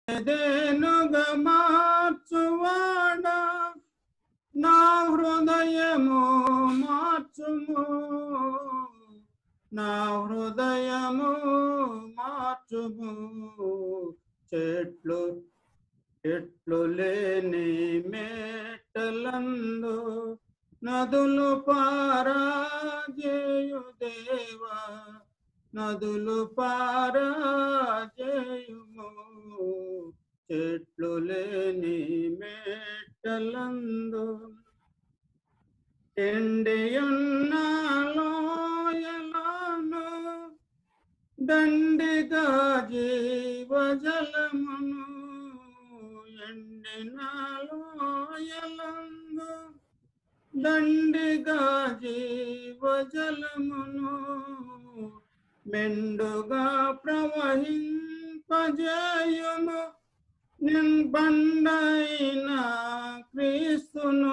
ఏదేనుగా మార్చువాడా నా హృదయము మార్చుము నా హృదయము మార్చుము చెట్లు చెట్లు లేని మేటలందు నదులు పారాజేయు దేవా నదులు పారాజేయుము చెట్లు లేని మేటలందు ఎండియున్న లోయలను దండిగా జీవజలమును ఎండిన లోయలందు దండిగా జీవజలమును మెండుగా ప్రవహింపజేయుము నిన్ బండైన క్రీస్తును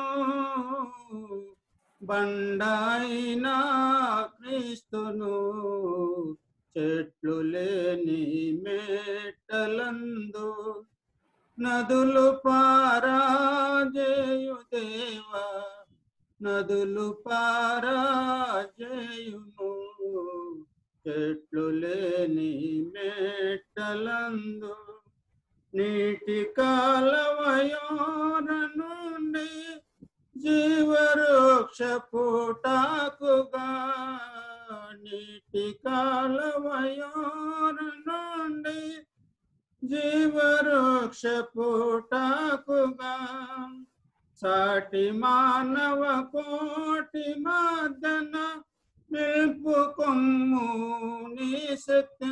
బండైన క్రీస్తును చెట్లు లేని మేటలందు నదులు పారాజేయు దేవా నదులు పారాజేయుము చెట్లు లేని మేటలందు నీటి కాలవయోర నుండి జీవవృక్ష పూటాకుగా నీటి కాలవయోర నుండి జీవవృక్ష పూటాకుగా సాటి మానవ కోటి మదన నిలుపు కొమ్ము నీ శక్తి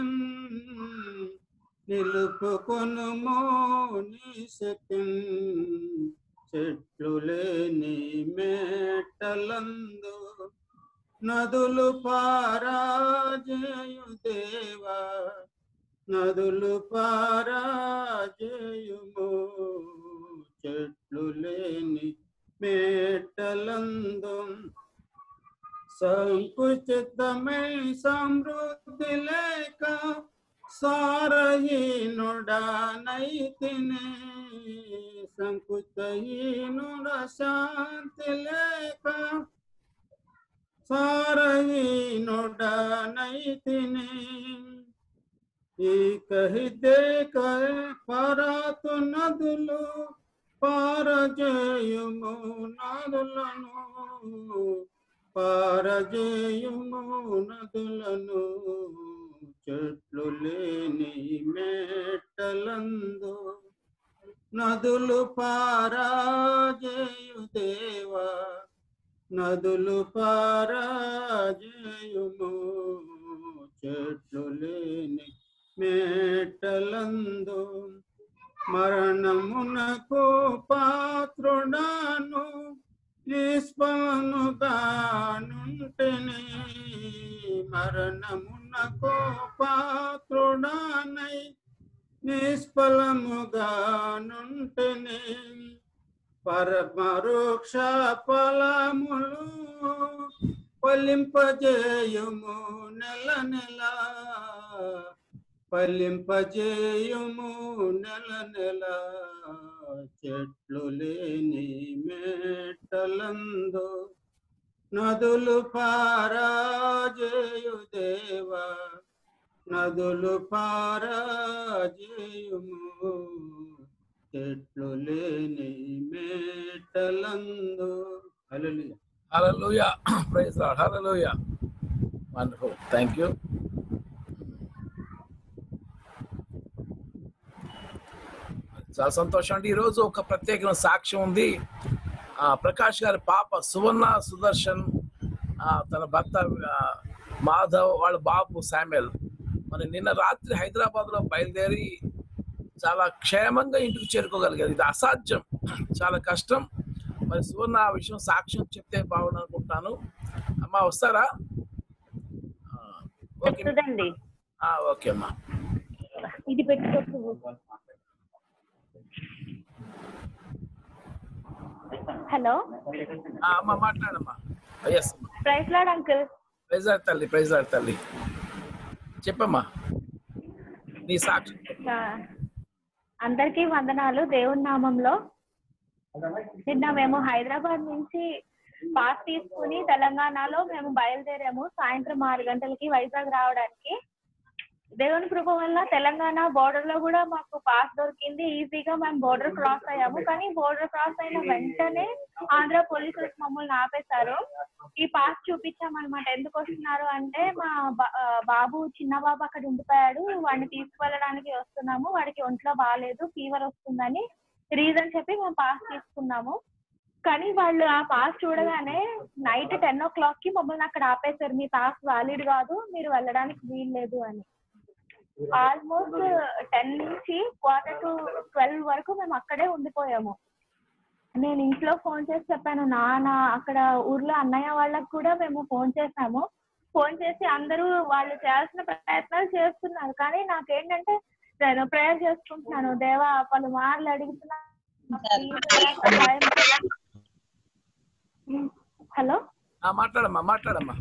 నిలుపుకొనుమో నీ శక్తి చెట్లు లేని మేటలందు నదులు పారాజేయు దేవా నదులు పారాజేయుము చెట్లు లేని మేటలందు సంకుచితమై సమృద్ధి లేక సారహీనుడనైతిని సంకుచహీనుడ శాంతి లేక సారహీనుడనైతిని ఈ కహితే పరాతు నదులు పారజేయుము నదులను పారజేయుము నదులను చెట్లు లేని మేటలందు నదులు పారాజేయు దేవా నదులు పారాజేయుము చెట్లు లేని మేటలందు మరణమునకు పాత్రుడాను నిష్పనుగానుంటిని మరణమునకు పాత్రుడానై నిష్ఫలముగానుంటిని పరమరుక్ష ఫలములు ఫలింపజేయుము నెల నెల ఫలింపజేయుము నెల నెల చెట్లు లేని మేటలందు నదులు పారాజేయు దేవా నదులు పారాజేయుము చెట్లు లేని మేటలందు హల్లెలూయా హల్లెలూయా ప్రైజ్ లార్డ్ హల్లెలూయా వండర్ఫుల్ థ్యాంక్ యూ చాలా సంతోషం అండి ఈరోజు ఒక ప్రత్యేకమైన సాక్ష్యం ఉంది ఆ, ప్రకాష్ గారి పాప సువర్ణ సుదర్శన్ ఆ, తన భర్త ఆ, మాధవ్ వాళ్ళ బాబు శామ్యుల్ మరి నిన్న రాత్రి హైదరాబాద్ లో బయలుదేరి చాలా క్షేమంగా ఇంటికి చేరుకోగలిగారు ఇది అసాధ్యం చాలా కష్టం మరి సువర్ణ ఆ విషయం సాక్ష్యం చెప్తే బాగుండు అనుకుంటున్నాను అమ్మా వస్తారా ఆ, ఓకే చెప్తుందండి ఆ, ఓకే అమ్మా ఇది పెట్టుకోవచ్చు హలో ఆ, అమ్మా మాట్లాడమ్మా ఎస్ అమ్మా ప్రైస్ లాడ్ అంకుల్ ప్రైజ్ ఆడు తల్లి ప్రైజ్ ఆడు తల్లి చెప్పమ్మా నీ సాక్షి అందరికీ వందనాలు దేవుని నామంలో నిన్న మేము హైదరాబాద్ నుంచి పాస్ తీసుకుని తెలంగాణలో మేము బయలుదేరాము సాయంత్రం ఆరు గంటలకి వైజాగ్ రావడానికి దేవుని కృప వల్ల తెలంగాణ బోర్డర్ లో కూడా మాకు పాస్ దొరికింది ఈజీగా మేము బోర్డర్ క్రాస్ అయ్యాము కానీ బోర్డర్ క్రాస్ అయిన వెంటనే ఆంధ్ర పోలీసులు మమ్మల్ని ఆపేశారు ఈ పాస్ చూపించామన్నమాట ఎందుకు వస్తున్నారు అంటే మా బా- ఆ, బాబు చిన్న బాబు అక్కడ ఉండిపోయాడు వాడిని తీసుకువెళ్ళడానికి వస్తున్నాము వాడికి ఒంట్లో బాగాలేదు ఫీవర్ వస్తుందని రీజన్ చెప్పి మేము పాస్ తీసుకున్నాము కానీ వాళ్ళు ఆ పాస్ చూడగానే నైట్ టెన్ ఓ క్లాక్ కి మమ్మల్ని అక్కడ ఆపేశారు మీ పాస్ వ్యాలిడ్ కాదు మీరు వెళ్ళడానికి వీల్లేదు అని ఆల్మోస్ట్ టెన్ నుంచి క్వార్టర్ టు ట్వెల్వ్ వరకు మేము అక్కడే ఉండిపోయాము నేను ఇంట్లో ఫోన్ చేసి చెప్పాను నాన్న అక్కడ ఊర్లో అన్నయ్య వాళ్ళకి కూడా మేము ఫోన్ చేసాము ఫోన్ చేసి అందరూ వాళ్ళు చేయాల్సిన ప్రయత్నాలు చేస్తున్నారు కానీ నాకేంటంటే నేను ప్రేయర్ చేసుకుంటున్నాను దేవా పలు మార్లు అడుగుతున్నా హలో ఆ, మాట్లాడమ్మా మాట్లాడమ్మా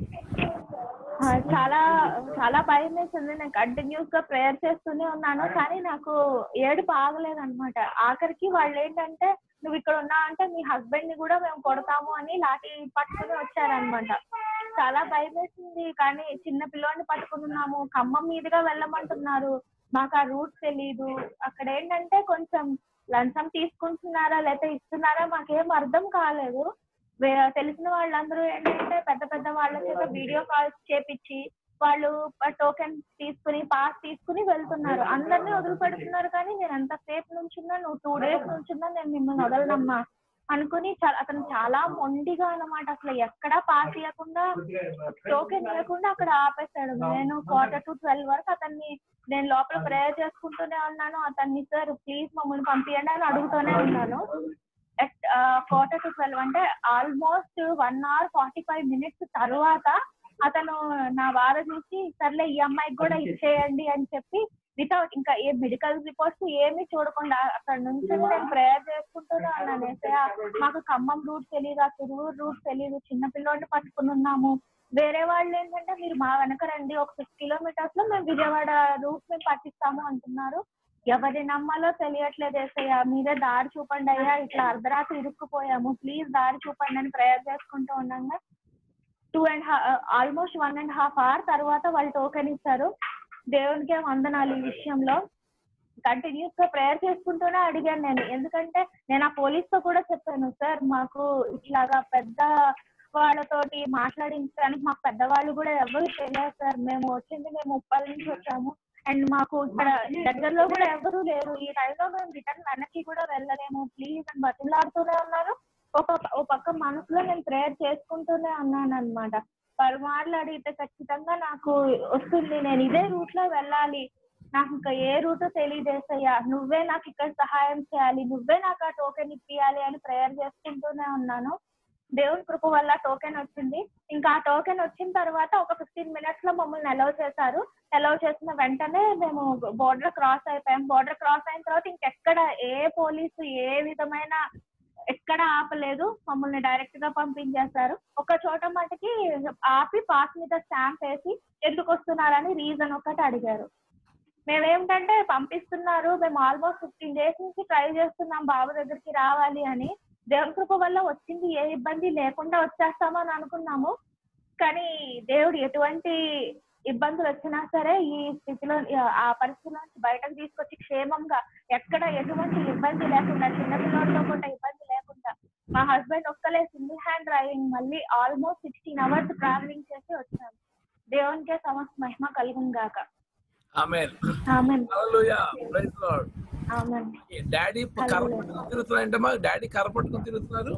ఆ, చాలా చాలా భయం వేసింది నేను కంటిన్యూస్ గా ప్రేయర్ చేస్తూనే ఉన్నాను కానీ నాకు ఏడుపు ఆగలేదు అనమాట ఆఖరికి వాళ్ళు ఏంటంటే నువ్వు ఇక్కడ ఉన్నావు అంటే మీ హస్బెండ్ ని కూడా మేము కొడతాము అని లాఠీ పట్టుకుని వచ్చారనమాట చాలా భయం వేసింది కానీ చిన్న పిల్లోని పట్టుకుని ఉన్నాము ఖమ్మం మీదుగా వెళ్ళమంటున్నారు మాకు ఆ రూట్ తెలీదు అక్కడ ఏంటంటే కొంచెం లంచం తీసుకుంటున్నారా లేకపోతే ఇస్తున్నారా మాకేం అర్థం కాలేదు వే- తెలిసిన వాళ్ళందరూ ఏంటంటే పెద్ద పెద్ద వాళ్ళ చేత వీడియో కాల్స్ చేపించి వాళ్ళు టోకెన్ తీసుకుని పాస్ తీసుకుని వెళ్తున్నారు అందరినీ వదిలిపెడుతున్నారు కానీ నేను ఎంతసేపు నుంచున్నా నువ్వు టూ డేస్ నుంచున్నా నేను మిమ్మల్ని వదలనమ్మా అనుకుని చా- అతను చాలా మొండిగా అన్నమాట అసలు ఎక్కడా పాస్ ఇవ్వకుండా టోకెన్ ఇవ్వకుండా అక్కడ ఆపేశాడు నేను క్వార్టర్ టు ట్వెల్వ్ వరకు అతన్ని నేను లోపల ప్రేయర్ చేసుకుంటూనే ఉన్నాను అతన్ని సార్ ప్లీజ్ మమ్మల్ని పంపించండి అని అడుగుతూనే ఉన్నాను క్వార్టర్ టు ట్వెల్వ్ అంటే almost one hour forty five minutes తర్వాత అతను నా బాధ చూసి సర్లే ఈ అమ్మాయికి కూడా ఇచ్చేయండి అని చెప్పి వితౌట్ ఇంకా ఏ మెడికల్ రిపోర్ట్స్ ఏమీ చూడకుండా అక్కడ నుంచి నేను ప్రేయర్ చేసుకుంటూనే ఉన్నాను ఏసయ్య, మాకు ఖమ్మం రూట్ తెలియదు ఆ తిరువూరు రూట్ తెలియదు చిన్న పిల్లోడిని పట్టుకుని ఉన్నాము వేరే వాళ్ళు ఏంటంటే మీరు మా వెనక రండి ఒక సిక్స్ కిలోమీటర్స్ లో మేము విజయవాడ రూట్ మేము పట్టిస్తాము అంటున్నారు ఎవరి నమ్మాలో తెలియట్లేదు ఏసయ్య మీరే దారి చూపండి అయ్యా ఇట్లా అర్ధరాత్రి ఇరుక్కుపోయాము ప్లీజ్ దారి చూపండి అని ప్రేయర్ చేసుకుంటూ ఉండగా two and almost one and half hour తర్వాత వాళ్ళు టోకెన్ ఇచ్చారు దేవునికే వందనాలు ఈ విషయంలో కంటిన్యూస్ గా ప్రేయర్ చేసుకుంటూనే అడిగాను నేను ఎందుకంటే నేను ఆ పోలీస్ తో కూడా చెప్పాను సార్ మాకు ఇట్లాగా పెద్ద వాళ్ళతోటి మాట్లాడించడానికి మాకు పెద్దవాళ్ళు కూడా ఎవరు తెలియదు సార్ మేము వచ్చింది మేము ఉప్పల్ నుంచి వచ్చాము అండ్ మాకు ఇక్కడ దగ్గరలో కూడా ఎవరు లేరు ఈ టైంలో మేము రిటర్న్ వెనక్కి కూడా వెళ్ళలేము ప్లీజ్ అని బతిలాడుతూనే ఉన్నారు ఒక ఓ పక్క మనసులో నేను ప్రేయర్ చేసుకుంటూనే ఉన్నాను అనమాట పరుమార్లు అడిగితే ఖచ్చితంగా నాకు వస్తుంది నేను ఇదే రూట్ లో వెళ్ళాలి నాకు ఇంకా ఏ రూట్ తెలియజేసయ్యా నువ్వే నాకు ఇక్కడ సహాయం చేయాలి నువ్వే నాకు ఆ టోకెన్ ఇప్పియాలి అని ప్రేయర్ చేసుకుంటూనే ఉన్నాను దేవుని కృప వల్ల టోకెన్ వచ్చింది ఇంకా ఆ టోకెన్ వచ్చిన తర్వాత ఒక ఫిఫ్టీన్ మినిట్స్ లో మమ్మల్ని అలౌ చేశారు అలౌ చేసిన వెంటనే మేము బోర్డర్ క్రాస్ అయిపోయాం బోర్డర్ క్రాస్ అయిన తర్వాత ఇంకెక్కడ ఏ పోలీసు ఏ విధమైన ఎక్కడ ఆపలేదు మమ్మల్ని డైరెక్ట్ గా పంపించేశారు ఒక చోట మటుకి ఆపి పాస్ మీద స్టాంప్ వేసి ఎందుకు వస్తున్నారని రీజన్ ఒకటి అడిగారు మేమేమిటంటే పంపిస్తున్నారు మేము ఆల్మోస్ట్ ఫిఫ్టీన్ డేస్ నుంచి ట్రై చేస్తున్నాం బాబు దగ్గరికి రావాలి అని దేవుని కృప వల్ల వచ్చింది ఏ ఇబ్బంది లేకుండా వచ్చేస్తామని అనుకున్నాము కానీ దేవుడు ఎటువంటి ఇబ్బందులు వచ్చినా సరే ఈ స్థితిలో ఆ పరిస్థితిలో నుంచి బయటకు తీసుకొచ్చి క్షేమంగా ఎక్కడ ఎటువంటి ఇబ్బంది లేకుండా చిన్నపిల్లలతో కూడా ఇబ్బంది లేకుండా మా హస్బెండ్ ఒక్కలే సింగిల్ హ్యాండ్ డ్రైవింగ్ మళ్ళీ ఆల్మోస్ట్ సిక్స్టీన్ అవర్స్ ట్రావెలింగ్ చేసి వచ్చాము దేవునికే సమస్త మహిమ కలుగును గాక ఆమెన్ ఆమెన్ హల్లెలూయా ప్రైజ్ లార్డ్ ఆమెన్ డాడీ కర్ర పట్టుకుని తిరుగుతున్నారంటమ్మా డాడీ కర్ర పట్టుకుని తిరుగుతున్నారు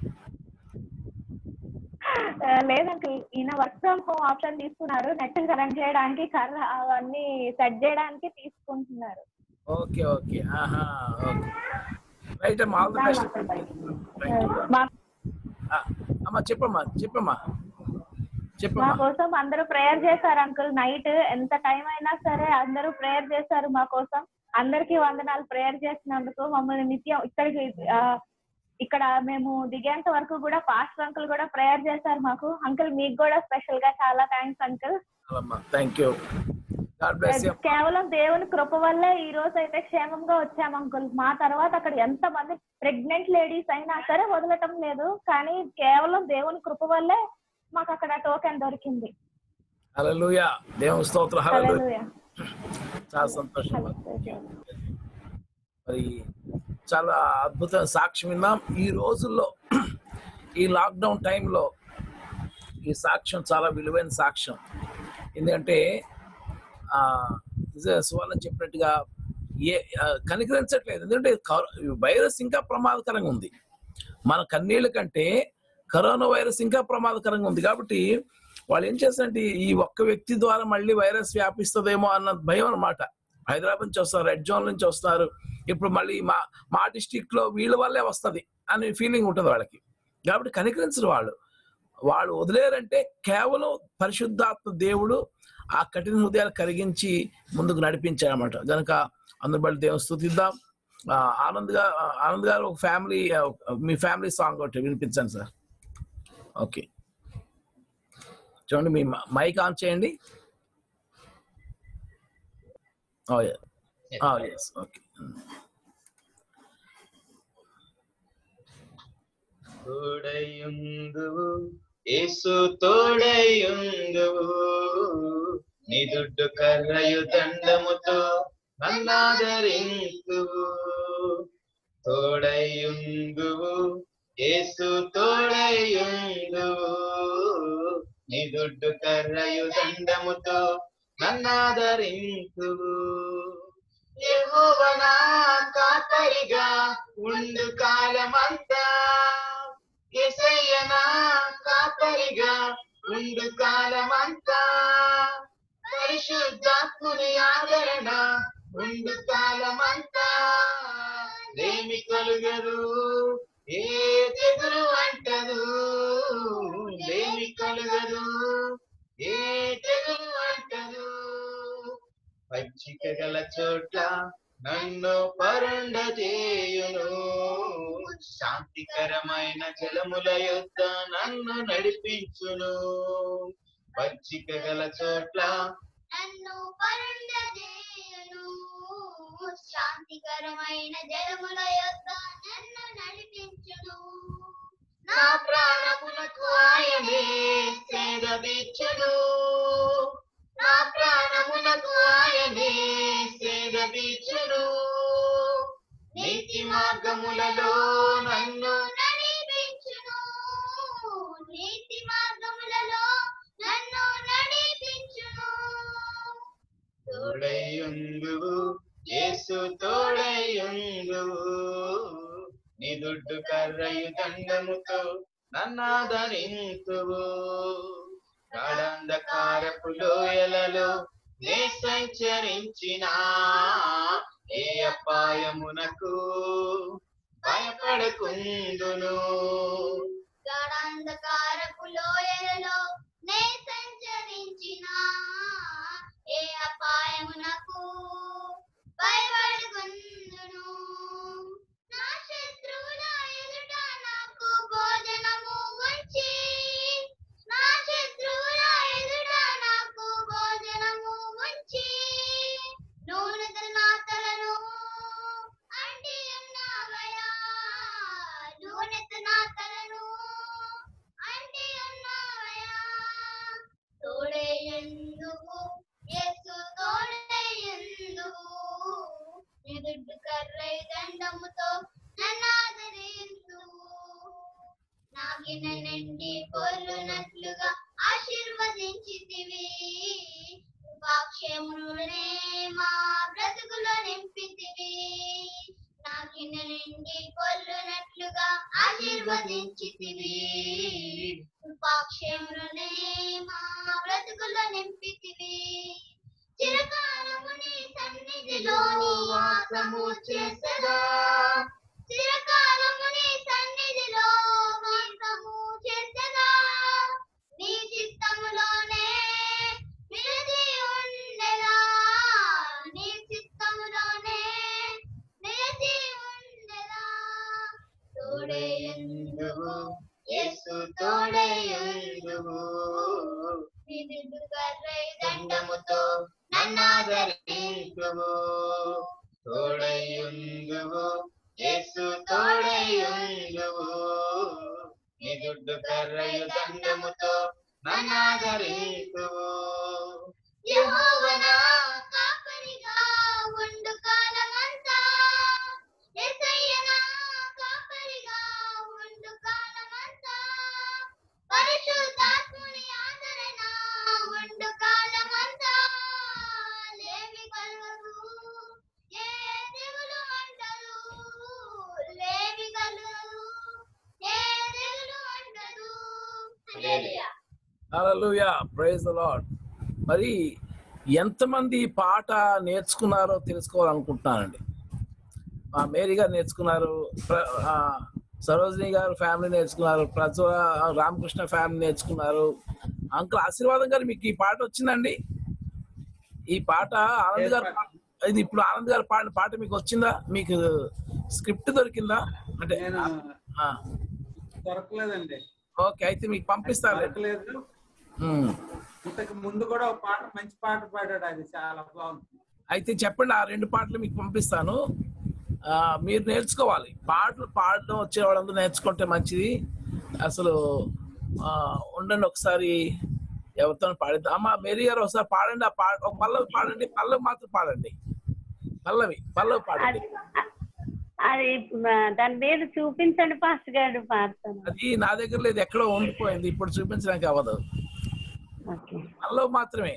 ఆ, లేదంటే ఈయన వర్క్ ఫ్రమ్ హోమ్ ఆప్షన్ తీసుకున్నారు నెట్ కనెక్ట్ చేయడానికి కర్ర అవన్నీ సెట్ చేయడానికి తీసుకుంటున్నారు ఓకే ఓకే ఆహా ఓకే రైట్ అమ్మా ఆల్ ది బెస్ట్ మా అమ్మా చెప్పమ్మా చెప్పమ్మా మా చెప్పమ్మా కోసం అందరూ ప్రేయర్ చేశారు అంకుల్ నైట్ ఎంత టైం అయినా సరే అందరూ ప్రేయర్ చేశారు మా కోసం అందరికీ వందనాలు ప్రేయర్ చేసినందుకు మమ్మల్ని నిత్యం ఇక్కడికి ఆ, ఇక్కడ మేము దిగేంత వరకు కూడా పాస్టర్ అంకుల్ కూడా ప్రేయర్ చేశారు మాకు అంకుల్ మీకు కూడా స్పెషల్ గా చాలా థ్యాంక్స్ అంకుల్ అమ్మా thank you God bless you కేవలం దేవుని కృప వల్లే ఈ రోజు అయితే క్షేమంగా వచ్చాం అంకుల్ మా తర్వాత అక్కడ ఎంత మంది ప్రెగ్నెంట్ లేడీస్ అయినా సరే వదలటం లేదు కానీ కేవలం దేవుని కృప వల్లే మాకు అక్కడ టోకెన్ దొరికింది హల్లెలూయా దేవుని స్తోత్రం హల్లెలూయా హల్లెలూయా. చాలా సంతోషం హల్లెలూయా. మరి చాలా అద్భుతమైన సాక్ష్యం విన్నాం ఈ రోజుల్లో ఈ లాక్డౌన్ టైంలో ఈ సాక్ష్యం చాలా విలువైన సాక్ష్యం ఎందుకంటే ఆ, నిజ- సువర్ణ చెప్పినట్టుగా ఏ ఆ, కనికరించట్లేదు ఎందుకంటే కరో- ఈ వైరస్ ఇంకా ప్రమాదకరంగా ఉంది మన కన్నీళ్ళ కంటే కరోనా వైరస్ ఇంకా ప్రమాదకరంగా ఉంది కాబట్టి వాళ్ళు ఏం చేస్తారంటే ఈ ఒక్క వ్యక్తి ద్వారా మళ్ళీ వైరస్ వ్యాపిస్తుందేమో అన్న భయం అన్నమాట హైదరాబాద్ నుంచి వస్తారు రెడ్ జోన్ నుంచి వస్తారు ఇప్పుడు మళ్ళీ మా మా డిస్టిక్ లో వీళ్ళ వల్లే వస్తది అనే ఫీలింగ్ ఉంటుంది వాళ్ళకి కాబట్టి కనికరించరు వాళ్ళు వాళ్ళు వదిలేరంటే కేవలం పరిశుద్ధాత్మ దేవుడు ఆ కఠిన హృదయాలు కరిగించి ముందుకు నడిపించారన్నమాట కనుక అందుబడి దేవుని స్థుతిద్దాం ఆ, ఆనంద్ గారు ఆనంద్ గారు ఒక ఫ్యామిలీ మీ ఫ్యామిలీ సాంగ్ ఒకటి వినిపించండి సార్ ఓకే చూడండి మీ మైక్ ఆన్ చేయండి ఎస్ ఓకే తోడయుందువు యేసు తోడయుందువు నీ దుడ్డు కర్రయు దండముతో నన్నాదరింతువు తోడయుందువు యేసు తోడయుందువు నీ దుడ్డు కర్రయు దండముతో నన్నాదరింతువు యెహోవనా కాపరిగా ఉండు కాలమంతా ఎసయ్యనా కాపరిగా ఉండు కాలమంతా పరిశుద్ధాత్ముని ఆదరణ ఉండు కాలమంతా లేమి కలుగదు ఏ తెగులు అంటదు లేమి కలుగదు ఏ తెగులు అంటదు పచ్చిక గల చోట్ల నన్ను పరుండ చేయును శాంతికరమైన జలముల యొద్ద నన్ను నడిపించును పచ్చిక గల చోట్ల నన్ను పరుండజేయును శాంతికరమైన జలముల యొద్ద నన్ను నడిపించును నా ప్రాణములకు ఆయనే సేదీర్చును నా ప్రాణములకు ఆయనే సేదీర్చును నీతి మార్గములలో నన్ను నడిపించును నీతి మార్గములలో నన్ను నడిపించును తోడయుందువు యేసు తోడయుందువు నీ దుడ్డు కర్రయు దండముతో నన్నాదరింతువు గాఢంధకారపు లోయలలో నే సంచరించిన ఏ అపాయమునకు భయపడకుందును గాఢాంధకారపు లోయలలో నే సంచరించిన ఏ అపాయమునకు భయపడుకుందును నా శత్రువుల ఎదుట నాకు భోజనము ఉంచి నా శత్రువుల ఎదుట నాకు భోజనము ఉంచి నూనెతో నా తలను అంటి ఉన్నావయా నూనెతో నా తలను అంటి ఉన్నావయా తోడేయందుకు యేసు తోడేయందుకు ఎదుడు కర్రై దండముతో నన్ను ఆదరిందువు నాగిన నిండి పొల్లునట్లుగా ఆశీర్వదించితివి వాక్యమునే మా బ్రతుకులో నింపితివి నాకిన నిండి పొల్లునట్లుగా ఆశీర్వదించితివి వాక్యమునే మా బ్రతుకులో నింపితివి చిరకాలము నీ సన్నిధిలో వాసము చేసదా చిరకాలము నీ సన్నిధిలో వాసము చేసదా నీ చిత్తములోనే నిలిచి ఉండెదా నీ చిత్తములోనే నిలిచి ఉండెదా తోడయుందువు యేసు తోడయుందువు నిన్ను కర్రై దండముతో దండముతో నన్నాదరింతువు తోడయుందువు యేసు తోడయుందువు నీ దుడ్డు కర్రయు దండముతో నన్నాదరింతువు యెహోవనా కాపరిగా ఉండు కాలమంతా యేసయ్యనా కాపరిగా ఉండు కాలమంతా పరిశుద్ధాత్ముని ఆదరణ ఉండు కాలమంతా లేమి కలుగదు ఏ తెగులు అంటదు లేమి కలుగదు ఏ తెగులు అంటదు హల్లెలూయా హల్లెలూయా ప్రైజ్ ద లార్డ్ మరి ఎంతమంది ఈ పాట నేర్చుకున్నారో తెలుసుకోవాలనుకుంటున్నానండి మా మేరీ గారు నేర్చుకున్నారు ప్ర- ఆ, సరోజిని గారు ఫ్యామిలీ నేర్చుకున్నారు ప్రజ్వల రామకృష్ణ ఫ్యామిలీ నేర్చుకున్నారు అంకుల్ ఆశీర్వాదం గారు మీకు ఈ పాట వచ్చిందండి ఈ పాట ఆనంద్ గారు పా- ఇది ఇప్పుడు ఆనంద్ గారు పాడిన పాట మీకు వచ్చిందా మీకు స్క్రిప్ట్ దొరికిందా అంటే నేను ఆ, దొరకలేదండి ఓకే అయితే మీకు పంపిస్తాను దొరకలేదు ఉమ్. ఇంతకు ముందు కూడా ఒక పాట మంచి పాట పాడాడు అది చాలా బాగుంది అయితే చెప్పండి ఆ రెండు పాటలు మీకు పంపిస్తాను ఆ, మీరు నేర్చుకోవాలి పాటలు పాడడం వచ్చే వాళ్ళందరూ నేర్చుకుంటే మంచిది అసలు ఆ, ఉండండి ఒకసారి ఎవరితో పాడిద్దాం అమ్మ మేరీ గారు ఒకసారి పాడండి ఆ పాట ఒక పల్లవి పాడండి పల్లవి మాత్రం పాడండి పల్లవి పల్లవి పాడండి అది అది మ- దాని మీద చూపించండి పాస్టర్ గారు పాడతాను అది నా దగ్గర లేదు ఎక్కడో ఉండిపోయింది ఇప్పుడు చూపించడానికి అవ్వదు ఓకే పల్లవి మాత్రమే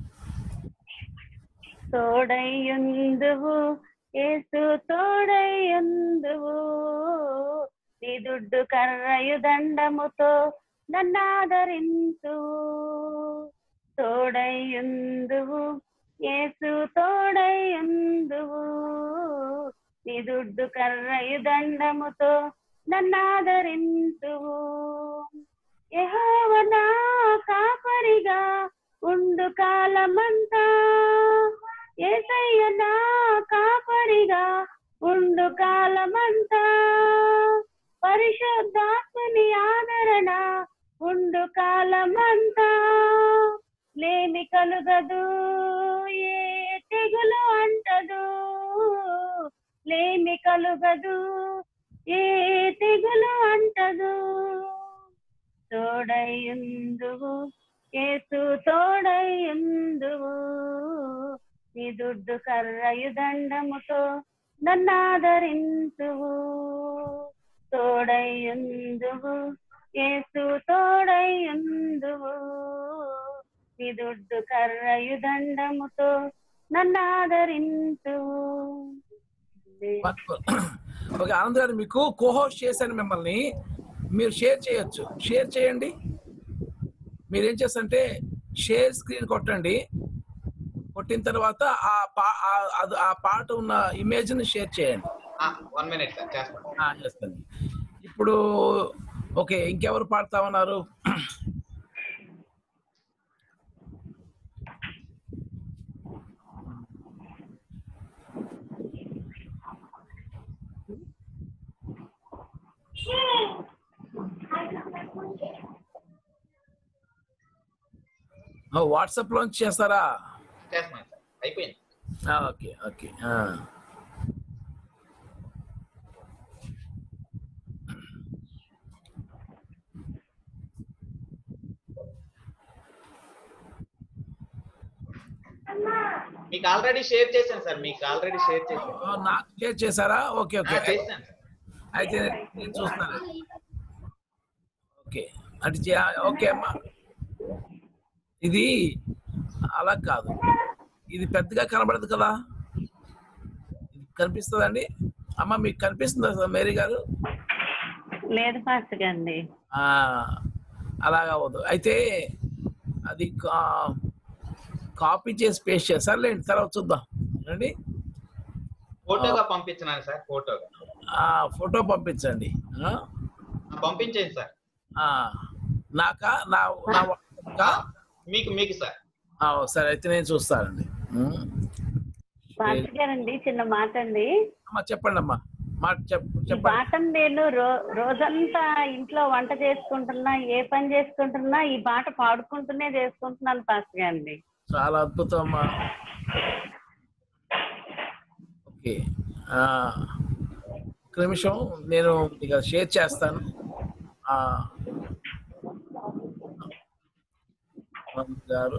తోడయ్యుందువు ఏసు తోడయ్యుందువు నీ దుడ్డు కర్రయు దండముతో నన్నాదరించు తోడయ్యుందువు ఏసు తోడయ్యుందువు నీ దుడ్డు కర్రయు దండముతో నన్నాదరించువు యెహోవా నా కాపరిగా ఉండు కాలమంతా ఏసయ్య నా కాపరిగా ఉండు కాలమంతా పరిశుద్ధాత్మని ఆదరణ ఉండు కాలమంతా లేమి కలుగదు ఏ తెగులు అంటదు లేమి కలుగదు ఏ తెగులు అంటదు తోడయుందువు ఏసు తోడయుందువు నీ దుడ్డు కర్రయు దండముతో నన్నాదరించువు తోడయుందువు ఏసు తోడయుందువు నీ దుడ్డు కర్రయు దండముతో నన్నాదరించువు ఓకే ఆనంద్ గారు మీకు కోహోస్ట్ చేశాను మిమ్మల్ని మీరు షేర్ చేయొచ్చు షేర్ చేయండి మీరు ఏం చేస్తారంటే షేర్ స్క్రీన్ కొట్టండి కొట్టిన తర్వాత ఆ పా ఆ- అది- ఆ పాట ఉన్న ఇమేజ్ ని షేర్ చేయండి వన్ మినిట్ సార్ చేస్తాను ఆ, చేస్తాను ఇప్పుడు ఓకే ఇంకెవరు పాడుతా ఉన్నారు వాట్సాప్ లోంచి చేస్తారా చేస్తున్నాను సార్ అయిపోయింది ఆ, ఓకే ఓకే ఆ. మీకు ఆల్రెడీ షేర్ చేశాను సార్ మీకు ఆల్రెడీ షేర్ చేశాను ఆ, నాకు షేర్ చేశారా ఓకే ఆ, ఓకే చేశాను సార్ అయితే నేను చూస్తాను ఓకే అంటే చే- ఓకే అమ్మా ఇది అలా కాదు ఇది పెద్దగా కనబడదు కదా ఇది కనిపిస్తుందండి అమ్మ మీకు కనిపిస్తుందా సార్ మేరీ గారు లేదు పాస్టర్ గారండి ఆ, అలాగా అవ్వదు అయితే అది కా- కాపీ చేసి పేస్ట్ చేస్తారులేండి తర్వాత చూద్దాం రండి ఫోటోగా పంపించినాను సార్ ఫోటోగా ఆ, ఫోటో పంపించండి ఆ? పంపించేయండి సార్ ఆ, నాకా నా నా వాట్సాప్కా? మీకు మీకు సార్ ఆ, సరే అయితే నేను చూస్తానండి ఉమ్. పాస్టర్ గారండి చిన్న మాట అండి అమ్మా చెప్పండి అమ్మా మాట చెప్ ఈ చెప్పండి పాటను నేను రో రోజంతా ఇంట్లో వంట చేసుకుంటున్నా ఏ పని చేసుకుంటున్నా ఈ పాట పాడుకుంటూనే చేసుకుంటున్నాను పాస్టర్ గారండి చాలా అద్భుతం అమ్మా ఓకే ఆ, ఒక నిమిషం నేను ఇక షేర్ చేస్తాను ఆ, అనంత్ గారు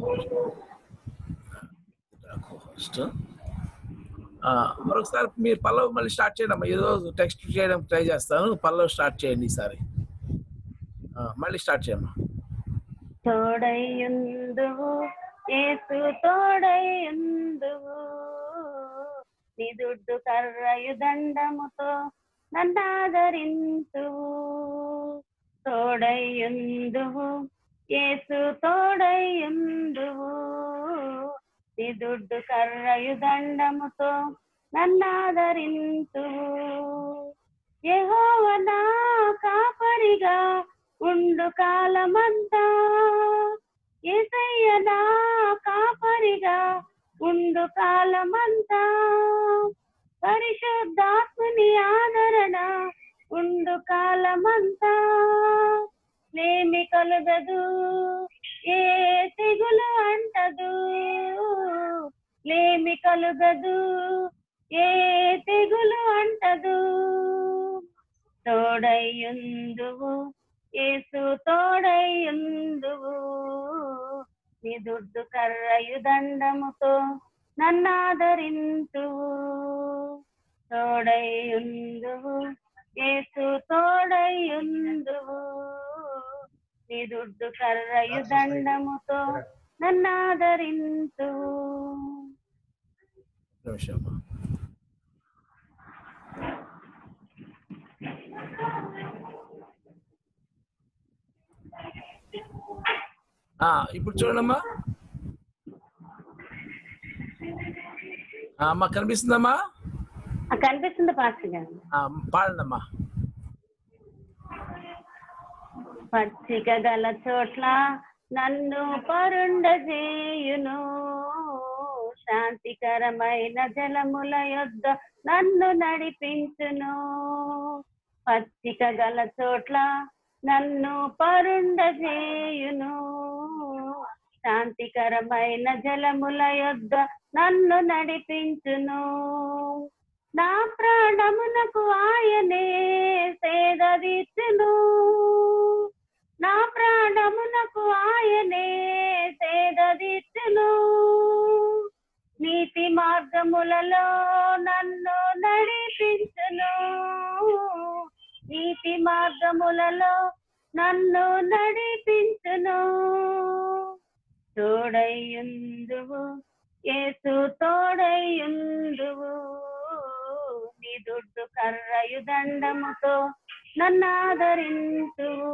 host. ఆ, మరొకసారి మీరు పల్లవి మళ్ళీ స్టార్ట్ చేయండి అమ్మా ఈరోజు టెక్స్ట్ చేయడం ట్రై చేస్తాను పల్లవి స్టార్ట్ చేయండి ఈసారి ఆ, మళ్ళీ స్టార్ట్ చేయమ్మా తోడయ్యుందువు ఏసు తోడయ్యుందువు నీ దుడ్డు కర్రయు దండముతో నన్నాదరింతువు తోడయ్యుందువు ఏసు తోడయ్యుందువు నీ దుడ్డు కర్రయు దండముతో నన్నాదరింతువు యెహోవా కాపరిగా ఉండు కాలమంతా ఏసయ్య నా కాపరిగా ఉండు కాలమంతా పరిశుద్ధాత్ముని ఆదరణ ఉండు కాలమంతా లేమి కలుగదు ఏ తెగులు అంటదు లేమి కలుగదు ఏ తెగులు అంటదు తోడయ్యుందువు ఏసు తోడయ్యుందువు నీ దుడ్డు కర్రయు దండముతో నన్నాదరింతువు తోడయ్యుందువు ఏసు తోడయ్యుందువు నీ దుడ్డు కర్రయు దండముతో నన్నాదరింతువు ఒక నిమిషం అమ్మా ఆ, ఇప్పుడు చూడమ్మా ఆ, అమ్మా కనిపిస్తుందమ్మా ఆ, కనిపిస్తుంది పాస్టర్ గారు ఆ, పాడండమ్మా పచ్చిక గల చోట్ల నన్ను పరుండజేయును శాంతికరమైన జలముల యొద్ద నన్ను నడిపించును పచ్చిక గల చోట్ల నన్ను పరుండజేయును శాంతికరమైన జలముల యొద్ద నన్ను నడిపించును నా ప్రాణమునకు ఆయనే సేదదీర్చును నా ప్రాణమునకు ఆయనే సేదదీర్చును నీతి మార్గములలో నన్ను నడిపించును నీతి మార్గములలో నన్ను నడిపించును తోడయ్యుందువు ఏసు తోడయ్యుందువు నీ దుడ్డు కర్రయు దండముతో నన్నాదరింతువు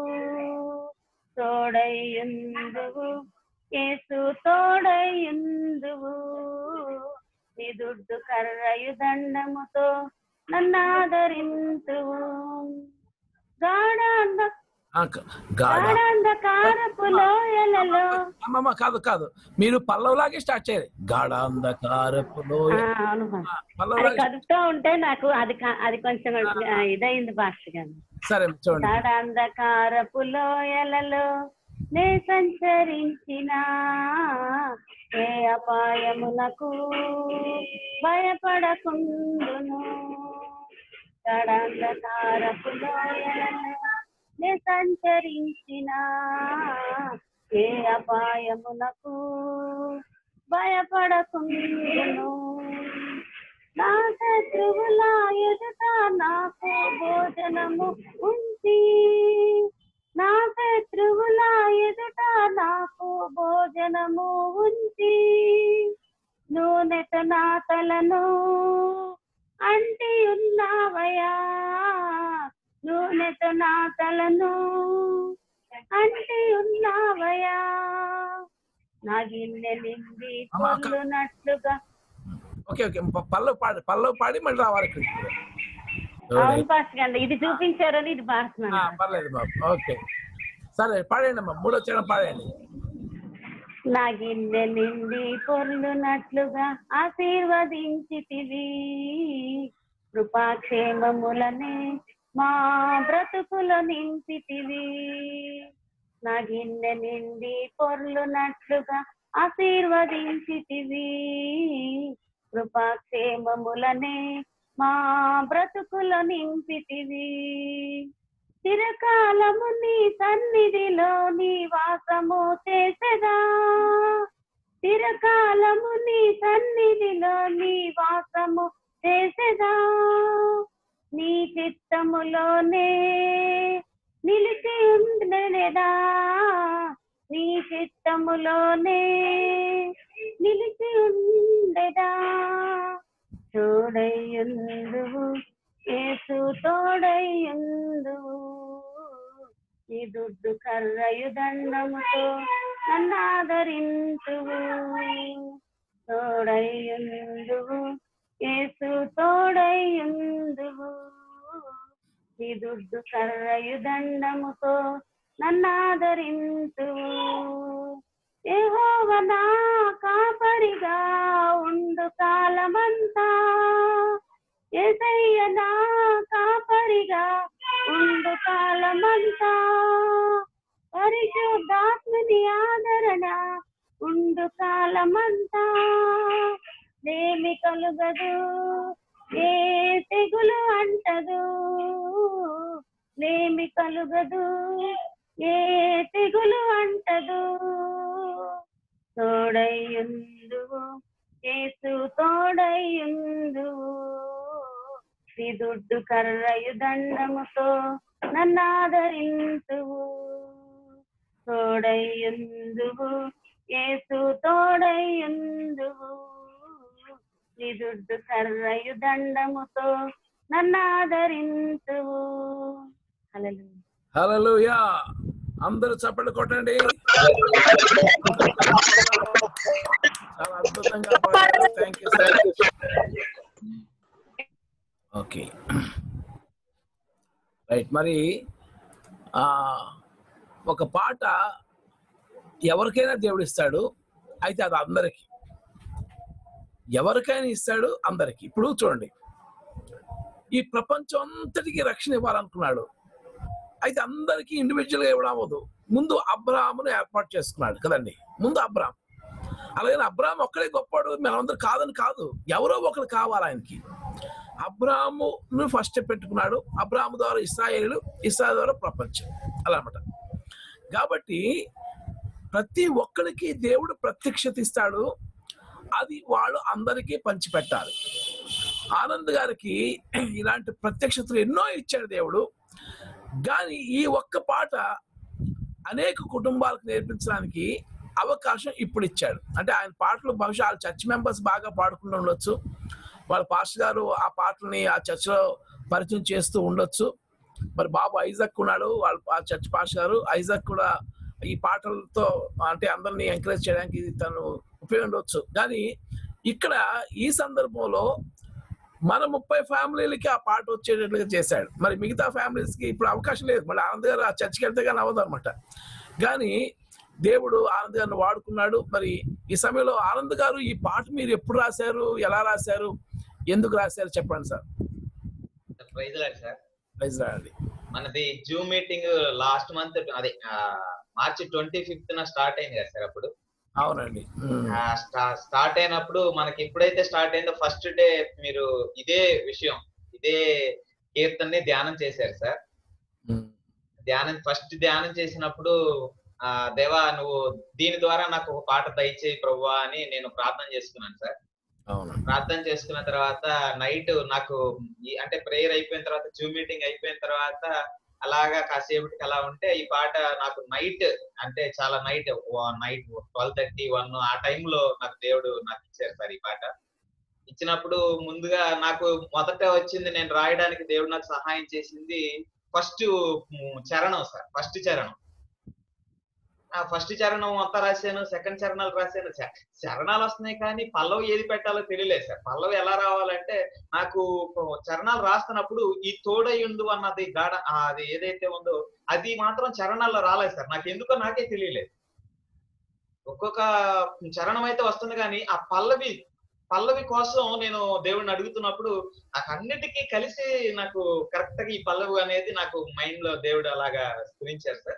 తోడయ్యుందువు ఏసు తోడయ్యుందువు నీ దుడ్డు కర్రయు దండముతో నన్నాదరింతువు గాఢాంధ ఆ, క- గాఢ గాఢాంధకారపు లోయలలో అమ్మమ్మ కాదు కాదు మీరు పల్లవలాగే స్టార్ట్ చేయాలి గాఢాంధకారపు లోయ ఆ, అవును పాస్టర్. అది పల్లవలాగే కదుపుతూ ఉంటే నాకు అది క- అది కొంచెం ఆ, ఇదైంది పాస్టర్ గారు సరే చూడండి గాఢాంధకారపు లోయలలో నే సంచరించిన ఏ అపాయములకు భయపడకుండును గాఢాంధకారపు లోయలలో నే సంచరించిన ఏ అపాయములకు భయపడకుండును నా శత్రువుల ఎదుట నాకు భోజనము ఉంచి నా శత్రువుల ఎదుట నాకు భోజనము ఉంచి నూనెతో నా తలను అంటి ఉన్నావయా నూనెతో నా తలను అంటి ఉన్నావయా నా గిన్నె నిండి అమ్మా, అక్క. పొర్లునట్లుగా ఓకే ఓకే ప- పల్లవి పాడి పల్లవి పాడి మళ్ళీ రావాలి ఇక్కడికి అవును పాస్టర్ గారు ఇది చూపించారని ఇది ఆ, పాడుతున్నాను పర్లేదు బాబు ఓకే సరే పాడండి అమ్మా మూడో చరణం పాడండి నా గిన్నె నిండి పొర్లునట్లుగా ఆశీర్వదించితివి కృపాక్షేమములనే మా బ్రతుకుల నింపితివి నా గిన్నె నిండి పొర్లునట్లుగా ఆశీర్వదించితివి కృపాక్షేమములనే మా బ్రతుకుల నింపితివి చిరకాలము నీ సన్నిధిలో నీ వాసము చేసెదా చిరకాలము నీ సన్నిధిలో నీ వాసము చేసెదా నీ చిత్తములోనే నిలిచి ఉండలేదా నీ చిత్తములోనే నిలిచి ఉండేదా తోడయ్యుందువు ఏసు తోడయ్యుందువు ఈ దుడ్డు కర్రయు దండముతో నన్ను ఆదరించువు తోడయ్యుందువు ఏసు తోడయ్యుందువు ఈ దుడ్డు కర్రయు దండముతో నన్ను ఆదరించువు యెహోవా నా కాపరిగా ఉండు కాలమంతా ఏసయ్య నా కాపరిగా ఉండు కాలమంతా పరిశుద్ధాత్మని ఆదరణ ఉండు కాలమంతా నేమి కలుగదు ఏ తెగులు అంటదు నేమి కలుగదు ఏ తెగులు అంటదు తోడయ్యుందువు ఏసు తోడయ్యుందువు నీ దుడ్డు కర్రయు దండముతో నన్ను ఆదరించువు తోడయ్యుందువు ఏసు తోడయ్యుందువు నీ దుడ్డు కర్రయు దండముతో నన్ను ఆదరించువు హల్లెలూయా హల్లెలూయా అందరూ చప్పట్లు కొట్టండి చాలా అద్భుతంగా పాడారు thank you sir okay right మరి ఆ ఒక పాట ఎవరికైనా దేవుడు ఇస్తాడు అయితే అది అందరికి ఎవరికైనా ఇస్తాడు అందరికి ఇప్పుడు చూడండి ఈ ప్రపంచం అంతటికి రక్షణ ఇవ్వాలనుకున్నాడు అయితే అందరికీ ఇండివిజువల్ గా ఇవ్వడం అవ్వదు ముందు అబ్రాహామును ఏర్పాటు చేసుకున్నాడు కదండి ముందు అబ్రాహం అలాగే అబ్రాహం ఒక్కడే గొప్పవాడు మనమందరం కాదని కాదు ఎవరో ఒకరు కావాలి ఆయనకి అబ్రాహామును ఫస్ట్ పెట్టుకున్నాడు అబ్రాహాము ద్వారా ఇస్రాయేలు ఇస్రాయల్ ద్వారా ప్రపంచం అలా అన్నమాట కాబట్టి ప్రతి ఒక్కరికి దేవుడు ప్రత్యక్షత ఇస్తాడు అది వాళ్ళు అందరికీ పంచిపెట్టాలి ఆనంద్ గారికి ఇలాంటి ప్రత్యక్షతలు ఎన్నో ఇచ్చాడు దేవుడు కానీ ఈ ఒక్క పాట అనేక కుటుంబాలకు నేర్పించడానికి అవకాశం ఇప్పుడు ఇచ్చాడు అంటే ఆయన పాటలు బహుశా వాళ్ళ చర్చ్ మెంబర్స్ బాగా పాడుకుంటూ ఉండొచ్చు వాళ్ళ పాస్టర్ గారు ఆ పాటలని ఆ చర్చ్లో పరిచయం చేస్తూ ఉండొచ్చు మరి బాబు ఐజక్ ఉన్నాడు వాళ్ళ ఆ చర్చ్ పాస్టర్ గారు ఐజక్ కూడా ఈ పాటలతో అంటే అందరినీ ఎంకరేజ్ చేయడానికి తను ఉపయోగించవచ్చు కానీ ఇక్కడ ఈ సందర్భంలో మన ముప్పై ఫ్యామిలీలకి ఆ పాట వచ్చేటట్లుగా చేశాడు మరి మిగతా ఫ్యామిలీస్ కి ఇప్పుడు అవకాశం లేదు మళ్ళీ ఆనంద్ గారు ఆ చర్చికి వెళ్తే కానీ అవ్వదు అనమాట కానీ దేవుడు ఆనంద్ గారిని వాడుకున్నాడు మరి ఈ సమయంలో ఆనంద్ గారు ఈ పాట మీరు ఎప్పుడు రాశారు ఎలా రాశారు ఎందుకు రాశారు చెప్పండి sir praise lord sir praise రాయండి మనది జూమ్ మీటింగ్ లాస్ట్ మంత్ అదే మార్చి ట్వంటీ ఫిఫ్త్ న స్టార్ట్ అయింది కదా సార్ అప్పుడు అవునండి ఉమ్. స్టార్ట్ అయినప్పుడు మనకి ఎప్పుడైతే స్టార్ట్ అయిందో ఫస్ట్ డే మీరు ఇదే విషయం ఇదే కీర్తన్ని ధ్యానం చేశారు సార్ ఉమ్. ధ్యానం ఫస్ట్ ధ్యానం చేసినప్పుడు ఆ దేవా నువ్వు దీని ద్వారా నాకు ఒక పాట దయచేయి ప్రభువా అని నేను ప్రార్థన చేసుకున్నాను సార్ అవును ప్రార్థన చేసుకున్న తర్వాత నైట్ నాకు ఈ- అంటే ప్రేయర్ అయిపోయిన తర్వాత జూమ్ మీటింగ్ అయిపోయిన తర్వాత అలాగా కాసేపటికి అలా ఉంటే ఈ పాట నాకు నైట్ అంటే చాలా night night twelve thirty one ఆ టైంలో నాకు దేవుడు నాకు ఇచ్చారు సార్ ఈ పాట ఇచ్చినప్పుడు ముందుగా నాకు మొదట వచ్చింది నేను రాయడానికి దేవుడు నాకు సహాయం చేసింది ఫస్ట్ చరణం సార్ ఫస్ట్ చరణం ఆ ఫస్ట్ చరణం అంతా రాశాను సెకండ్ చరణాలు రాశాను చ- చరణాలు వస్తున్నాయి కానీ పల్లవి ఏది పెట్టాలో తెలియలేదు సార్ పల్లవి ఎలా రావాలంటే నాకు చరణాలు రాస్తున్నప్పుడు ఈ తోడయుండు అన్నది గాఢ ఆ, అది ఏదైతే ఉందో అది మాత్రం చరణాల్లో రాలేదు సార్ నాకు ఎందుకో నాకే తెలియలేదు ఒక్కొక్క చరణం అయితే వస్తుంది కానీ ఆ పల్లవి పల్లవి కోసం నేను దేవుడిని అడుగుతున్నప్పుడు నాకు అన్నిటికీ కలిసి నాకు కరెక్ట్ గా ఈ పల్లవి అనేది నాకు మైండ్ లో దేవుడు అలాగా స్ఫురించారు సార్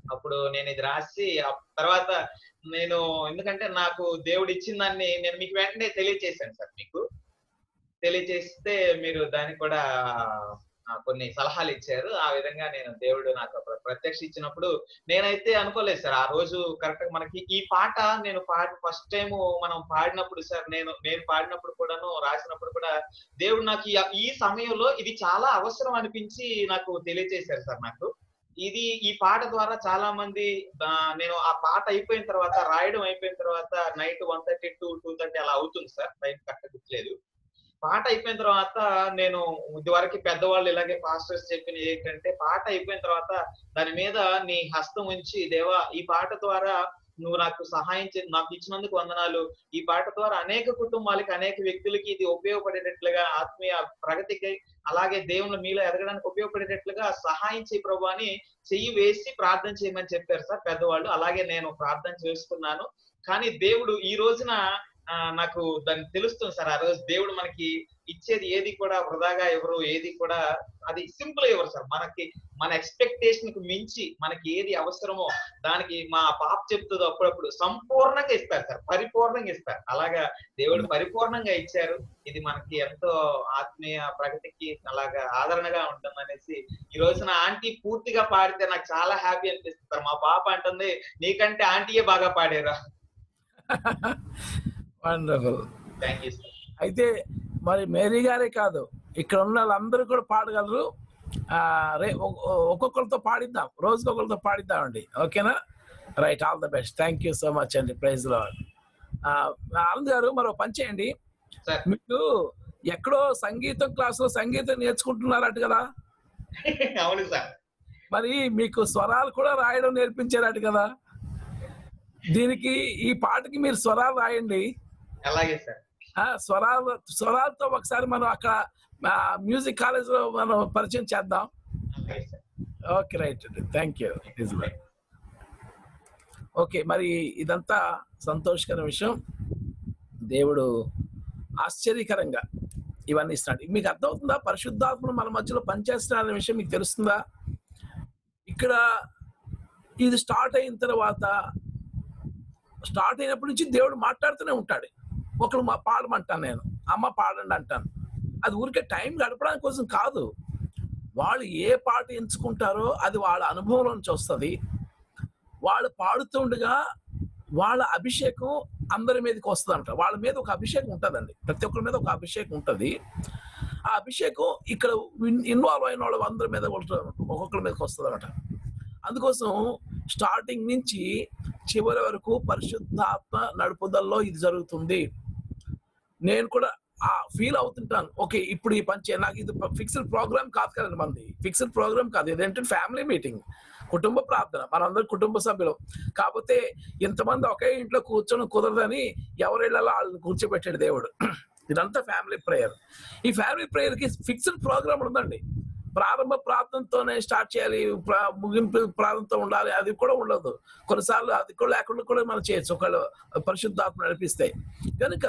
అప్పుడు నేను ఇది రాసి ఆ తర్వాత నేను ఎందుకంటే నాకు దేవుడు ఇచ్చిన దాన్ని నేను మీకు వెంటనే తెలియజేశాను సార్ మీకు తెలియజేస్తే మీరు దానికి కూడా ఆ, కొన్ని సలహాలు ఇచ్చారు ఆ విధంగా నేను దేవుడు నాకు ప్ర- ప్రత్యక్ష ఇచ్చినప్పుడు నేనైతే అనుకోలేదు సార్ ఆ రోజు కరెక్ట్ గా మనకి ఈ పాట నేను పాడి ఫస్ట్ టైం మనం పాడినప్పుడు సార్ నేను నేను పాడినప్పుడు కూడాను రాసినప్పుడు కూడా దేవుడు నాకు ఈ- ఈ సమయంలో ఇది చాలా అవసరం అనిపించి నాకు తెలియజేశారు సార్ నాకు ఇది ఈ పాట ద్వారా చాలా మంది ఆ, నేను ఆ పాట అయిపోయిన తర్వాత రాయడం అయిపోయిన తర్వాత night one thirty two two thirty అలా అవుతుంది సార్ టైం కరెక్ట్ గుర్తులేదు పాట అయిపోయిన తర్వాత నేను ఇదివరకు పెద్దవాళ్ళు ఇలాగే పాస్టర్స్ చెప్పిన ఏంటంటే పాట అయిపోయిన తర్వాత దాని మీద నీ హస్తం ఉంచి దేవా ఈ పాట ద్వారా నువ్వు నాకు సహాయం చే నాకు ఇచ్చినందుకు వందనాలు ఈ పాట ద్వారా అనేక కుటుంబాలకి అనేక వ్యక్తులకి ఇది ఉపయోగపడేటట్లుగా ఆత్మీయ ప్రగతికి అలాగే దేవుని మీలో ఎదగడానికి ఉపయోగపడేటట్లుగా సహాయం చేయి ప్రభు అని చెయ్యి వేసి ప్రార్థన చేయమని చెప్పారు సార్ పెద్దవాళ్ళు అలాగే నేను ప్రార్థన చేసుకున్నాను కానీ దేవుడు ఈ రోజున ఆ, నాకు దాన్ని తెలుస్తుంది సార్ ఆ రోజు దేవుడు మనకి ఇచ్చేది ఏది కూడా వృధాగా ఎవరు ఏది కూడా అది సింపుల్ ఇవ్వరు సార్ మనకి మన ఎక్స్పెక్టేషన్ కు మించి మనకి ఏది అవసరమో దానికి మా పాప చెప్తుంది అప్పుడప్పుడు సంపూర్ణంగా ఇస్తారు సార్ పరిపూర్ణంగా ఇస్తారు అలాగా దేవుడు పరిపూర్ణంగా ఇచ్చారు ఇది మనకి ఎంతో ఆత్మీయ ప్రగతికి అలాగా ఆదరణగా ఉంటుంది అనేసి ఈ రోజున ఆంటీ పూర్తిగా పాడితే నాకు చాలా హ్యాపీ అనిపిస్తుంది సార్ మా పాప అంటుంది నీకంటే ఆంటీయే బాగా పాడారా వండర్ఫుల్ థ్యాంక్ యూ సార్ అయితే మరి మేరీ గారే కాదు ఇక్కడ ఉన్న వాళ్ళందరూ కూడా పాడగలరు ఆ, రే ఒ- ఒ- ఒక్కొక్కరితో పాడిద్దాం రోజుకొకరితో పాడిద్దామండి ఓకేనా right all the best thank you so much అండి ప్రైజ్ లో ఆనంద్ గారు మరో పని చేయండి సార్ మీకు ఎక్కడో సంగీతం క్లాసులో సంగీతం నేర్చుకుంటున్నారట కదా అవును సార్ మరి మీకు స్వరాలు కూడా రాయడం నేర్పించారట కదా దీనికి ఈ పాటకి మీరు స్వరాలు రాయండి అలాగే సార్ ఆ స్వరాలు స్వరాలతో ఒకసారి మనం అక్కడ మ్యూజిక్ కాలేజ్ లో మనం పరిచయం చేద్దాం అలాగే sir okay right thank you okay మరి ఇదంతా సంతోషకర విషయం దేవుడు ఆశ్చర్యకరంగా ఇవన్నీ ఇస్తున్నాడు మీకు అర్థమవుతుందా పరిశుద్ధాత్మను మన మధ్యలో పనిచేస్తున్నారనే విషయం మీకు తెలుస్తుందా ఇక్కడ ఇది స్టార్ట్ అయిన తర్వాత స్టార్ట్ అయినప్పటి నుంచి దేవుడు మాట్లాడుతూనే ఉంటాడు ఒకరు మా పాడమంటాను నేను అమ్మ పాడండి అంటాను అది ఊరికే టైం గడపడానికి కోసం కాదు వాళ్ళు ఏ పాట ఎంచుకుంటారో అది వాళ్ళ అనుభవంలో నుంచి వస్తుంది వాళ్ళు పాడుతుండగా వాళ్ళ అభిషేకం అందరి మీదకి వస్తుందంట వాళ్ళ మీద ఒక అభిషేకం ఉంటుందండి ప్రతి ఒక్కరి మీద ఒక అభిషేకం ఉంటుంది ఆ అభిషేకం ఇక్కడ ఇన్వాల్వ్ అయిన వాళ్ళ అందరి మీద ఉంటుంది ఒక్కొక్కరి మీదకి వస్తుంది అనమాట అందుకోసం స్టార్టింగ్ నుంచి చివరి వరకు పరిశుద్ధాత్మ నడుపుదల్లో ఇది జరుగుతుంది నేను కూడా ఆ ఫీల్ అవుతుంటాను ఓకే ఇప్పుడు ఈ పని చేయాలి నాకు ఇది ఫిక్స్డ్ ప్రోగ్రామ్ కాదు కదండి మంది ఫిక్స్డ్ ప్రోగ్రామ్ కాదు ఇదేంటంటే ఫ్యామిలీ మీటింగ్ కుటుంబ ప్రార్థన మనందరం కుటుంబ సభ్యులు కాకపోతే ఇంతమంది ఒకే ఇంట్లో కూర్చొని కుదరదని ఎవరిళ్ళలో వాళ్ళని కూర్చోబెట్టాడు దేవుడు ఇదంతా ఫ్యామిలీ ప్రేయర్ ఈ ఫ్యామిలీ ప్రేయర్ కి ఫిక్స్డ్ ప్రోగ్రామ్ ఉందండి ప్రారంభ ప్రార్థనతోనే స్టార్ట్ చేయాలి ప్రా- ముగింపు ప్రార్థనతో ఉండాలి అది కూడా ఉండదు కొన్నిసార్లు అది కూడా లేకుండా కూడా మనం చేయొచ్చు ఒకళ్ళు పరిశుద్ధాత్మ నడిపిస్తే కనుక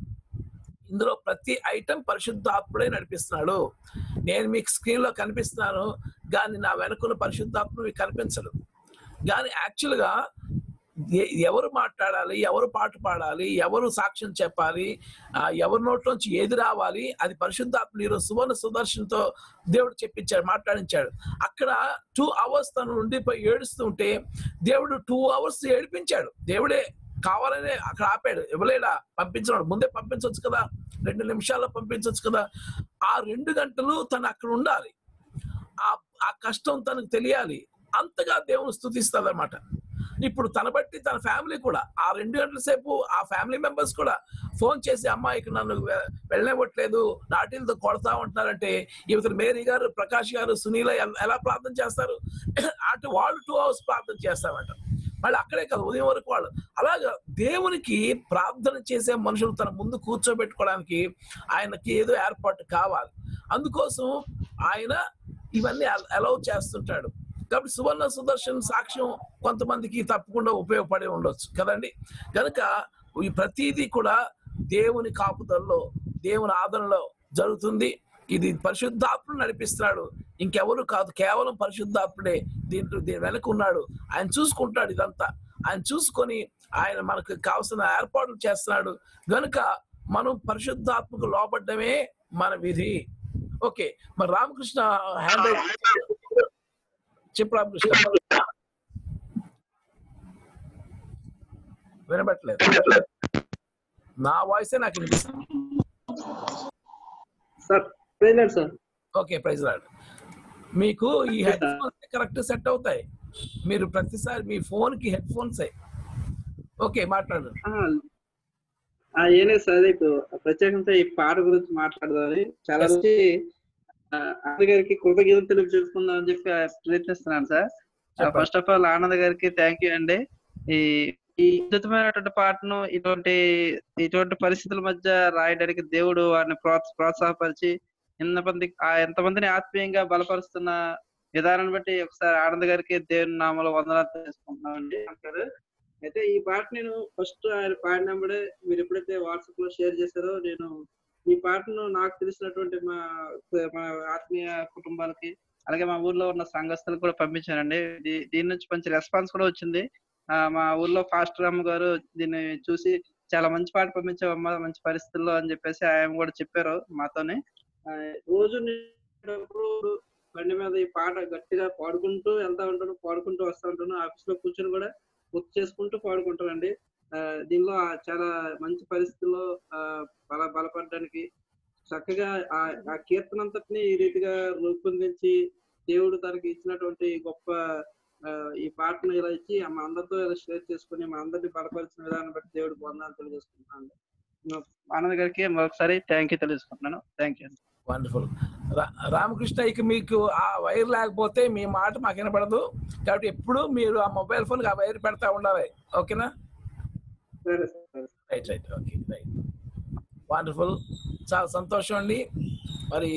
ఇందులో ప్రతి ఐటెం పరిశుద్ధాత్ముడే నడిపిస్తున్నాడు నేను మీకు స్క్రీన్ లో కనిపిస్తున్నాను కానీ నా వెనుకున్న పరిశుద్ధాత్మ మీకు కనిపించడు కానీ యాక్చువల్ గా ఎ- ఎవరు మాట్లాడాలి ఎవరు పాట పాడాలి ఎవరు సాక్ష్యం చెప్పాలి ఆ, ఎవరి నోట్లోంచి ఏది రావాలి అది పరిశుద్ధాత్మ ఈరోజు సువర్ణ సుదర్శన్తో దేవుడు చెప్పించాడు మాట్లాడించాడు అక్కడ టూ అవర్స్ తను ఉండిపోయి ఏడుస్తుంటే దేవుడు టూ అవర్స్ ఏడిపించాడు దేవుడే కావాలనే అక్కడ ఆపాడు ఇవ్వలేడా పంపించినాడు ముందే పంపించవచ్చు కదా రెండు నిమిషాల్లో పంపించవచ్చు కదా ఆ రెండు గంటలు తను అక్కడ ఉండాలి ఆ ఆ కష్టం తనకు తెలియాలి అంతగా దేవుని స్థుతిస్తుంది అనమాట ఇప్పుడు తన బట్టి తన ఫ్యామిలీ కూడా ఆ రెండు గంటల సేపు ఆ ఫ్యామిలీ మెంబర్స్ కూడా ఫోన్ చేసి అమ్మాయికి నన్ను వె- వెళ్ళనివ్వట్లేదు నాటిలతో కొడతా ఉంటున్నారంటే ఇవతల మేరీ గారు ప్రకాష్ గారు సునీల ఎల్- ఎలా ప్రార్థన చేస్తారు అటు వాళ్ళు టూ అవర్స్ ప్రార్థన చేస్తారంట మళ్ళీ అక్కడే కాదు ఉదయం వరకు వాళ్ళు అలాగా దేవునికి ప్రార్థన చేసే మనుషులు తన ముందు కూర్చోబెట్టుకోవడానికి ఆయనకి ఏదో ఏర్పాటు కావాలి అందుకోసం ఆయన ఇవన్నీ అలౌ చేస్తుంటాడు కాబట్టి సువర్ణ సుదర్శన్ సాక్ష్యం కొంతమందికి తప్పకుండా ఉపయోగపడి ఉండొచ్చు కదండి కనుక ఈ ప్రతిదీ కూడా దేవుని కాపుదల్లో దేవుని ఆదరణలో జరుగుతుంది ఇది పరిశుద్ధాత్ముడు నడిపిస్తున్నాడు ఇంకెవరు కాదు కేవలం పరిశుద్ధాత్ముడే దీంట్లో దీని వెనక ఉన్నాడు ఆయన చూసుకుంటాడు ఇదంతా ఆయన చూసుకొని ఆయన మనకు కావాల్సిన ఏర్పాట్లు చేస్తున్నాడు గనుక మనం పరిశుద్ధాత్మకు లోపడ్డమే మన విధి ఓకే మరి రామకృష్ణ హ్యాండ్ చెప్పు రామకృష్ణ వినబట్లేదు నా వాయిసే నాకు వినిపిస్తుంది sir president sir okay praise రాడు మీకు ఈ హెడ్ ఫోన్స్ కరెక్ట్ సెట్ అవుతాయి మీరు ప్రతిసారి మీ ఫోన్ కి హెడ్ ఫోన్స్ ఓకే మాట్లాడు ఏనే సార్ ఇప్పుడు ప్రత్యేకంగా ఈ పాట గురించి మాట్లాడదామని చాలా Yes. రోజు ఆనంద్ గారికి కృతజ్ఞతలు తెలుసుకుందాం అని చెప్పి ప్రయత్నిస్తున్నాను సార్ చెప్పండి. ఫస్ట్ ఆఫ్ ఆల్ ఆనంద్ గారికి థ్యాంక్ యూ అండి ఈ ఈ అద్భుతమైనటువంటి పాటను ఇటువంటి ఇటువంటి పరిస్థితుల మధ్య రాయడానికి దేవుడు వారిని ప్రోత్స ప్రోత్సాహపరిచి ఎంతమంది ఆ ఎంతమందిని ఆత్మీయంగా బలపరుస్తున్న విధానాన్ని బట్టి ఒకసారి ఆనంద్ గారికి దేవుని నామలో వందనాలు తెలుసుకుంటున్నామండి అంటారు అయితే ఈ పాట నేను ఫస్ట్ ఆయన పాడినప్పుడే మీరు ఎప్పుడైతే వాట్సాప్ లో షేర్ చేశారో నేను ఈ పాటను నాకు తెలిసినటువంటి మా మా ఆత్మీయ కుటుంబాలకి అలాగే మా ఊర్లో ఉన్న సంఘస్థులకు కూడా పంపించానండి దీ- దీని నుంచి మంచి రెస్పాన్స్ కూడా వచ్చింది ఆ, మా ఊర్లో ఫాస్టర్ అమ్మ గారు దీన్ని చూసి చాలా మంచి పాట పంపించావమ్మా మంచి పరిస్థితుల్లో అని చెప్పేసి ఆయన కూడా చెప్పారు మాతోనే ఆ, రోజు నేను బండి మీద ఈ పాట గట్టిగా పాడుకుంటూ వెళ్తా ఉంటాను పాడుకుంటూ వస్తా ఉంటాను ఆఫీస్ లో కూర్చొని కూడా గుర్తు చేసుకుంటూ పాడుకుంటానండి ఆ, దీనిలో ఆ చాలా మంచి పరిస్థితుల్లో ఆ, బల బలపడడానికి చక్కగా ఆ ఆ కీర్తన అంతటిని ఈ రీతిగా రూపొందించి దేవుడు తనకి ఇచ్చినటువంటి గొప్ప ఆ, ఈ పాటను ఇలా ఇచ్చి మా అందరితో ఇలా షేర్ చేసుకుని మా అందరిని బలపరిచిన విధానం బట్టి దేవుడు వందనాలు తెలియజేసుకుంటున్నాను ఆనంద్ గారికి మరొకసారి థ్యాంక్ యూ తెలియజేసుకుంటున్నాను థ్యాంక్ యూ వండర్ఫుల్ రామకృష్ణ ఇక మీకు ఆ వైర్ లేకపోతే మీ మాట మాకు వినపడదు కాబట్టి ఎప్పుడు మీరు ఆ మొబైల్ ఫోన్ ఆ వైర్ పెడతా ఉండాలి ఓకేనా సరే sir right right okay right wonderful చాలా సంతోషం అండి మరి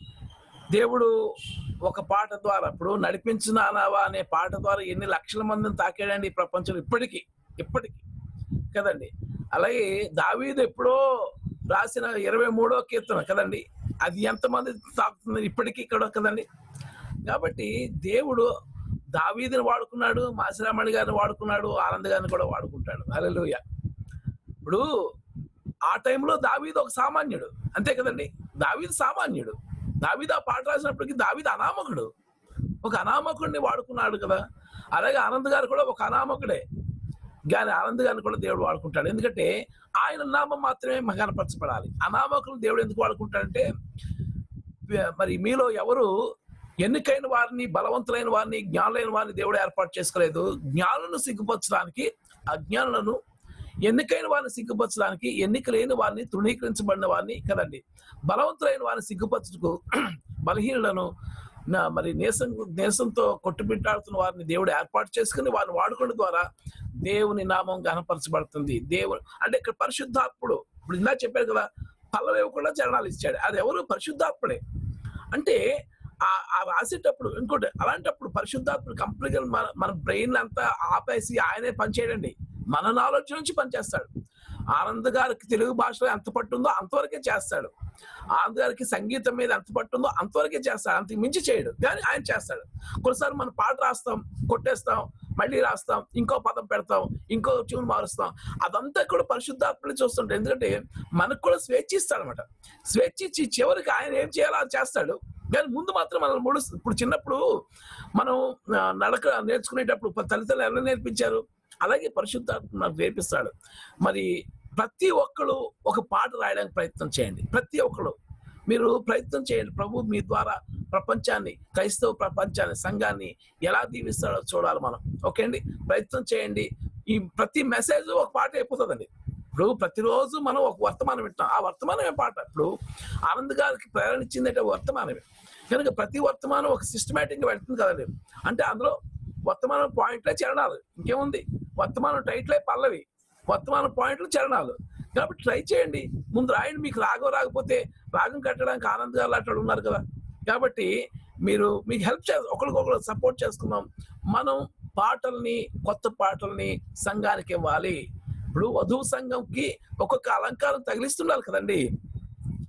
దేవుడు ఒక పాట ద్వారా ఇప్పుడు నడిపించున్నావా అనే పాట ద్వారా ఎన్ని లక్షల మందిని తాకాడండి ఈ ప్రపంచంలో ఇప్పటికీ ఇప్పటికీ కదండి అలాగే దావీదు ఎప్పుడో రాసిన ఇరవై మూడో కీర్తన కదండి అది ఎంతమంది తాకుతుంది ఇప్పటికీ ఇక్కడ కదండి కాబట్టి దేవుడు దావీదుని వాడుకున్నాడు మాసిరామణి గారిని వాడుకున్నాడు ఆనంద్ గారిని కూడా వాడుకుంటాడు హల్లెలూయా ఇప్పుడు ఆ టైంలో దావీదు ఒక సామాన్యుడు అంతే కదండి దావీదు సామాన్యుడు దావీదు ఆ పాట రాసినప్పటికీ దావీదు అనామకుడు ఒక అనామకుడిని వాడుకున్నాడు కదా అలాగే ఆనంద్ గారు కూడా ఒక అనామకుడే కానీ ఆనంద్ గారిని కూడా దేవుడు వాడుకుంటాడు ఎందుకంటే ఆయన నామం మాత్రమే మ- కనపరచబడాలి అనామకులు దేవుడు ఎందుకు వాడుకుంటాడంటే వ- మరి మీలో ఎవరు ఎన్నికైన వారిని బలవంతులైన వారిని జ్ఞానులైన వారిని దేవుడు ఏర్పాటు చేసుకోలేదు జ్ఞానులను సిగ్గుపరచడానికి అజ్ఞానులను ఎన్నికైన వారిని సిగ్గుపరచడానికి ఎన్నిక లేని వారిని తృణీకరించబడిన వారిని కదండి బలవంతులైన వారిని సిగ్గుపరచుకు బలహీనులను నా- మరి నేసం నేసంతో కొట్టుబిట్టాడుతున్న వారిని దేవుడు ఏర్పాటు చేసుకుని వారిని వాడుకోవడం ద్వారా దేవుని నామం గణపరచబడుతుంది దేవుడు అంటే ఇక్కడ పరిశుద్ధాత్ముడు ఇప్పుడు ఇందా చెప్పారు కదా పల్లవి ఇవ్వకుండా చరణాలు ఇచ్చాడు అది ఎవరు పరిశుద్ధాత్ముడే అంటే ఆ ఆ రాసేటప్పుడు ఇంకోటి అలాంటప్పుడు పరిశుద్ధాత్ముడు కంప్లీట్ గా మన మన బ్రెయిన్ అంతా ఆపేసి ఆయనే పనిచేయడండి మన నాలెడ్జ్ నుంచి పనిచేస్తాడు ఆనంద్ గారికి తెలుగు భాషలో ఎంత పట్టుందో అంతవరకే చేస్తాడు ఆనంద్ గారికి సంగీతం మీద ఎంత పట్టుందో అంతవరకే చేస్తాడు అంతకు మించి చేయడు కానీ ఆయన చేస్తాడు కొన్నిసార్లు మనం పాట రాస్తాం కొట్టేస్తాం మళ్ళీ రాస్తాం ఇంకో పదం పెడతాం ఇంకో ట్యూన్ మారుస్తాం అదంతా కూడా పరిశుద్ధాత్మని చూస్తుంటాం ఎందుకంటే మనకు కూడా స్వేచ్ఛ ఇస్తాడనమాట స్వేచ్ఛ ఇచ్చి చివరికి ఆయన ఏం చేయాలో అది చేస్తాడు కానీ ముందు మాత్రం మనం ముడు ఇప్పుడు చిన్నప్పుడు మనం ఆ, నడక నేర్చుకునేటప్పుడు ప- తల్లిదండ్రులు ఎలా నేర్పించారు అలాగే పరిశుద్ధాత్మ మనకు నేర్పిస్తాడు మరి ప్రతి ఒక్కరు ఒక పాట రాయడానికి ప్రయత్నం చేయండి ప్రతి ఒక్కరు మీరు ప్రయత్నం చేయండి ప్రభు మీ ద్వారా ప్రపంచాన్ని క్రైస్తవ ప్రపంచాన్ని సంఘాన్ని ఎలా దీవిస్తాడో చూడాలి మనం ఓకే అండి ప్రయత్నం చేయండి ఈ ప్రతి మెసేజ్ ఒక పాట అయిపోతుందండి ఇప్పుడు ప్రతిరోజు మనం ఒక వర్తమానం వింటాం ఆ వర్తమానమే పాట ఇప్పుడు ఆనంద్ గారికి ప్రేరణ ఇచ్చిందంటే వర్తమానమే కనుక ప్రతి వర్తమానం ఒక సిస్టమేటిక్ గా వెళ్తుంది కదండి అంటే అందులో వర్తమానం పాయింట్లే చరణాలు ఇంకేముంది వర్తమానం టైట్లే పల్లవి వర్తమానం పాయింట్లు చరణాలు కాబట్టి ట్రై చేయండి ముందు రాయండి మీకు రాగం రాకపోతే రాగం కట్టడానికి ఆనంద్ గారు అట్లా ఉన్నారు కదా కాబట్టి మీరు మీకు హెల్ప్ చే ఒకరికొకరు సపోర్ట్ చేసుకుందాం మనం పాటల్ని కొత్త పాటల్ని సంఘానికి ఇవ్వాలి ఇప్పుడు వధువు సంఘంకి ఒక్కొక్క అలంకారం తగిలిస్తుండాలి కదండి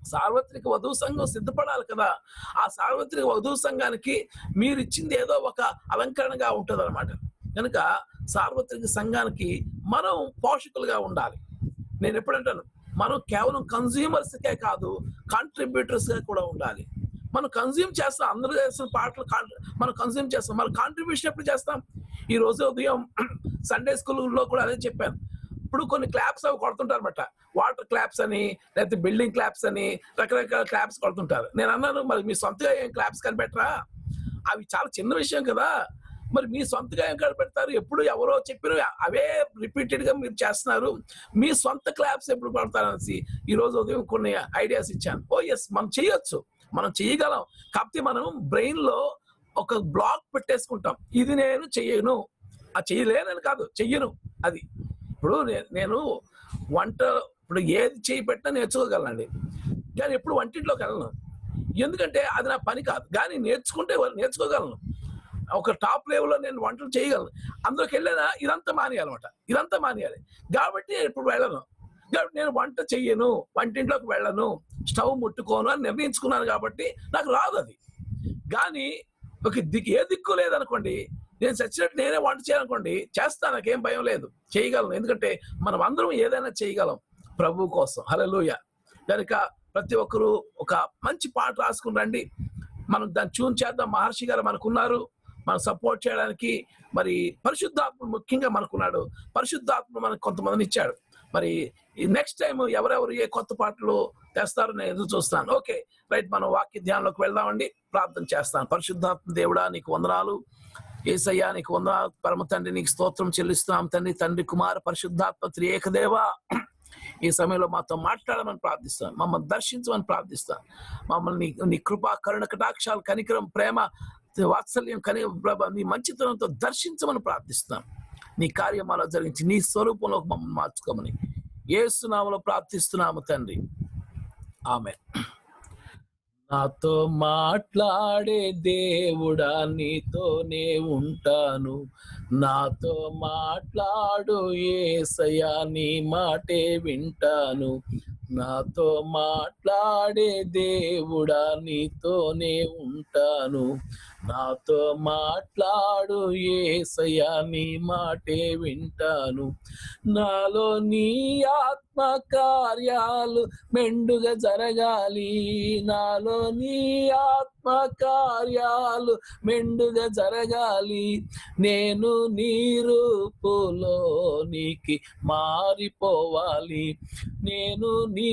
సార్వత్రిక వధువు సంఘం సిద్ధపడాలి కదా ఆ సార్వత్రిక వధువు సంఘానికి మీరు ఇచ్చింది ఏదో ఒక అలంకరణగా ఉంటది అనమాట కనుక సార్వత్రిక సంఘానికి మనం పోషకులుగా ఉండాలి నేను ఎప్పుడంటాను మనం కేవలం కన్జ్యూమర్స్ కే కాదు కాంట్రిబ్యూటర్స్ గా కూడా ఉండాలి మనం కన్జ్యూమ్ చేస్తాం అందరూ చేస్తున్న పాటలు కాన్- మనం కన్జ్యూమ్ చేస్తాం మన కాంట్రిబ్యూషన్ ఎప్పుడు చేస్తాం ఈ రోజు ఉదయం సండే స్కూల్లో కూడా అదే చెప్పాను ఇప్పుడు కొన్ని క్లాప్స్ అవి కొడుతుంటారు అనమాట వాటర్ క్లాప్స్ అని లేకపోతే బిల్డింగ్ క్లాప్స్ అని రకరకాల క్లాప్స్ కొడుతుంటారు నేను అన్నాను మరి మీ సొంతగా ఏం క్లాప్స్ కనిపెట్టరా అవి చాలా చిన్న విషయం కదా మరి మీ సొంతగా ఏం కనిపెడతారు ఎప్పుడు ఎవరో చెప్పిన అవే రిపీటెడ్ గా మీరు చేస్తున్నారు మీ సొంత క్లాప్స్ ఎప్పుడు కొడతారు అనేసి ఈ రోజు ఉదయం కొన్ని ఐడియాస్ ఇచ్చాను ఓ ఎస్ మనం చేయొచ్చు మనం చేయగలం కాకపోతే మనం బ్రెయిన్ లో ఒక బ్లాక్ పెట్టేసుకుంటాం ఇది నేను చెయ్యను ఆ చెయ్యలేనని కాదు చెయ్యను అది ఇప్పుడు నే- నేను వంట ఇప్పుడు ఏది చేయి పెట్టినా నేర్చుకోగలనండి కానీ ఎప్పుడు వంటింట్లోకి వెళ్ళను ఎందుకంటే అది నా పని కాదు కానీ నేర్చుకుంటే వాళ్ళు నేర్చుకోగలను ఒక టాప్ లెవెల్లో నేను వంటలు చేయగలను అందులోకి వెళ్ళినా ఇదంతా మానేయాలన్నమాట ఇదంతా మానేయాలి కాబట్టి నేను ఇప్పుడు వెళ్ళను కాబట్టి నేను వంట చెయ్యను వంటింట్లోకి వెళ్ళను స్టవ్ ముట్టుకోను అని నిర్ణయించుకున్నాను కాబట్టి నాకు రాదు అది కానీ ఒక దిక్కు ఏ దిక్కు లేదనుకోండి నేను చచ్చినట్టు నేనే వంట చేయాలనుకోండి చేస్తాను నాకేం భయం లేదు చేయగలను ఎందుకంటే మనం అందరం ఏదైనా చేయగలం ప్రభు కోసం హలలుయ కనుక ప్రతి ఒక్కరూ ఒక మంచి పాట రాసుకుని రండి మనం దాన్ని ట్యూన్ చేద్దాం మహర్షి గారు మనకున్నారు మనం సపోర్ట్ చేయడానికి మరి పరిశుద్ధాత్మ ముఖ్యంగా మనకున్నాడు పరిశుద్ధాత్మ మనకు కొంతమందిని ఇచ్చాడు మరి నెక్స్ట్ టైం ఎవరెవరు ఏ కొత్త పాటలు తెస్తారో నేను ఎదురు చూస్తాను ఓకే రైట్ మనం వాక్య ధ్యానంలోకి వెళ్దామండి ప్రార్థన చేస్తాను పరిశుద్ధాత్మ దేవుడా నీకు వందనాలు ఏసయ్యా నీకు వందనాలు పరమ తండ్రి నీకు స్తోత్రం చెల్లిస్తున్నాం తండ్రి తండ్రి కుమార పరిశుద్ధాత్మ త్రియేకదేవా ఈ సమయంలో మాతో మాట్లాడమని ప్రార్థిస్తాను మమ్మల్ని దర్శించమని ప్రార్థిస్తాను మమ్మల్ని నీ- నీ కృపా కరుణ కటాక్షాలు కనికరం ప్రేమ వాత్సల్యం కని ప్రభ నీ మంచితనంతో దర్శించమని ప్రార్థిస్తాం నీ కార్యమాలో జరిగించి నీ స్వరూపంలో మమ్మల్ని మార్చుకోమని ఏసునామలో ప్రార్థిస్తున్నాము తండ్రి ఆమె నాతో మాట్లాడే దేవుడా నీతోనే ఉంటాను నాతో మాట్లాడు ఏసయ్యా నీ మాటే వింటాను నాతో మాట్లాడే దేవుడా నీతోనే ఉంటాను నాతో మాట్లాడు ఏసయ్యా నీ మాటే వింటాను నాలో నీ ఆత్మ కార్యాలు మెండుగా జరగాలి నాలో నీ ఆత్మ కార్యాలు మెండుగా జరగాలి నేను నీ రూపులోనికి మారిపోవాలి నేను నీ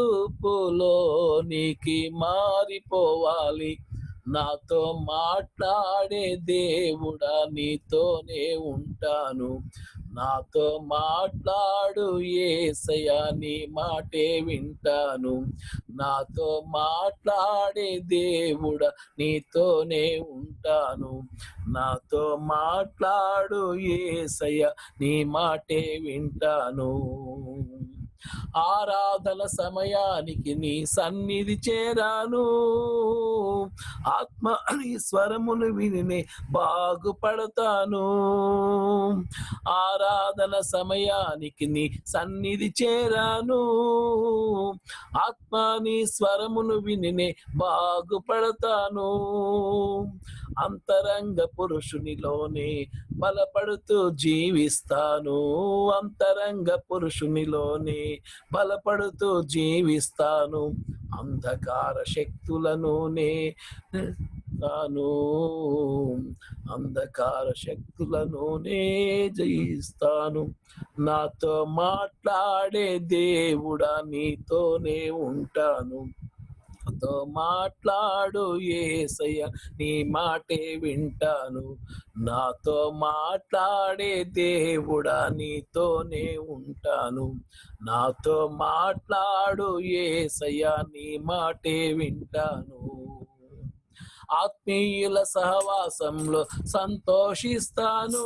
రూపులోనికి మారిపోవాలి నాతో మాట్లాడే దేవుడా నీతోనే ఉంటాను నాతో మాట్లాడు ఏసయ్యా నీ మాటే వింటాను నాతో మాట్లాడే దేవుడా నీతోనే ఉంటాను నాతో మాట్లాడు ఏసయ్య నీ మాటే వింటాను ఆరాధన సమయానికి నీ సన్నిధి చేరాను ఆత్మ నీ స్వరమును విని బాగుపడతాను ఆరాధన సమయానికి నీ సన్నిధి చేరాను ఆత్మ నీ స్వరమును విని బాగుపడతాను అంతరంగ పురుషునిలోనే బలపడుతూ జీవిస్తాను అంతరంగ పురుషునిలోనే బలపడుతూ జీవిస్తాను అంధకార శక్తులనునే తాను అంధకార శక్తులనునే జయిస్తాను నాతో మాట్లాడే దేవుడా నీతోనే ఉంటాను నాతో మాట్లాడు ఏసయ్య నీ మాటే వింటాను నాతో మాట్లాడే దేవుడా నీతోనే ఉంటాను నాతో మాట్లాడు ఏసయ్య నీ మాటే వింటాను ఆత్మీయుల సహవాసంలో సంతోషిస్తాను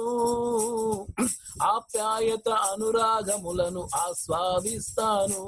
ఆప్యాయత అనురాగములను ఆస్వాదిస్తాను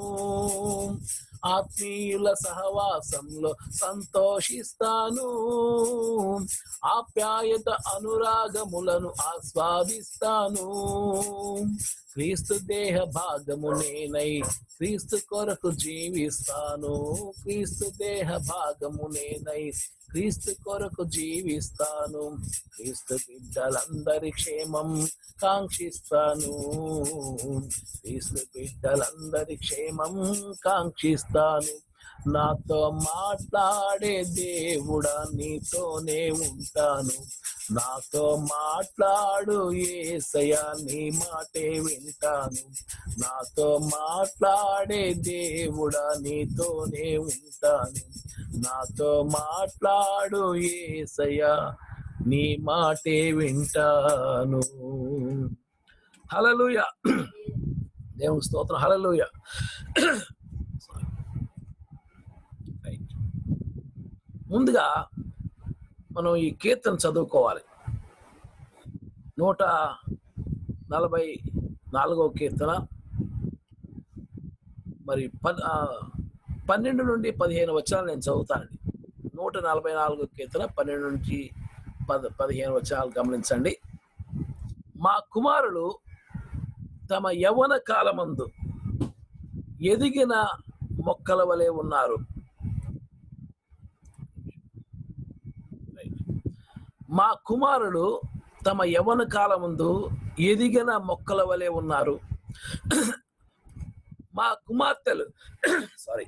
ఆత్మీయుల సహవాసంలో సంతోషిస్తాను ఆప్యాయత అనురాగములను ఆస్వాదిస్తాను క్రీస్తు దేహ భాగము నేనై క్రీస్తు కొరకు జీవిస్తాను క్రీస్తు దేహ భాగము నేనై క్రీస్తు కొరకు జీవిస్తాను క్రీస్తు బిడ్డలందరి క్షేమం కాంక్షిస్తాను క్రీస్తు బిడ్డలందరి క్షేమం కాంక్షిస్తాను నాతో మాట్లాడే దేవుడా నీతోనే ఉంటాను నాతో మాట్లాడు ఏసయ్యా నీ మాటే వింటాను నాతో మాట్లాడే దేవుడా నీతోనే ఉంటాను నాతో మాట్లాడు ఏసయ్యా నీ మాటే వింటాను హలలుయ దేవుని స్తోత్రం హలలుయ రైట్ ముందుగా మనం ఈ కీర్తన చదువుకోవాలి నూట నలభై నాలుగో కీర్తన మరి పద్ ఆ, పన్నెండు నుండి పదిహేను వచనాలు నేను చదువుతానండి నూట నలభై నాలుగో కీర్తన పన్నెండు నుంచి పద పదిహేను వచనాలు గమనించండి మా కుమారులు తమ యవ్వన కాలమందు ఎదిగిన మొక్కల వలె ఉన్నారు మా కుమారులు తమ యవ్వన కాలముందు ఎదిగిన మొక్కల వలె ఉన్నారు మా కుమార్తెలు సారీ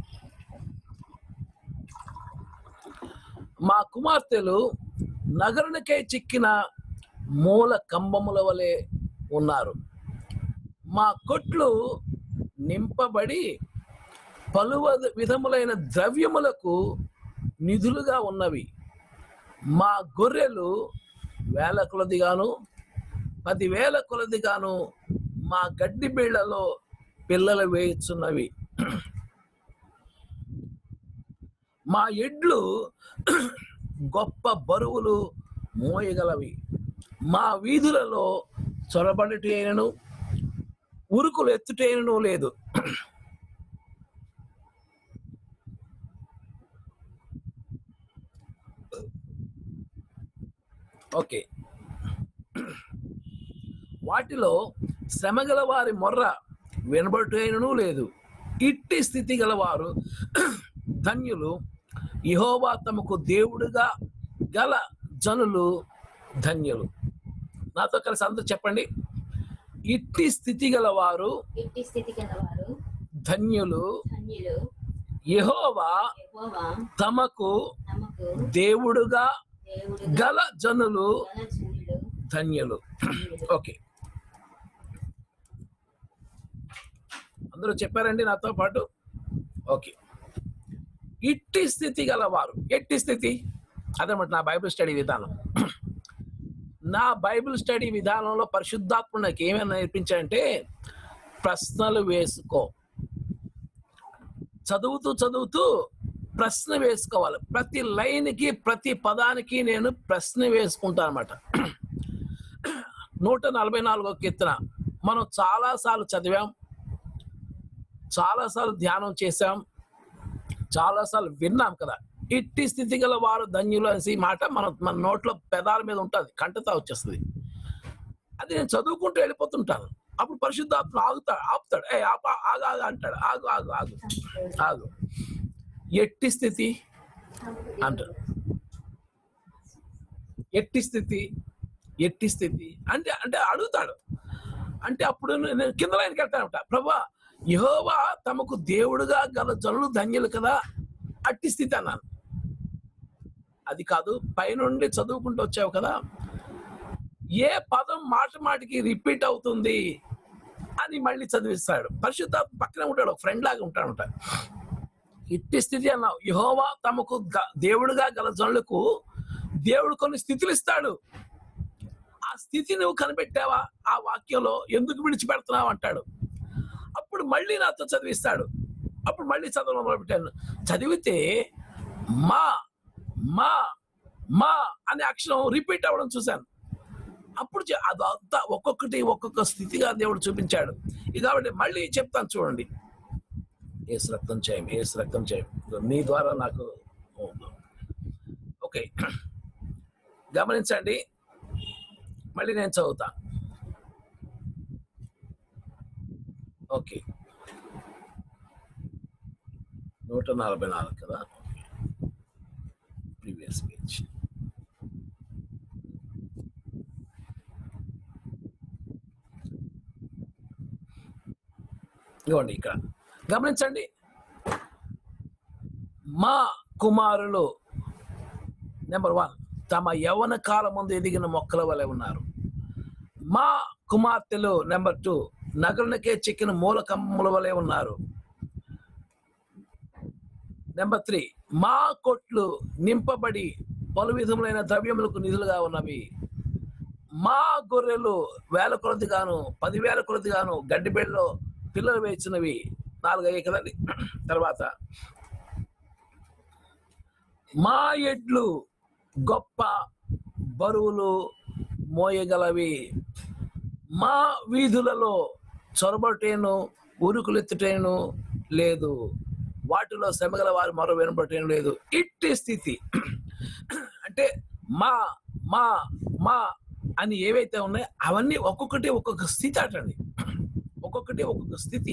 మా కుమార్తెలు నగరునికై చిక్కిన మూల కంబముల వలె ఉన్నారు మా కొట్లు నింపబడి పలు విధములైన ద్రవ్యములకు నిధులుగా ఉన్నవి మా గొర్రెలు వేల కొలదిగాను పదివేల కొలదిగాను మా గడ్డి బీళ్లలో పిల్లలు వేయుచున్నవి మా ఎడ్లు గొప్ప బరువులు మోయగలవి మా వీధులలో చొరబడిటైనను ఉరుకులు ఎత్తుటైనను లేదు ఓకే వాటిలో శ్రమగల వారి మొర్ర వినబడుటైనను లేదు ఇట్టి స్థితి గలవారు ధన్యులు యెహోవా తమకు దేవుడుగా గల జనులు ధన్యులు నాతో కలిసి అందరూ చెప్పండి ఇట్టి స్థితి గలవారు ఇట్టి స్థితి గలవారు ధన్యులు ధన్యులు యెహోవా యెహోవా తమకు తమకు దేవుడుగా దేవుడుగా గల జనులు గల జనులు ధన్యులు ఓకే అందరూ చెప్పారండి నాతో పాటు ఓకే ఇట్టి స్థితి గలవారు ఎట్టి స్థితి అదనమాట నా బైబిల్ స్టడీ విధానం నా బైబిల్ స్టడీ విధానంలో పరిశుద్ధాత్మ నాకు ఏమైనా నేర్పించాడంటే ప్రశ్నలు వేసుకో చదువుతూ చదువుతూ ప్రశ్న వేసుకోవాలి ప్రతి లైన్కి ప్రతి పదానికి నేను ప్రశ్న వేసుకుంటాను అనమాట నూట నలభై నాలుగో కీర్తన మనం చాలాసార్లు చదివాం చాలాసార్లు ధ్యానం చేశాం చాలాసార్లు విన్నాం కదా ఇట్టి స్థితి గల వారు ధన్యులు అనేసి మాట మన మన నోట్లో పెదాల మీద ఉంటుంది కంటతా వచ్చేస్తుంది అది నేను చదువుకుంటూ వెళ్ళిపోతుంటాను అప్పుడు పరిశుద్ధాత్మ ఆగుతాడు ఆపుతాడు ఏ ఆప ఆగు ఆగు అంటాడు ఆగు ఆగు ఆగు ఆగు ఎట్టి స్థితి అంటాడు ఎట్టి స్థితి ఎట్టి స్థితి అంటే అంటే అడుగుతాడు అంటే అప్పుడు నేను కింద లైన్కి వెళ్తానట ప్రభా యహోవా తమకు దేవుడుగా గల జనులు ధన్యులు కదా అట్టి స్థితి అన్నాను అది కాదు పైనుండి చదువుకుంటూ వచ్చావు కదా ఏ పదం మాట మాటికి రిపీట్ అవుతుంది అని మళ్ళీ చదివిస్తాడు పరిశుద్ధాత్మ పక్కనే ఉంటాడు ఒక ఫ్రెండ్ లాగా ఉంటాడు ఉంటాడు ఇట్టి స్థితి అన్నావు యహోవా తమకు గ- దేవుడుగా గల జనులకు దేవుడు కొన్ని స్థితులు ఇస్తాడు ఆ స్థితి నువ్వు కనిపెట్టావా ఆ వాక్యంలో ఎందుకు విడిచిపెడుతున్నావు అంటాడు అప్పుడు మళ్ళీ నాతో చదివిస్తాడు అప్పుడు మళ్ళీ చదవడం మొదలుపెట్టాను చదివితే మా మా మా అనే అక్షరం రిపీట్ అవ్వడం చూశాను అప్పుడు చె- అదంతా ఒక్కొక్కటి ఒక్కొక్క స్థితిగా దేవుడు చూపించాడు ఇది కాబట్టి మళ్ళీ చెప్తాను చూడండి ఏసు రక్తం చేయం ఏసు రక్తం చేయం నీ ద్వారా నాకు ఓకే గమనించండి మళ్ళీ నేను చదువుతా ఓకే నూట నలభై నాలుగు కదా ప్రీవియస్ పేజ్ ఇవ్వండి ఇక్కడ గమనించండి మా కుమారులు నెంబర్ వన్ తమ యవన కాలం ముందు ఎదిగిన మొక్కల వలె ఉన్నారు మా కుమార్తెలు నెంబర్ టూ నగరునికే చెక్కిన మూలకమ్ముల వలె ఉన్నారు నెంబర్ త్రీ మా కొట్లు నింపబడి పలు విధములైన ద్రవ్యములకు నిధులుగా ఉన్నవి మా గొర్రెలు వేల కొలది గాను పదివేల కొలది గాను గడ్డి బెడ్లో పిల్లలు వేసినవి నాలుగు అయ్యాయి కదండి తర్వాత మా ఎడ్లు గొప్ప బరువులు మోయగలవి మా వీధులలో చొరబటేను ఉరుకులెత్తుటేను లేదు వాటిలో శ్రమగల వారు మరో వినబట్టేను లేదు ఇట్టి స్థితి అంటే మా మా మా అని ఏవైతే ఉన్నాయో అవన్నీ ఒక్కొక్కటి ఒక్కొక్క స్థితి అటండి ఒక్కొక్కటి ఒక్కొక్క స్థితి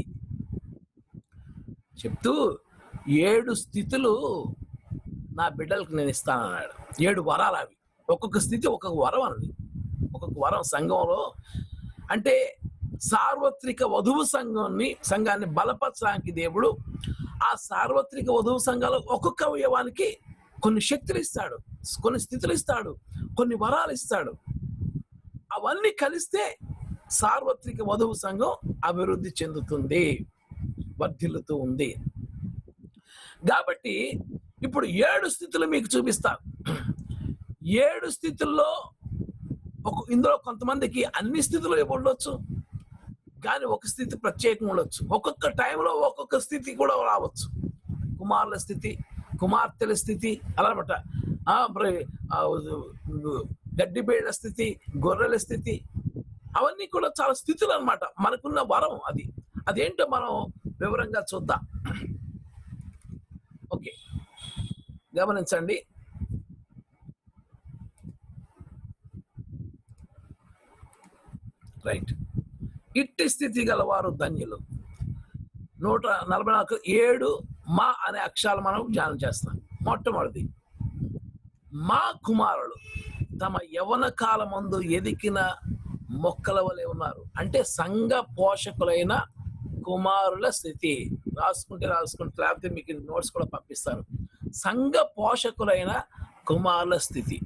చెప్తూ ఏడు స్థితులు నా బిడ్డలకు నేను ఇస్తానన్నాడు ఏడు వరాలు అవి ఒక్కొక్క స్థితి ఒక్కొక్క వరం అండి ఒక్కొక్క వరం సంఘంలో అంటే సార్వత్రిక వధువు సంఘాన్ని సంఘాన్ని బలపరచడానికి దేవుడు ఆ సార్వత్రిక వధువు సంఘాలు ఒక్కొక్క అవయవానికి కొన్ని శక్తులు ఇస్తాడు కొన్ని స్థితులు ఇస్తాడు కొన్ని వరాలు ఇస్తాడు అవన్నీ కలిస్తే సార్వత్రిక వధువు సంఘం అభివృద్ధి చెందుతుంది వర్ధిల్లుతూ ఉంది కాబట్టి ఇప్పుడు ఏడు స్థితులు మీకు చూపిస్తాను ఏడు స్థితుల్లో ఒక ఇందులో కొంతమందికి అన్ని స్థితులు ఉండొచ్చు కానీ ఒక స్థితి ప్రత్యేకంగా ఉండొచ్చు ఒక్కొక్క టైంలో ఒక్కొక్క స్థితి కూడా రావచ్చు కుమారుల స్థితి కుమార్తెల స్థితి అలా అనమాట ఆ, మరి, ఆ, గడ్డిబేళ్ల స్థితి గొర్రెల స్థితి అవన్నీ కూడా చాలా స్థితులు అన్నమాట మనకున్న వరం అది అదేంటో మనం వివరంగా చూద్దాం ఓకే గమనించండి రైట్ ఇట్టి స్థితి గలవారు ధన్యులు నూట నలభై నాలుగు ఏడు మా అనే అక్షరాలు మనం ధ్యానం చేస్తాం మొట్టమొదటిది మా కుమారులు తమ యవన కాలమందు ఎదికిన మొక్కల వలె ఉన్నారు అంటే సంఘ పోషకులైన కుమారుల స్థితి రాసుకుంటే రాసుకుంటే లేకపోతే మీకు నోట్స్ కూడా పంపిస్తాను సంఘ పోషకులైన కుమారుల స్థితి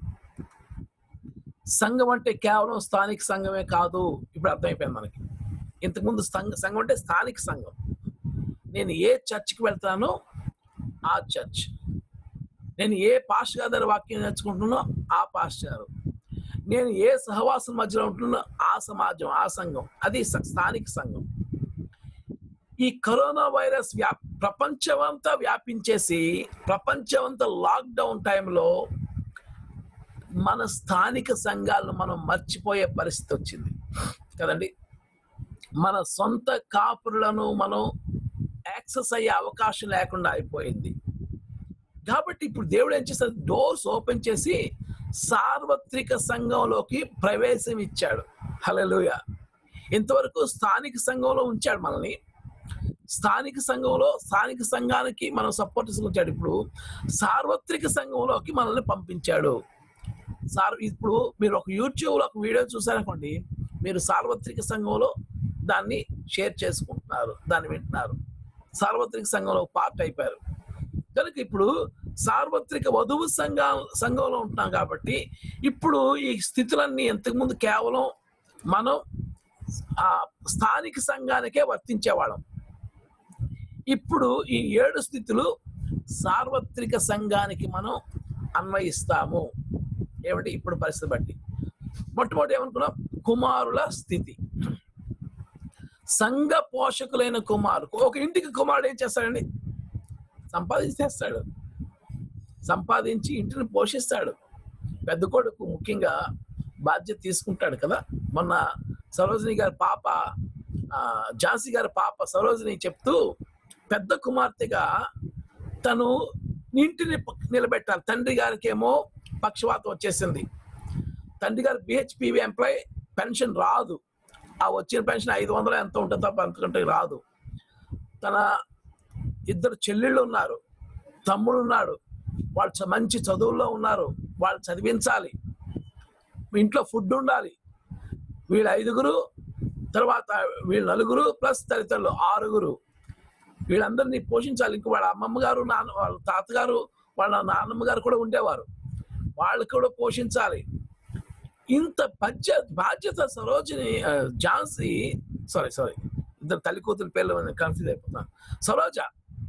సంఘం అంటే కేవలం స్థానిక సంఘమే కాదు ఇప్పుడు అర్థమైపోయింది మనకి ఇంతకుముందు సంఘ సంఘం అంటే స్థానిక సంఘం నేను ఏ చర్చ్కి వెళ్తానో ఆ చర్చ్ నేను ఏ పాస్టర్ గారి దగ్గర వాక్యం నేర్చుకుంటున్నానో ఆ పాస్టర్ గారు నేను ఏ సహవాసం మధ్యలో ఉంటున్నానో ఆ సమాజం ఆ సంఘం అది స- స్థానిక సంఘం ఈ కరోనా వైరస్ వ్యా ప్రపంచమంతా వ్యాపించేసి ప్రపంచమంతా లాక్డౌన్ టైంలో మన స్థానిక సంఘాలను మనం మర్చిపోయే పరిస్థితి వచ్చింది కదండి మన సొంత కాపురులను మనం యాక్సెస్ అయ్యే అవకాశం లేకుండా అయిపోయింది కాబట్టి ఇప్పుడు దేవుడు ఏం చేస్తాడు డోర్స్ ఓపెన్ చేసి సార్వత్రిక సంఘంలోకి ప్రవేశం ఇచ్చాడు హల్లెలూయా ఇంతవరకు స్థానిక సంఘంలో ఉంచాడు మనల్ని స్థానిక సంఘంలో స్థానిక సంఘానికి మనం సపోర్ట్ ఉంచాడు ఇప్పుడు సార్వత్రిక సంఘంలోకి మనల్ని పంపించాడు సార్ ఇప్పుడు మీరు ఒక యూట్యూబ్లో ఒక వీడియో చూసారనుకోండి మీరు సార్వత్రిక సంఘంలో దాన్ని షేర్ చేసుకుంటున్నారు దాన్ని వింటున్నారు సార్వత్రిక సంఘంలో పార్ట్ అయిపోయారు కనుక ఇప్పుడు సార్వత్రిక వధువు సంఘ సంఘంలో ఉంటున్నాం కాబట్టి ఇప్పుడు ఈ స్థితులన్నీ ఇంతకుముందు కేవలం మనం ఆ స్థానిక సంఘానికే వర్తించేవాళ్ళం ఇప్పుడు ఈ ఏడు స్థితులు సార్వత్రిక సంఘానికి మనం అన్వయిస్తాము ఏమిటి ఇప్పుడు పరిస్థితి బట్టి మొట్టమొదటి ఏమనుకున్నాం కుమారుల స్థితి సంఘ పోషకులైన కుమారు ఒక ఇంటికి కుమారుడు ఏం చేస్తాడండి సంపాదించేస్తాడు సంపాదించి ఇంటిని పోషిస్తాడు పెద్ద కొడుకు ముఖ్యంగా బాధ్యత తీసుకుంటాడు కదా మొన్న సరోజిని గారి పాప ఆ, ఝాన్సీ గారి పాప సరోజిని చెప్తూ పెద్ద కుమార్తెగా తను ఇంటిని ప- నిలబెట్టాలి తండ్రి గారికి ఏమో పక్షవాతం వచ్చేసింది తండ్రి గారు బిహెచ్పివి ఎంప్లాయ్ పెన్షన్ రాదు ఆ వచ్చిన పెన్షన్ ఐదు వందలు ఎంత ఉంటుంది తప్ప అంతకంటే రాదు తన ఇద్దరు చెల్లెళ్ళు ఉన్నారు తమ్ముడు ఉన్నాడు వాళ్ళు చ- మంచి చదువుల్లో ఉన్నారు వాళ్ళు చదివించాలి ఇంట్లో ఫుడ్ ఉండాలి వీళ్ళ ఐదుగురు తర్వాత వీళ్ళ నలుగురు ప్లస్ తల్లిదండ్రులు ఆరుగురు వీళ్ళందరినీ పోషించాలి ఇంక వాళ్ళ అమ్మమ్మ గారు నాన్న వాళ్ళ తాతగారు వాళ్ళ నాన్నమ్మ గారు కూడా ఉండేవారు వాళ్ళు కూడా పోషించాలి ఇంత బాధ్య బాధ్యత సరోజిని ఆ, ఝాన్సీ సారీ సారీ ఇద్దరు తల్లి కూతురు పేర్లు కన్ఫ్యూజ్ అయిపోతాను సరోజ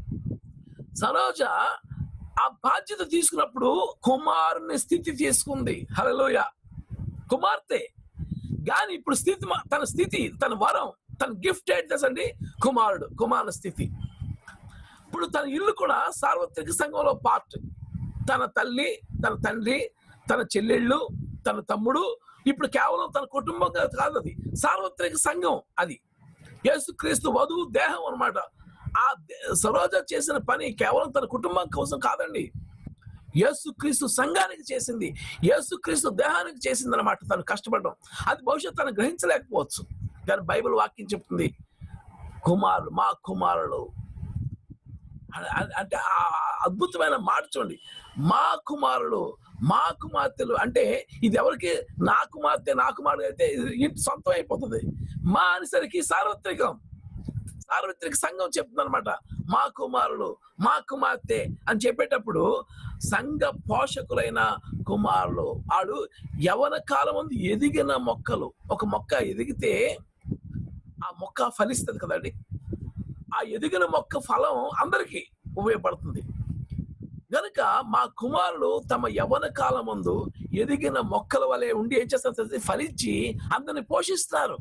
సరోజ ఆ బాధ్యత తీసుకున్నప్పుడు కుమారుని స్థితి తీసుకుంది హలోయ కుమార్తె కానీ ఇప్పుడు స్థితి మా- తన స్థితి తన వరం తన గిఫ్ట్ ఏంటి తెలుసండి కుమారుడు కుమారుని స్థితి ఇప్పుడు తన ఇల్లు కూడా సార్వత్రిక సంఘంలో పార్ట్ తన తల్లి తన తండ్రి తన చెల్లెళ్ళు తన తమ్ముడు ఇప్పుడు కేవలం తన కుటుంబం కాదు కాదు అది సార్వత్రిక సంఘం అది యేసుక్రీస్తు వధువు దేహం అన్నమాట ఆ దే- సరోజ చేసిన పని కేవలం తన కుటుంబం కోసం కాదండి యేసుక్రీస్తు సంఘానికి చేసింది యేసుక్రీస్తు దేహానికి చేసింది అనమాట తను కష్టపడడం అది భవిష్యత్ తను గ్రహించలేకపోవచ్చు కానీ బైబిల్ వాక్యం చెప్తుంది కుమారుడు మా కుమారుడు అ- అ- అంటే ఆ అద్భుతమైన మాట చూడండి మా కుమారుడు మా కుమార్తెలు అంటే ఇది ఎవరికి నా కుమార్తె నా కుమారుడు అయితే ఇది ఇంటి సొంతం అయిపోతుంది మా అనేసరికి సార్వత్రికం సార్వత్రిక సంఘం చెప్తుంది అనమాట మా కుమారుడు మా కుమార్తె అని చెప్పేటప్పుడు సంఘ పోషకులైన కుమారులు వాడు యవన కాలం ముందు ఎదిగిన మొక్కలు ఒక మొక్క ఎదిగితే ఆ మొక్క ఫలిస్తుంది కదండి ఆ ఎదిగిన మొక్క ఫలం అందరికీ ఉపయోగపడుతుంది గనుక మా కుమారులు తమ యవన కాలం ముందు ఎదిగిన మొక్కల వలె ఉండి ఏం చేస్తారు తెలుసా? ఫలించి అందరిని పోషిస్తారు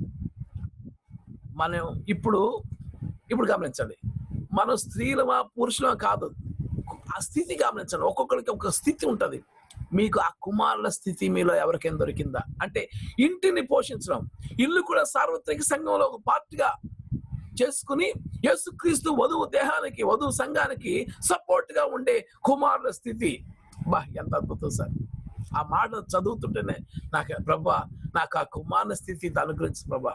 మనం ఇప్పుడు ఇప్పుడు గమనించండి మనం స్త్రీలమా పురుషులమా కాదు ఆ స్థితి గమనించండి ఒక్కొక్కరికి ఒక స్థితి ఉంటది మీకు ఆ కుమారుల స్థితి మీలో ఎవరికైనా దొరికిందా అంటే ఇంటిని పోషించడం ఇల్లు కూడా సార్వత్రిక సంఘంలో ఒక పార్ట్గా చేసుకుని యేసుక్రీస్తు వధువు దేహానికి వధువు సంఘానికి సపోర్ట్ గా ఉండే కుమారుల స్థితి బా ఎంత అద్భుతం సార్ ఆ మాట చదువుతుంటేనే నాకు ప్రభా నాకు ఆ కుమారుల స్థితి అనుగ్రహించు ప్రభా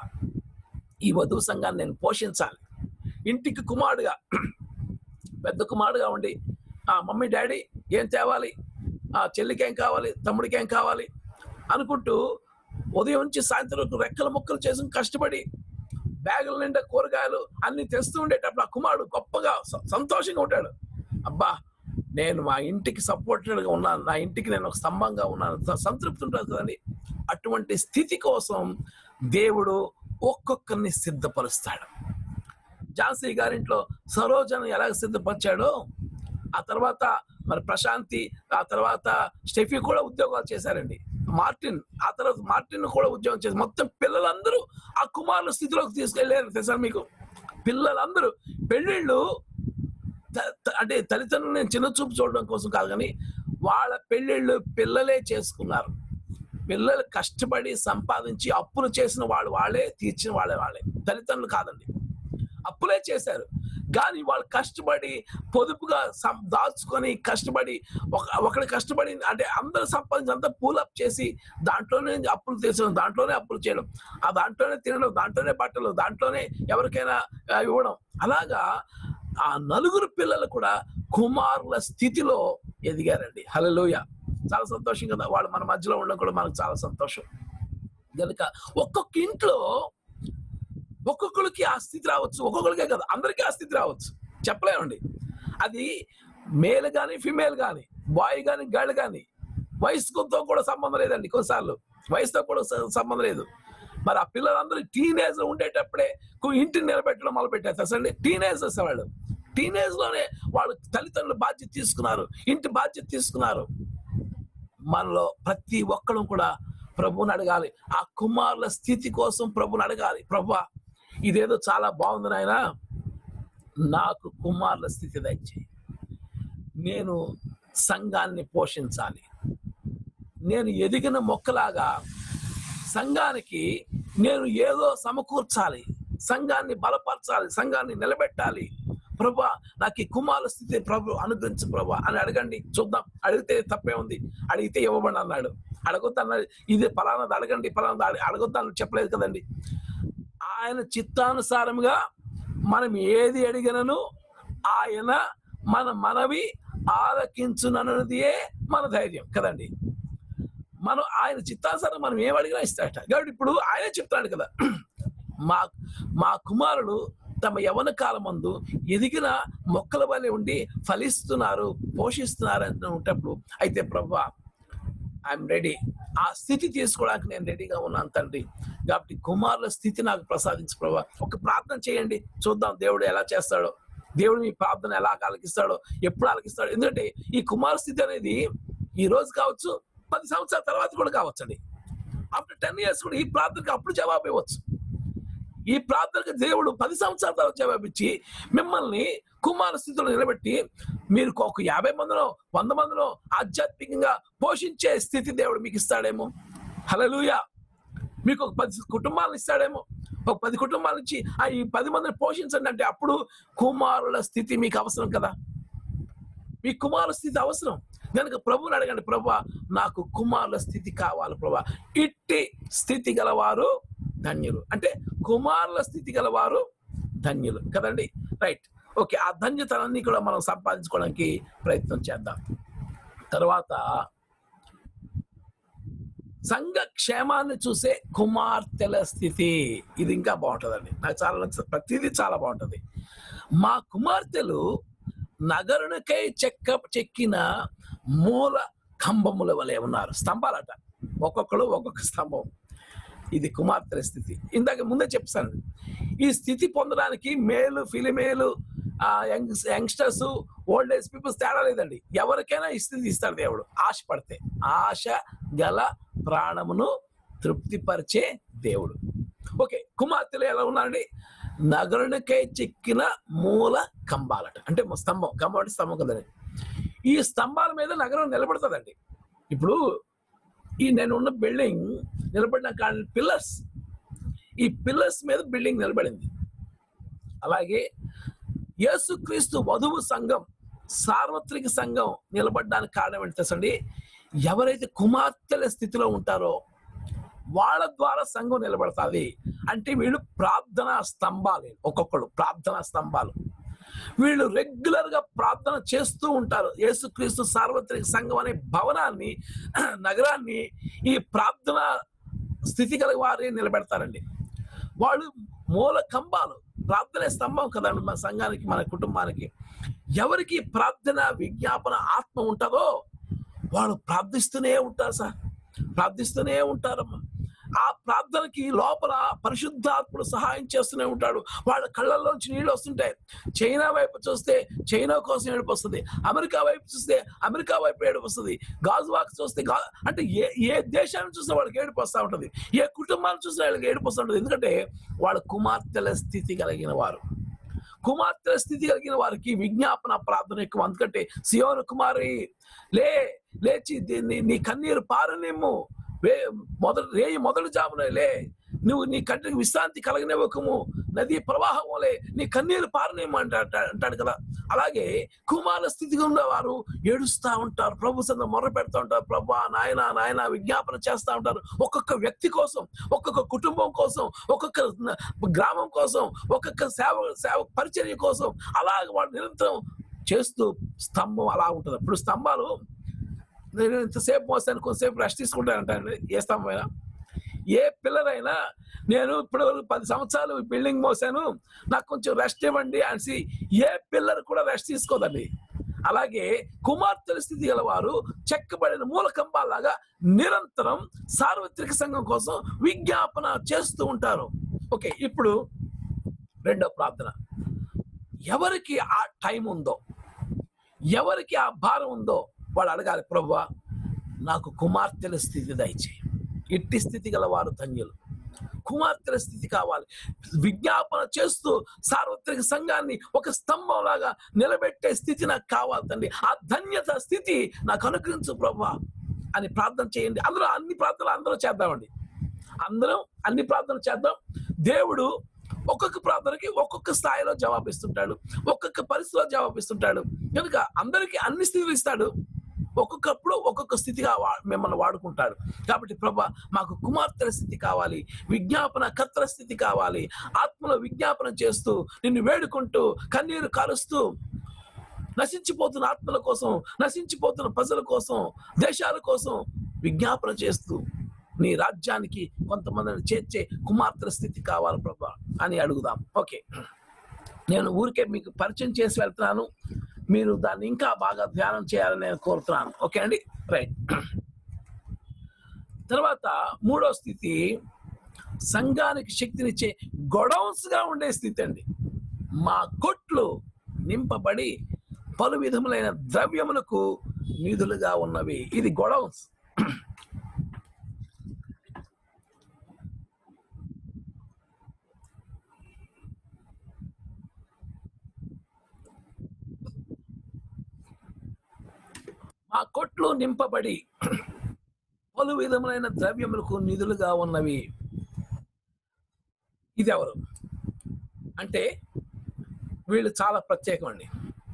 ఈ వధువు సంఘాన్ని నేను పోషించాలి ఇంటికి కుమారుడుగా పెద్ద కుమారుడుగా ఉండి ఆ మమ్మీ డాడీ ఏం తేవాలి ఆ చెల్లికి ఏం కావాలి తమ్ముడికి ఏం కావాలి అనుకుంటూ ఉదయం నుంచి సాయంత్రం వరకు రెక్కల ముక్కలు చేసుకుని కష్టపడి బ్యాగుల నిండా కూరగాయలు అన్ని తెస్తూ ఉండేటప్పుడు ఆ కుమారుడు గొప్పగా స- సంతోషంగా ఉంటాడు అబ్బా నేను మా ఇంటికి సపోర్టెడ్గా ఉన్నాను నా ఇంటికి నేను ఒక స్తంభంగా ఉన్నాను స- సంతృప్తి ఉంటుంది కదండి అటువంటి స్థితి కోసం దేవుడు ఒక్కొక్కరిని సిద్ధపరుస్తాడు ఝాన్సీ గారింట్లో సరోజను ఎలాగ సిద్ధపరిచాడో ఆ తర్వాత మరి ప్రశాంతి ఆ తర్వాత స్టెఫీ కూడా ఉద్యోగాలు చేశారండి మార్టిన్ ఆ తర్వాత మార్టిన్ కూడా ఉద్యోగం చేశారు మొత్తం పిల్లలందరూ ఆ కుమారుల స్థితిలోకి తీసుకెళ్ళారు తెలుసా మీకు పిల్లలందరూ పెళ్ళిళ్ళు త- త- అంటే తల్లిదండ్రులు నేను చిన్న చూపు చూడడం కోసం కాదు కానీ వాళ్ళ పెళ్ళిళ్ళు పిల్లలే చేసుకున్నారు పిల్లలు కష్టపడి సంపాదించి అప్పులు చేసిన వాళ్ళు వాళ్ళే తీర్చిన వాళ్ళే వాళ్ళే తల్లిదండ్రులు కాదండి అప్పులే చేశారు కానీ వాళ్ళు కష్టపడి పొదుపుగా సం- దాచుకొని కష్టపడి ఒక ఒకడు కష్టపడి అంటే అందరూ సంపాదించి అంతా పూలప్ చేసి దాంట్లోనే అప్పులు తీర్చడం దాంట్లోనే అప్పులు చేయడం ఆ దాంట్లోనే తినడం దాంట్లోనే బట్టలు దాంట్లోనే ఎవరికైనా ఆ, ఇవ్వడం అలాగా ఆ నలుగురు పిల్లలు కూడా కుమారుల స్థితిలో ఎదిగారండి హలోయ చాలా సంతోషం కదా వాళ్ళు మన మధ్యలో ఉండడం కూడా మనకు చాలా సంతోషం కనుక ఒక్కొక్క ఇంట్లో ఒక్కొక్కరికి ఆ స్థితి రావచ్చు ఒక్కొక్కరికే కదా అందరికీ ఆ స్థితి రావచ్చు చెప్పలేమండి అది మేల్ కానీ ఫిమేల్ కానీ బాయ్ కానీ గర్ల్ కానీ వయసుతో కూడా సంబంధం లేదండి కొన్నిసార్లు వయసుతో కూడా స- సంబంధం లేదు మరి ఆ పిల్లలందరూ టీనేజ్ ఉండేటప్పుడే కు- ఇంటిని నిలబెట్టడం మొదలు పెట్టారు తెలుసండి టీనేజర్స్ వాళ్ళు టీనేజ్ లోనే వాళ్ళు తల్లిదండ్రులు బాధ్యత తీసుకున్నారు ఇంటి బాధ్యత తీసుకున్నారు మనలో ప్రతి ఒక్కరు కూడా ప్రభువుని అడగాలి ఆ కుమారుల స్థితి కోసం ప్రభుని అడగాలి ప్రభా ఇదేదో చాలా బాగుంది నాయన నాకు కుమారుల స్థితి దయచేయి నేను సంఘాన్ని పోషించాలి నేను ఎదిగిన మొక్కలాగా సంఘానికి నేను ఏదో సమకూర్చాలి సంఘాన్ని బలపరచాలి సంఘాన్ని నిలబెట్టాలి ప్రభా నాకు ఈ కుమారుల స్థితి ప్రభు అనుగ్రహించు ప్రభా అని అడగండి చూద్దాం అడిగితే తప్పే ఉంది అడిగితే ఇవ్వబడి అన్నాడు అడగొద్దన్నది ఇది ఫలానాది అడగండి ఫలానాది అడగ- అడగొద్దని చెప్పలేదు కదండి ఆయన చిత్తానుసారముగా మనం ఏది అడిగినను ఆయన మన మనవి ఆలకించునన్నదియే మన ధైర్యం కదండి మనం ఆయన చిత్తానుసారం మనం ఏం అడిగినా ఇస్తాడట కాబట్టి ఇప్పుడు ఆయనే చెప్తాడు కదా మా మా కుమారుడు తమ యవన కాలమందు ఎదిగిన మొక్కల వలె ఉండి ఫలిస్తున్నారు పోషిస్తున్నారు అని ఉంటప్పుడు అయితే ప్రభు ఐఎమ్ రెడీ ఆ స్థితి తీసుకోవడానికి నేను రెడీగా ఉన్నాను తండ్రి కాబట్టి కుమారుల స్థితి నాకు ప్రసాదించు ప్రభా ఒక ప్రార్థన చేయండి చూద్దాం దేవుడు ఎలా చేస్తాడో దేవుడు మీ ప్రార్థన ఎలా ఆలకిస్తాడో ఎప్పుడు ఆలకిస్తాడో ఎందుకంటే ఈ కుమార స్థితి అనేది ఈ రోజు కావచ్చు పది సంవత్సరాల తర్వాత కూడా కావచ్చండి ఆఫ్టర్ టెన్ ఇయర్స్ కూడా ఈ ప్రార్థనకి అప్పుడు జవాబు ఇవ్వచ్చు ఈ ప్రార్థనకు దేవుడు పది సంవత్సరాల తర్వాత జవాబిచ్చి మిమ్మల్ని కుమార స్థితిలో నిలబెట్టి మీరు ఒక యాభై మందిలో వంద మందిలో ఆధ్యాత్మికంగా పోషించే స్థితి దేవుడు మీకు ఇస్తాడేమో హలలుయా మీకు ఒక పది కుటుంబాలను ఇస్తాడేమో ఒక పది కుటుంబాల నుంచి ఆ ఈ పది మందిని పోషించండి అంటే అప్పుడు కుమారుల స్థితి మీకు అవసరం కదా మీ కుమారుల స్థితి అవసరం కనుక ప్రభుని అడగండి ప్రభా నాకు కుమారుల స్థితి కావాలి ప్రభా ఇట్టి స్థితి గలవారు ధన్యులు అంటే కుమారుల స్థితి గలవారు ధన్యులు కదండి రైట్ ఓకే ఆ ధన్యతనాన్ని కూడా మనం సంపాదించుకోవడానికి ప్రయత్నం చేద్దాం తర్వాత సంఘ క్షేమాన్ని చూసే కుమార్తెల స్థితి ఇది ఇంకా బాగుంటుందండి నాకు చాలా నచ్చుతుంది ప్రతిదీ చాలా బాగుంటుంది మా కుమార్తెలు నగరునికై చెక్క చెక్కిన మూల కంబముల వలె ఉన్నారు స్తంభాలట ఒక్కొక్కడు ఒక్కొక్క స్తంభం ఇది కుమార్తెల స్థితి ఇందాక ముందే చెప్తాను ఈ స్థితి పొందడానికి మేలు ఫిలిమేలు young youngsters old age peoples తేడా లేదండి ఎవరికైనా ఈ స్థితి ఇస్తాడు దేవుడు ఆశ పడితే ఆశ గల ప్రాణమును తృప్తిపరిచే దేవుడు ఓకే కుమార్తెలు ఎలా ఉన్నారండి నగరునికై చెక్కిన మూల కంబాలట అంటే స్తంభం కంబం అంటే స్తంభం కదండి ఈ స్తంభాల మీద నగరం నిలబడుతుందండి ఇప్పుడు ఈ నేను ఉన్న బిల్డింగ్ నిలబడిన కానీ పిల్లర్స్ ఈ పిల్లర్స్ మీద బిల్డింగ్ నిలబడింది అలాగే యేసుక్రీస్తు వధువు సంఘం సార్వత్రిక సంఘం నిలబడడానికి కారణం ఏంటి తెలుసండి ఎవరైతే కుమార్తెల స్థితిలో ఉంటారో వాళ్ళ ద్వారా సంఘం నిలబడుతుంది అంటే వీళ్ళు ప్రార్థనా స్తంభాలు ఒక్కొక్కడు ప్రార్థనా స్తంభాలు వీళ్ళు రెగ్యులర్ గా ప్రార్థన చేస్తూ ఉంటారు యేసుక్రీస్తు సార్వత్రిక సంఘం అనే భవనాన్ని నగరాన్ని ఈ ప్రార్థన స్థితి కలిగి వారి నిలబెడతారండి వాళ్ళు మూల కంబాలు ప్రార్థన స్తంభం కదండి మన సంఘానికి మన కుటుంబానికి ఎవరికి ప్రార్థన విజ్ఞాపన ఆత్మ ఉంటుందో వాళ్ళు ప్రార్థిస్తూనే ఉంటారు సార్ ప్రార్థిస్తూనే ఉంటారమ్మా ఆ ప్రార్థనకి లోపల పరిశుద్ధాత్ముడు సహాయం చేస్తూనే ఉంటాడు వాళ్ళ కళ్ళల్లోంచి నీళ్ళు వస్తుంటాయి చైనా వైపు చూస్తే చైనా కోసం ఏడుపు వస్తుంది అమెరికా వైపు చూస్తే అమెరికా వైపు ఏడుపు వస్తుంది గాజువాక్ చూస్తే గా అంటే ఏ ఏ దేశాన్ని చూస్తే వాళ్ళకి ఏడుపు వస్తూ ఉంటుంది ఏ కుటుంబాన్ని చూస్తే వాళ్ళకి ఏడుపు వస్తూ ఉంటుంది ఎందుకంటే వాళ్ళ కుమార్తెల స్థితి కలిగిన వారు కుమార్తెల స్థితి కలిగిన వారికి విజ్ఞాపన ప్రార్థన ఎక్కువ ఎందుకంటే సియోను కుమారి లే లేచి దీన్ని నీ కన్నీరు పారనిమ్ము వే మొదటి రేయి మొదటి జామున లే నువ్వు నీ కంటికి విశ్రాంతి కలగనివ్వకము నది ప్రవాహం వలె నీ కన్నీరు పారనేమో అంటాడు అంటాడు కదా అలాగే కుమార స్థితిగా ఉన్నవారు ఏడుస్తూ ఉంటారు ప్రభు సంద మొర్ర పెడతా ఉంటారు ప్రభా నాయన నాయన విజ్ఞాపన చేస్తూ ఉంటారు ఒక్కొక్క వ్యక్తి కోసం ఒక్కొక్క కుటుంబం కోసం ఒక్కొక్క న- గ్రామం కోసం ఒక్కొక్క సేవ సేవ పరిచర్య కోసం అలాగ వాడు నిరంతరం చేస్తూ స్తంభం అలా ఉంటుంది ఇప్పుడు స్తంభాలు నేను ఇంతసేపు మోస్తాను కొంతసేపు రెస్ట్ తీసుకుంటానంటాను ఏ స్తంభమైనా ఏ పిల్లర్ అయినా నేను ఇప్పటి వరకు పది సంవత్సరాలు ఈ బిల్డింగ్ మోసాను నాకు కొంచెం రెస్ట్ ఇవ్వండి అనేసి ఏ పిల్లర్ కూడా రెస్ట్ తీసుకోదండి అలాగే కుమార్తెల స్థితి గల వారు చెక్కబడిన మూల కంబాలాగా నిరంతరం సార్వత్రిక సంఘం కోసం విజ్ఞాపన చేస్తూ ఉంటారు ఓకే ఇప్పుడు రెండో ప్రార్థన ఎవరికి ఆ టైం ఉందో ఎవరికి ఆ భారం ఉందో వాడు అడగాలి ప్రభా నాకు కుమార్తెల స్థితి దయచేయి ఇట్టి స్థితి గల వారు ధన్యులు కుమార్తెల స్థితి కావాలి విజ్ఞాపన చేస్తూ సార్వత్రిక సంఘాన్ని ఒక స్తంభం లాగా నిలబెట్టే స్థితి నాకు కావాలి తండ్రి ఆ ధన్యత స్థితి నాకు అనుగ్రహించు ప్రభా అని ప్రార్థన చేయండి అందరూ అన్ని ప్రార్థనలు అందరూ చేద్దామండి అందరం అన్ని ప్రార్థనలు చేద్దాం దేవుడు ఒక్కొక్క ప్రార్థనకి ఒక్కొక్క స్థాయిలో జవాబిస్తుంటాడు ఒక్కొక్క పరిస్థితిలో జవాబిస్తుంటాడు కనుక అందరికీ అన్ని స్థితులు ఇస్తాడు ఒక్కొక్కప్పుడు ఒక్కొక్క స్థితిగా వా- మిమ్మల్ని వాడుకుంటాడు కాబట్టి ప్రభా మాకు కుమార్తెల స్థితి కావాలి విజ్ఞాపన కర్తల స్థితి కావాలి ఆత్మలో విజ్ఞాపన చేస్తూ నిన్ను వేడుకుంటూ కన్నీరు కారుస్తూ నశించిపోతున్న ఆత్మల కోసం నశించిపోతున్న ప్రజల కోసం దేశాల కోసం విజ్ఞాపన చేస్తూ నీ రాజ్యానికి కొంతమందిని చేర్చే కుమార్తెల స్థితి కావాలి ప్రభా అని అడుగుదాం ఓకే నేను ఊరికే మీకు పరిచయం చేసి వెళ్తున్నాను మీరు దాన్ని ఇంకా బాగా ధ్యానం చేయాలని నేను కోరుతున్నాను ఓకే అండి రైట్ తర్వాత మూడో స్థితి సంఘానికి శక్తినిచ్చే గొడౌన్స్ గా ఉండే స్థితి అండి మా కొట్లు నింపబడి పలు విధములైన ద్రవ్యములకు నిధులుగా ఉన్నవి ఇది గొడౌన్స్ మా కొట్లు నింపబడి పలు విధములైన ద్రవ్యములకు నిధులుగా ఉన్నవి ఇది ఎవరు అంటే వీళ్ళు చాలా ప్రత్యేకం అండి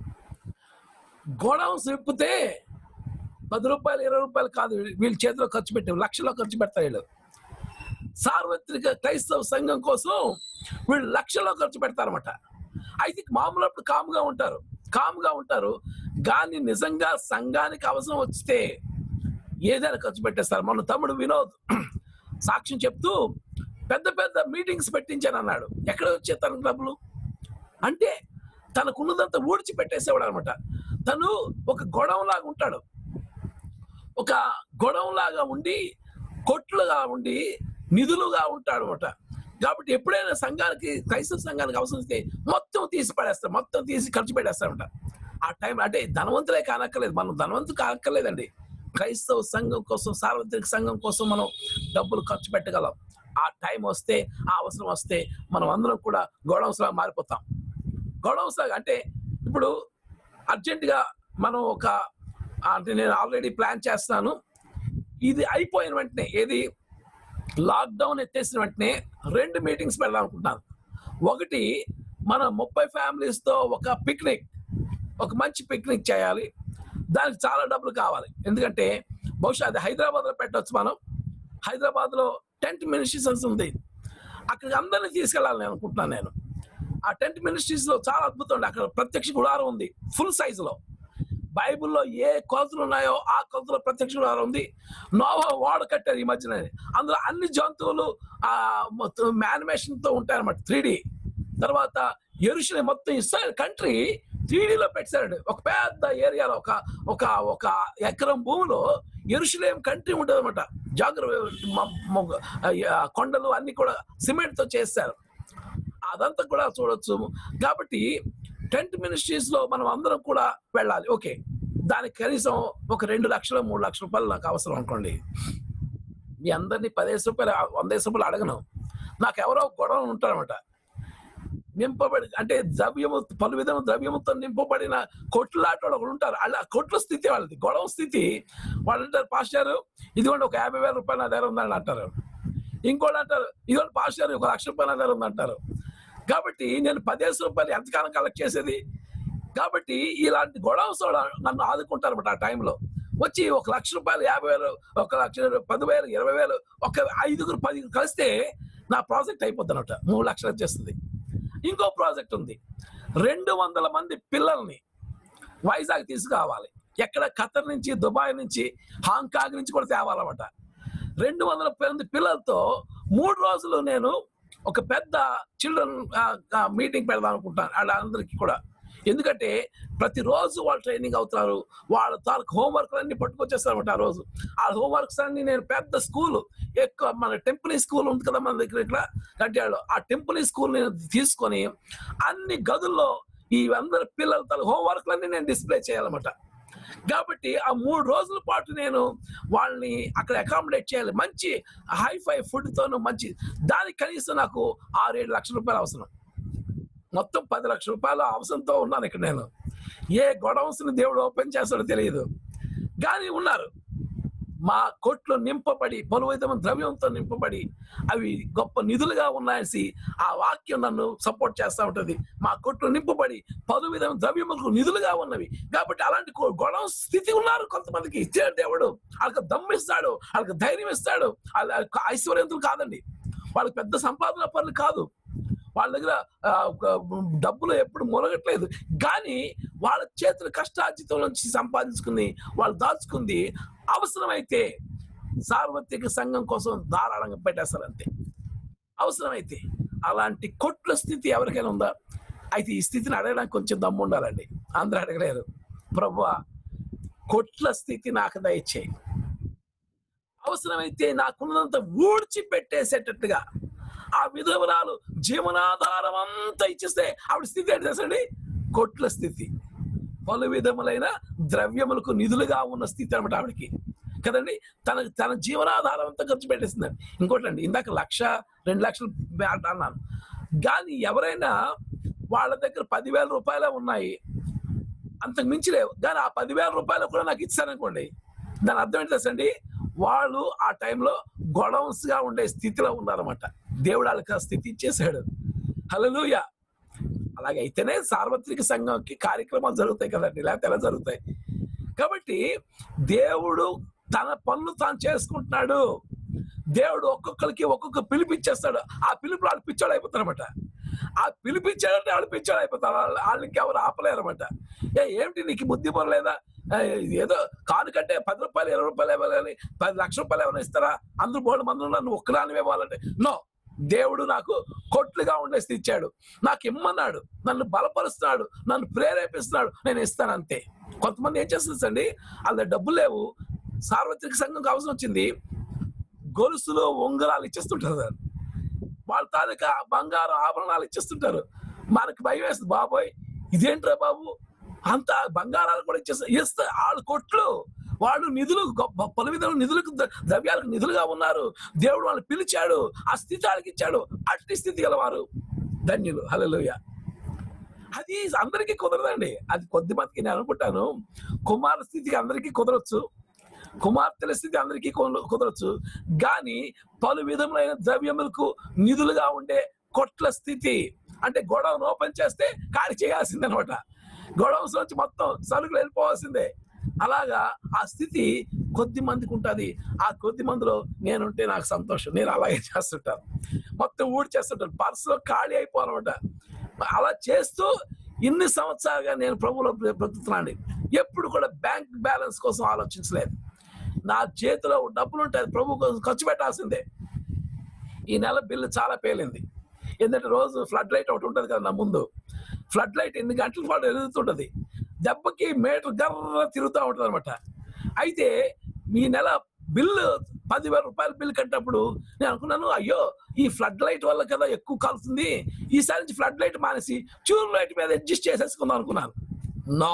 గోడౌన్స్ విప్పితే పది రూపాయలు ఇరవై రూపాయలు కాదు వీళ్ళ చేతిలో ఖర్చు పెట్టి లక్షలో ఖర్చు పెడతారు వీళ్ళు సార్వత్రిక క్రైస్తవ సంఘం కోసం వీళ్ళు లక్షలో ఖర్చు పెడతారన్నమాట అయితే మామూలు అప్పుడు కాముగా ఉంటారు కాముగా ఉంటారు కానీ నిజంగా సంఘానికి అవసరం వస్తే ఏదైనా ఖర్చు పెట్టేస్తారు మన తమ్ముడు వినోద్ సాక్ష్యం చెప్తూ పెద్ద పెద్ద మీటింగ్స్ పెట్టించాను అన్నాడు ఎక్కడ వచ్చే తనకు డబ్బులు అంటే తనకున్నదంతా ఊడ్చి పెట్టేసేవాడు అనమాట తను ఒక గొడవ లాగా ఉంటాడు ఒక గొడవ లాగా ఉండి కొట్లుగా ఉండి నిధులుగా ఉంటాడు అనమాట కాబట్టి ఎప్పుడైనా సంఘానికి క్రైస్తవ సంఘానికి అవసరం వస్తే మొత్తం తీసి పడేస్తాడు మొత్తం తీసి ఖర్చు పెట్టేస్తాడంట ఆ టైం అంటే ధనవంతులే కానక్కర్లేదు మనం ధనవంతులు కానక్కర్లేదండి క్రైస్తవ సంఘం కోసం సార్వత్రిక సంఘం కోసం మనం డబ్బులు ఖర్చు పెట్టగలం ఆ టైం వస్తే ఆ అవసరం వస్తే మనం అందరం కూడా గొడవస్ లాగా మారిపోతాం గొడవస్ లాగా అంటే ఇప్పుడు అర్జెంటుగా మనం ఒక అంటే నేను ఆల్రెడీ ప్లాన్ చేస్తున్నాను ఇది అయిపోయిన వెంటనే ఏది లాక్డౌన్ ఎత్తేసిన వెంటనే రెండు మీటింగ్స్ పెడదాం అనుకుంటున్నాను ఒకటి మన ముప్పై ఫ్యామిలీస్ తో ఒక పిక్నిక్ ఒక మంచి పిక్నిక్ చేయాలి దానికి చాలా డబ్బులు కావాలి ఎందుకంటే బహుశా అది హైదరాబాద్ లో పెట్టవచ్చు మనం హైదరాబాద్ లో టెంట్ మినిస్ట్రీస్ ఉంది అక్కడికి అందరినీ తీసుకెళ్ళాలని నేను అనుకుంటున్నాను నేను ఆ టెంట్ మినిస్ట్రీస్ లో చాలా అద్భుతం ఉంది అక్కడ ప్రత్యక్ష గుడారం ఉంది ఫుల్ సైజ్ లో బైబిల్లో ఏ కొలతలు ఉన్నాయో ఆ కొలతలో ప్రత్యక్ష గుడారం ఉంది నోవా వాడు కట్టారు ఈ మధ్యన అందులో అన్ని జంతువులు ఆ యానిమేషన్ తో ఉంటాయన్నమాట త్రీ తర్వాత ఎరుషులే మొత్తం ఇస్రాయల్ కంట్రీ త్రీడీలో పెట్టాడు ఒక పెద్ద ఏరియాలో ఒక ఒక ఒక ఎకరం భూమిలో ఎరుషులేం కంట్రీ ఉంటుంది అనమాట జాగ్రత్త కొండలు అన్ని కూడా సిమెంట్ తో చేస్తారు అదంతా కూడా చూడొచ్చు కాబట్టి టెంట్ మినిస్ట్రీస్ లో మనం అందరం కూడా వెళ్ళాలి ఓకే దానికి కనీసం ఒక రెండు లక్షలు మూడు లక్షల రూపాయలు నాకు అవసరం అనుకోండి మీ అందరినీ పదిహేను రూపాయలు వందేసి రూపాయలు అడగను నాకు ఎవరో గొడవ ఉంటారన్నమాట నింపబడి అంటే ద్రవ్యము పలు విధమైన ద్రవ్యముతో నింపబడిన కొట్లాట ఒకడు ఉంటారు అలా కొట్ల స్థితి వాళ్ళది గొడవ స్థితి వాళ్ళు అంటారు పాస్టర్ ఇదిగోండి ఒక యాభై వేల రూపాయలు నా దగ్గర ఉందని అంటారు ఇంకోటి అంటారు ఇదిగోండి పాస్టర్ ఒక లక్ష రూపాయలు నా దగ్గర ఉందంటారు కాబట్టి నేను పదిహేను రూపాయలు ఎంతకాలం కలెక్ట్ చేసేది కాబట్టి ఇలాంటి గొడవస్ నన్ను ఆదుకుంటారు అనమాట ఆ టైంలో వచ్చి ఒక లక్ష రూపాయలు యాభై వేలు ఒక లక్ష పదివేలు ఇరవై వేలు ఒక ఐదుగురు పది కలిస్తే నా ప్రాజెక్ట్ అయిపోద్ది అనమాట మూడు లక్షలు వచ్చేస్తుంది ఇంకో ప్రాజెక్ట్ ఉంది రెండు వందల మంది పిల్లల్ని వైజాగ్ తీసుకురావాలి ఎక్కడ ఖతర్ నుంచి దుబాయ్ నుంచి హాంకాంగ్ నుంచి కూడా తేవాలన్నమాట రెండు వందల మంది పిల్లలతో మూడు రోజులు నేను ఒక పెద్ద చిల్డ్రన్ మీటింగ్ పెడదాం అనుకుంటాను వాళ్ళందరికీ కూడా ఎందుకంటే ప్రతిరోజు వాళ్ళు ట్రైనింగ్ అవుతారు వాళ్ళ తాలూకు హోంవర్క్ అన్ని పట్టుకొచ్చేస్తారు ఆ రోజు ఆ హోంవర్క్స్ అన్ని నేను పెద్ద స్కూల్ ఎక్కువ మన టెంపుల్ స్కూల్ ఉంది కదా మన దగ్గర ఇక్కడ కట్టాడు ఆ టెంపుల్ స్కూల్ నేను తీసుకొని అన్ని గదుల్లో ఈ అందరి పిల్లల తల హోంవర్క్లన్నీ నేను డిస్ప్లే చేయాలన్నమాట కాబట్టి ఆ మూడు రోజుల పాటు నేను వాళ్ళని అక్కడ అకామిడేట్ చేయాలి మంచి హై ఫై ఫుడ్ తోను మంచి దానికి కనీసం నాకు ఆరు ఏడు లక్షల రూపాయలు అవసరం మొత్తం పది లక్షల రూపాయల అవసరంతో ఉన్నాను ఇక్కడ నేను ఏ గొడవస్ని దేవుడు ఓపెన్ చేస్తాడో తెలియదు కానీ ఉన్నారు మా కొట్లు నింపబడి పలు విధమైన ద్రవ్యంతో నింపబడి అవి గొప్ప నిధులుగా ఉన్నాయసి ఆ వాక్యం నన్ను సపోర్ట్ చేస్తూ ఉంటుంది మా కొట్లు నింపబడి పలు విధమైన ద్రవ్యములకు నిధులుగా ఉన్నవి కాబట్టి అలాంటి గొ- గొడవ స్థితి ఉన్నారు కొంతమందికి ఇచ్చాడు దేవుడు వాళ్ళకి దమ్ము ఇస్తాడు వాళ్ళకి ధైర్యం ఇస్తాడు వాళ్ళ ఐశ్వర్యంతులు కాదండి వాళ్ళకి పెద్ద సంపాదన పనులు కాదు వాళ్ళ దగ్గర ఆ, ఒక డబ్బులు ఎప్పుడు మొలగట్లేదు కానీ వాళ్ళ చేతుల కష్టార్జితం నుంచి సంపాదించుకుని వాళ్ళు దాచుకుంది అవసరమైతే సార్వత్రిక సంఘం కోసం ధారాళంగా పెట్టేస్తారు అంతే అవసరమైతే అలాంటి కొట్ల స్థితి ఎవరికైనా ఉందా అయితే ఈ స్థితిని అడగడానికి కొంచెం దమ్ము ఉండాలండి అందరూ అడగలేరు ప్రభు కొట్ల స్థితి నాకు దయచేయి అవసరమైతే నాకున్నదంత ఊడ్చి పెట్టేసేటట్టుగా ఆ విధవరాలు జీవనాధారం అంతా ఇచ్చేస్తే ఆవిడ స్థితి ఏంటి తెలుసండి కొట్ల స్థితి పలు విధములైన ద్రవ్యములకు నిధులుగా ఉన్న స్థితి అనమాట ఆవిడకి కదండి తన తన జీవనాధారం అంతా ఖర్చు పెట్టేసిందండి ఇంకోటండి ఇందాక లక్ష రెండు లక్షలు బ్యాట్ అన్నాను కానీ ఎవరైనా వాళ్ళ దగ్గర పదివేల రూపాయలే ఉన్నాయి అంతకు మించి లేవు కానీ ఆ పదివేల రూపాయలు కూడా నాకు ఇచ్చారనుకోండి దాని అర్థం ఏంటి తెలుసండి వాళ్ళు ఆ టైంలో గొడవన్స్ గా ఉండే స్థితిలో ఉన్నారన్నమాట దేవుడు వాళ్ళకి ఆ స్థితి ఇచ్చేసాడు హలోయ అలాగే అయితేనే సార్వత్రిక సంఘంకి కార్యక్రమాలు జరుగుతాయి కదండి లేకపోతే ఎలా జరుగుతాయి కాబట్టి దేవుడు తన పనులు తాను చేసుకుంటున్నాడు దేవుడు ఒక్కొక్కరికి ఒక్కొక్క పిలుపు ఇచ్చేస్తాడు ఆ పిలుపు వాళ్ళు పిచ్చోడు అయిపోతారన్నమాట ఆ పిలిపించాడంటే వాళ్ళు పిచ్చోడు అయిపోతారు వాళ్ళు- వాళ్ళకి ఎవరు ఆపలేరన్నమాట ఏ ఏమిటి నీకు బుద్ధి పడలేదా ఏ, ఏదో కాను కంటే పది రూపాయలు ఇరవై రూపాయలు ఇవ్వాలని పది లక్షల రూపాయలు ఏమైనా ఇస్తారా అందరూ బోర్డు మంది ఉన్నారు నువ్వు ఒక్కదాని ఇవ్వాలంటే నో దేవుడు నాకు కొట్లుగా ఉండేసి ఇచ్చాడు నాకు ఇమ్మన్నాడు నన్ను బలపరుస్తున్నాడు నన్ను ప్రేరేపిస్తున్నాడు నేను ఇస్తాను అంతే కొంతమంది ఏం చేస్తుందండి వాళ్ళ డబ్బులు లేవు సార్వత్రిక సంఘంకి అవసరం వచ్చింది గొలుసులు ఉంగరాలు ఇచ్చేస్తుంటారు సార్ వాళ్ళ తాలూకా బంగారు ఆభరణాలు ఇచ్చేస్తుంటారు మనకి భయం వేస్తుంది బాబోయ్ ఇదేంట్రా బాబు అంత బంగారాలు కూడా ఇచ్చేస్తారు ఇస్తే వాళ్ళు కొట్లు వాళ్ళు నిధులు గొప్ప పలు విధంగా నిధులకు ద- ద్రవ్యాలకు నిధులుగా ఉన్నారు దేవుడు వాళ్ళని పిలిచాడు ఆ స్థితి వాళ్ళకి ఇచ్చాడు అట్టి స్థితి గలవారు ధన్యులు హల్లెలూయా అది అందరికీ కుదరదండి అది కొద్ది మందికి నేను అనుకుంటాను కుమార స్థితికి అందరికీ కుదరొచ్చు కుమార్తెల స్థితి అందరికీ కొన- కుదరొచ్చు కానీ పలు విధములైన ద్రవ్యములకు నిధులుగా ఉండే కొట్ల స్థితి అంటే గొడవను ఓపెన్ చేస్తే ఖాళీ చేయాల్సిందే అనమాట గొడవ నుంచి మొత్తం సరుకులు వెళ్ళిపోవాల్సిందే అలాగా ఆ స్థితి కొద్ది మందికి ఉంటుంది ఆ కొద్ది మందిలో నేనుంటే నాకు సంతోషం నేను అలాగే చేస్తుంటాను మొత్తం ఊడి చేస్తుంటాను పర్సులో ఖాళీ అయిపోవాలన్నమాట అలా చేస్తూ ఇన్ని సంవత్సరాలుగా నేను ప్రభులో బ్రతుకుతున్నాను ఎప్పుడు కూడా బ్యాంక్ బ్యాలెన్స్ కోసం ఆలోచించలేదు నా చేతిలో డబ్బులు ఉంటాయి అది ప్రభు కోసం ఖర్చు పెట్టాల్సిందే ఈ నెల బిల్లు చాలా పేలింది ఎందుకంటే రోజు ఫ్లడ్ లైట్ ఒకటి ఉంటుంది కదా నా ముందు ఫ్లడ్ లైట్ ఎన్ని గంటల పాటు ఎదుగుతుంటది దెబ్బకి మీటర్ గర్ర తిరుగుతూ ఉంటుంది అనమాట అయితే ఈ నెల బిల్లు పదివేల రూపాయల బిల్లు కట్టినప్పుడు నేను అనుకున్నాను అయ్యో ఈ ఫ్లడ్ లైట్ వల్ల కదా ఎక్కువ కాలుతుంది ఈసారి నుంచి ఫ్లడ్ లైట్ మానేసి ట్యూబ్ లైట్ మీద అడ్జస్ట్ చేసేసుకుందాం అనుకున్నాను నో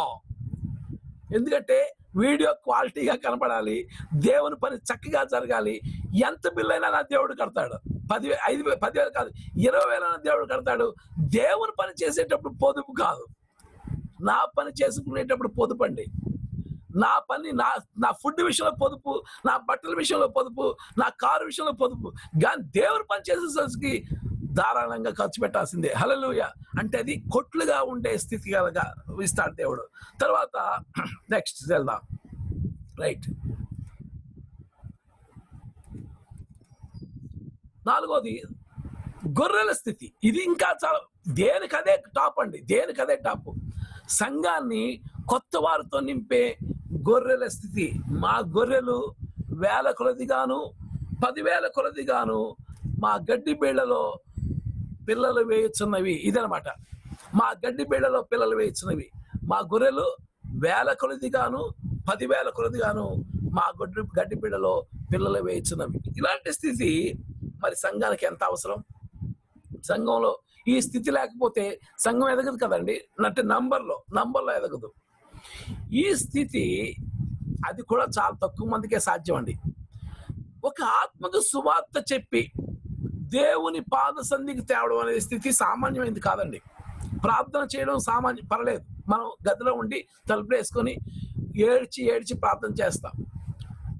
ఎందుకంటే వీడియో క్వాలిటీగా కనపడాలి దేవుని పని చక్కగా జరగాలి ఎంత బిల్ అయినా నా దేవుడు కడతాడు పది ఐదు వే- పదివేలు కాదు ఇరవై వేల దేవుడు కడతాడు దేవుని పని చేసేటప్పుడు పొదుపు కాదు నా పని చేసుకునేటప్పుడు పొదుపు అండి నా పని నా నా ఫుడ్ విషయంలో పొదుపు నా బట్టల విషయంలో పొదుపు నా కారు విషయంలో పొదుపు కానీ దేవుని పని చేసేసరికి ధారాళంగా ఖర్చు పెట్టాల్సిందే హలలుయ అంటే అది కొట్లుగా ఉండే స్థితి కలగా ఇస్తాడు దేవుడు తర్వాత నెక్స్ట్ వెళ్దాం రైట్ నాలుగోది గొర్రెల స్థితి ఇది ఇంకా చాలా దేనికదే టాప్ అండి దేనికదే టాప్ సంఘాన్ని కొత్త వారితో నింపే గొర్రెల స్థితి మా గొర్రెలు వేల కొలదిగాను పదివేల కొలదిగాను మా గడ్డి బీళ్లలో పిల్లలు వేయుచున్నవి ఇదనమాట మా గడ్డి బీళ్లలో పిల్లలు వేయుచున్నవి మా గొర్రెలు వేల కొలదిగాను పదివేల కొలదిగాను మా గొడ్డు గడ్డి బీళ్లలో పిల్లలు వేయుచున్నవి ఇలాంటి స్థితి మరి సంఘానికి ఎంత అవసరం సంఘంలో ఈ స్థితి లేకపోతే సంఘం ఎదగదు కదండి అంటే నంబర్లో నంబర్లో ఎదగదు ఈ స్థితి అది కూడా చాలా తక్కువ మందికే సాధ్యం అండి ఒక ఆత్మకు సువార్త చెప్పి దేవుని పాద సంధికి తేవడం అనే స్థితి సామాన్యమైనది కాదండి ప్రార్థన చేయడం సామాన్య పర్లేదు మనం గదిలో ఉండి తలుపులు వేసుకొని ఏడ్చి ఏడ్చి ప్రార్థన చేస్తాం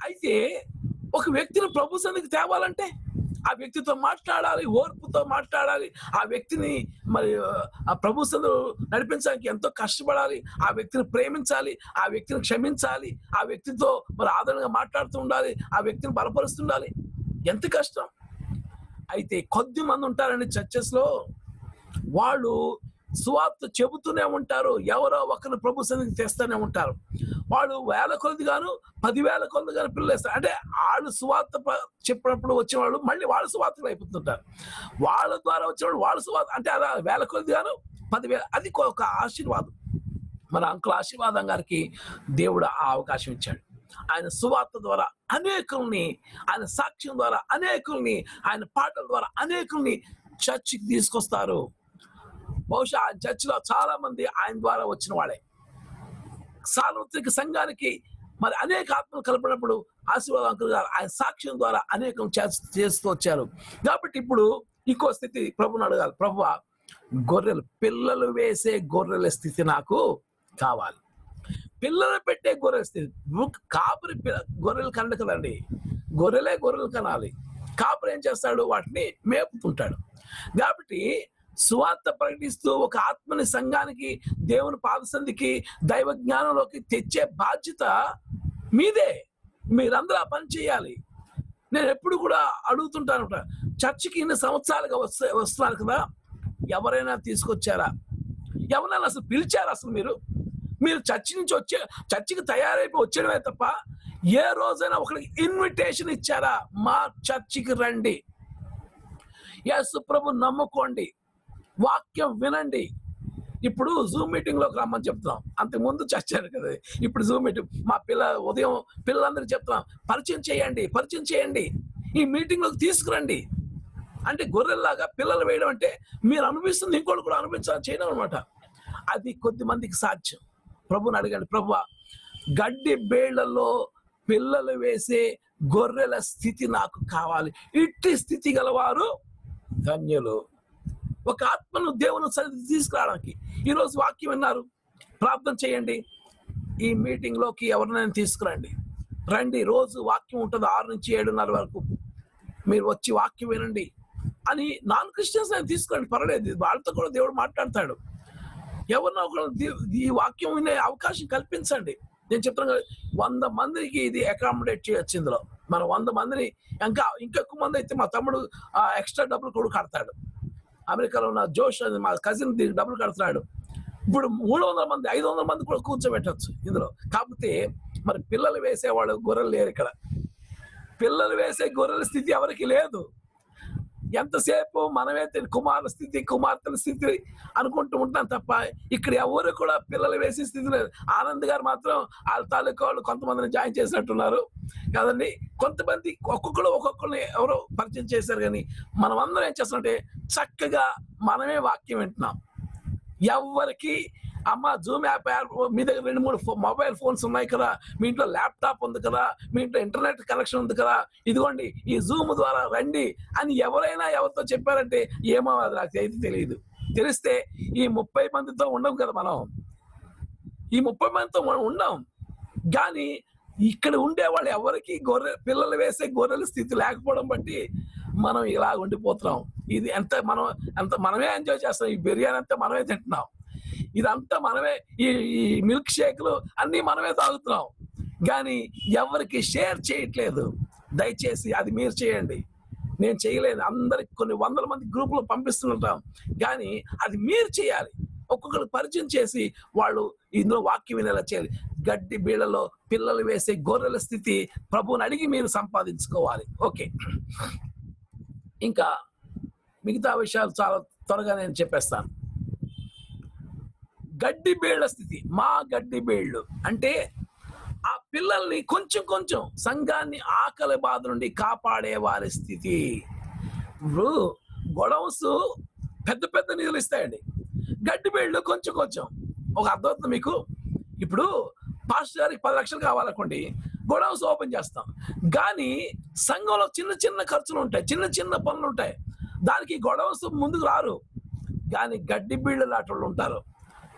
అయితే ఒక వ్యక్తిని ప్రభు సన్నిధికి తేవాలంటే ఆ వ్యక్తితో మాట్లాడాలి ఓర్పుతో మాట్లాడాలి ఆ వ్యక్తిని మరి ఆ ప్రభు సన్నిధిలో నడిపించడానికి ఎంతో కష్టపడాలి ఆ వ్యక్తిని ప్రేమించాలి ఆ వ్యక్తిని క్షమించాలి ఆ వ్యక్తితో మరి ఆదరణగా మాట్లాడుతూ ఉండాలి ఆ వ్యక్తిని బలపరుస్తుండాలి ఎంత కష్టం అయితే కొద్ది మంది ఉంటారండి చర్చెస్ లో వాళ్ళు సువార్త చెబుతూనే ఉంటారు ఎవరో ఒకరిని ప్రభు సన్నిధికి తెస్తూనే ఉంటారు వాళ్ళు వేల కొలది గాను పదివేల కొలది గాను పిల్లలు వేస్తారు అంటే వాళ్ళు సువార్త ప- చెప్పినప్పుడు వచ్చిన వాళ్ళు మళ్ళీ వాళ్ళు సువార్తలు అయిపోతుంటారు వాళ్ళ ద్వారా వచ్చిన వాళ్ళు వాళ్ళ సువార్త అంటే అలా వేల కొలది గాను పదివేల అది ఒక ఆశీర్వాదం మన అంకుల్ ఆశీర్వాదం గారికి దేవుడు ఆ అవకాశం ఇచ్చాడు ఆయన సువార్త ద్వారా అనేకుల్ని ఆయన సాక్ష్యం ద్వారా అనేకుల్ని ఆయన పాటల ద్వారా అనేకుల్ని చర్చికి తీసుకొస్తారు బహుశా ఆ చర్చిలో చాలా మంది ఆయన ద్వారా వచ్చిన వాళ్ళే సార్వత్రిక సంఘానికి మరి అనేక ఆత్మలు కలపడినప్పుడు ఆశీర్వాద అంకుల్ గారు ఆయన సాక్ష్యం ద్వారా అనేకం చేస్- చేస్తూ వచ్చారు కాబట్టి ఇప్పుడు ఇంకో స్థితి ప్రభుని అడగాలి ప్రభు గొర్రెలు పిల్లలు వేసే గొర్రెల స్థితి నాకు కావాలి పిల్లలు పెట్టే గొర్రెల స్థితి ము- కాపరి పిల్ల- గొర్రెలు కనడు కదండి గొర్రెలే గొర్రెలు కనాలి కాపరి ఏం చేస్తాడు వాటిని మేపుతుంటాడు కాబట్టి సువార్త ప్రకటిస్తూ ఒక ఆత్మని సంఘానికి దేవుని పాదసంధికి దైవ జ్ఞానంలోకి తెచ్చే బాధ్యత మీదే మీరందరూ ఆ పని చేయాలి నేను ఎప్పుడు కూడా అడుగుతుంటాను చర్చికి ఇన్ని సంవత్సరాలుగా వస్తే వస్తున్నారు కదా ఎవరైనా తీసుకొచ్చారా ఎవరైనా అసలు పిలిచారా అసలు మీరు మీరు చర్చి నుంచి వచ్చే చర్చికి తయారైపోయి వచ్చేయడమే తప్ప ఏ రోజైనా ఒకరికి ఇన్విటేషన్ ఇచ్చారా మా చర్చికి రండి యేసు ప్రభు నమ్ముకోండి వాక్యం వినండి ఇప్పుడు జూమ్ మీటింగ్ లోకి రమ్మని చెప్తున్నాం అంతకు ముందు చచ్చారు కదా ఇప్పుడు జూమ్ మీటింగ్ మా పిల్ల ఉదయం పిల్లలందరికీ చెప్తున్నాం పరిచయం చేయండి పరిచయం చేయండి ఈ మీటింగ్ లోకి తీసుకురండి అంటే గొర్రెల్లాగా పిల్లలు వేయడం అంటే మీరు అనిపిస్తుంది ఇంకోటి కూడా అనిపించాలి చేయడం అనమాట అది కొద్ది మందికి సాధ్యం ప్రభుని అడగండి ప్రభు గడ్డి బేళ్లలో పిల్లలు వేసే గొర్రెల స్థితి నాకు కావాలి ఇట్టి స్థితి గలవారు ధన్యులు ఒక ఆత్మను దేవుని సన్నిధికి తీసుకురావడానికి ఈరోజు వాక్యం విన్నారు ప్రార్థన చేయండి ఈ మీటింగ్ లోకి ఎవరినైనా తీసుకురండి రండి రోజు వాక్యం ఉంటుంది ఆరు నుంచి ఏడున్నర వరకు మీరు వచ్చి వాక్యం వినండి అని నాన్ క్రిస్టియన్స్ నేను తీసుకురండి పర్వాలేదు వాళ్ళతో కూడా దేవుడు మాట్లాడతాడు ఎవరినో ఒకరు ది- ఈ వాక్యం వినే అవకాశం కల్పించండి నేను చెప్తాను కదా వంద మందికి ఇది అకామిడేట్ చేయొచ్చు ఇందులో మనం వంద మందిని ఇంకా ఇంకా ఎక్కువ మంది అయితే మా తమ్ముడు ఎక్స్ట్రా డబ్బులు కూడా కడతాడు అమెరికాలో ఉన్న జోష్ అని మా కజిన్ దీనికి డబ్బులు కడుతున్నాడు ఇప్పుడు మూడు వందల మంది ఐదు వందల మంది కూడా కూర్చోబెట్టచ్చు ఇందులో కాకపోతే మరి పిల్లలు వేసేవాళ్ళు గొర్రెలు లేరు ఇక్కడ పిల్లలు వేసే గొర్రెల స్థితి ఎవరికి లేదు ఎంతసేపు మనమే తె- కుమారుల స్థితి కుమార్తెల స్థితి అనుకుంటూ ఉంటాం తప్ప ఇక్కడ ఎవరు కూడా పిల్లలు వేసే స్థితి లేదు ఆనంద్ గారు మాత్రం వాళ్ళ తాలూకా వాళ్ళు కొంతమందిని జాయిన్ చేసినట్టున్నారు కదండి కొంతమంది ఒక్కొక్కరు ఒక్కొక్కరిని ఎవరో పరిచయం చేశారు కానీ మనం అందరం ఏం చేస్తున్నామంటే చక్కగా మనమే వాక్యం వింటున్నాం ఎవరికి అమ్మ జూమ్ యాప్ యాప్ మీ దగ్గర రెండు మూడు ఫో- మొబైల్ ఫోన్స్ ఉన్నాయి కదా మీ ఇంట్లో ల్యాప్టాప్ ఉంది కదా మీ ఇంట్లో ఇంటర్నెట్ కనెక్షన్ ఉంది కదా ఇదిగోండి ఈ జూమ్ ద్వారా రండి అని ఎవరైనా ఎవరితో చెప్పారంటే ఏమో అది నాకు అయితే తెలియదు తెలిస్తే ఈ ముప్పై మందితో ఉండం కదా మనం ఈ ముప్పై మందితో మనం ఉండం కానీ ఇక్కడ ఉండే వాళ్ళు ఎవరికి గొర్రె పిల్లలు వేసే గొర్రెల స్థితి లేకపోవడం బట్టి మనం ఇలా ఉండిపోతున్నాం ఇది ఎంత మనం ఎంత మనమే ఎంజాయ్ చేస్తాం ఈ బిర్యానీ అంతా మనమే తింటున్నాం ఇదంతా మనమే ఈ ఈ మిల్క్ షేక్లు అన్నీ మనమే తాగుతున్నాం కానీ ఎవరికి షేర్ చేయట్లేదు దయచేసి అది మీరు చేయండి నేను చేయలేదు అందరికి కొన్ని వందల మంది గ్రూపులు పంపిస్తుంటాం కానీ అది మీరు చేయాలి ఒక్కొక్కరు పరిచయం చేసి వాళ్ళు ఇందులో వాక్యం వినేలా చేయాలి గడ్డి బీళ్ళలో పిల్లలు వేసే గొర్రెల స్థితి ప్రభువుని అడిగి మీరు సంపాదించుకోవాలి ఓకే ఇంకా మిగతా విషయాలు చాలా త్వరగా నేను చెప్పేస్తాను గడ్డి బేళ్ల స్థితి మా గడ్డి బేళ్ళు అంటే ఆ పిల్లల్ని కొంచెం కొంచెం సంఘాన్ని ఆకలి బాధ నుండి కాపాడే వారి స్థితి ఇప్పుడు గొడవస్ పెద్ద పెద్ద నిధులు ఇస్తాయండి గడ్డి బేళ్ళు కొంచెం కొంచెం ఒక అర్థమవుతుంది మీకు ఇప్పుడు పాస్టర్ గారికి పది లక్షలు కావాలనుకోండి గొడవస్ ఓపెన్ చేస్తాం కానీ సంఘంలో చిన్న చిన్న ఖర్చులు ఉంటాయి చిన్న చిన్న పనులు ఉంటాయి దానికి గొడవస్ ముందుకు రారు కానీ గడ్డి బీళ్ళు లాంటి వాళ్ళు ఉంటారు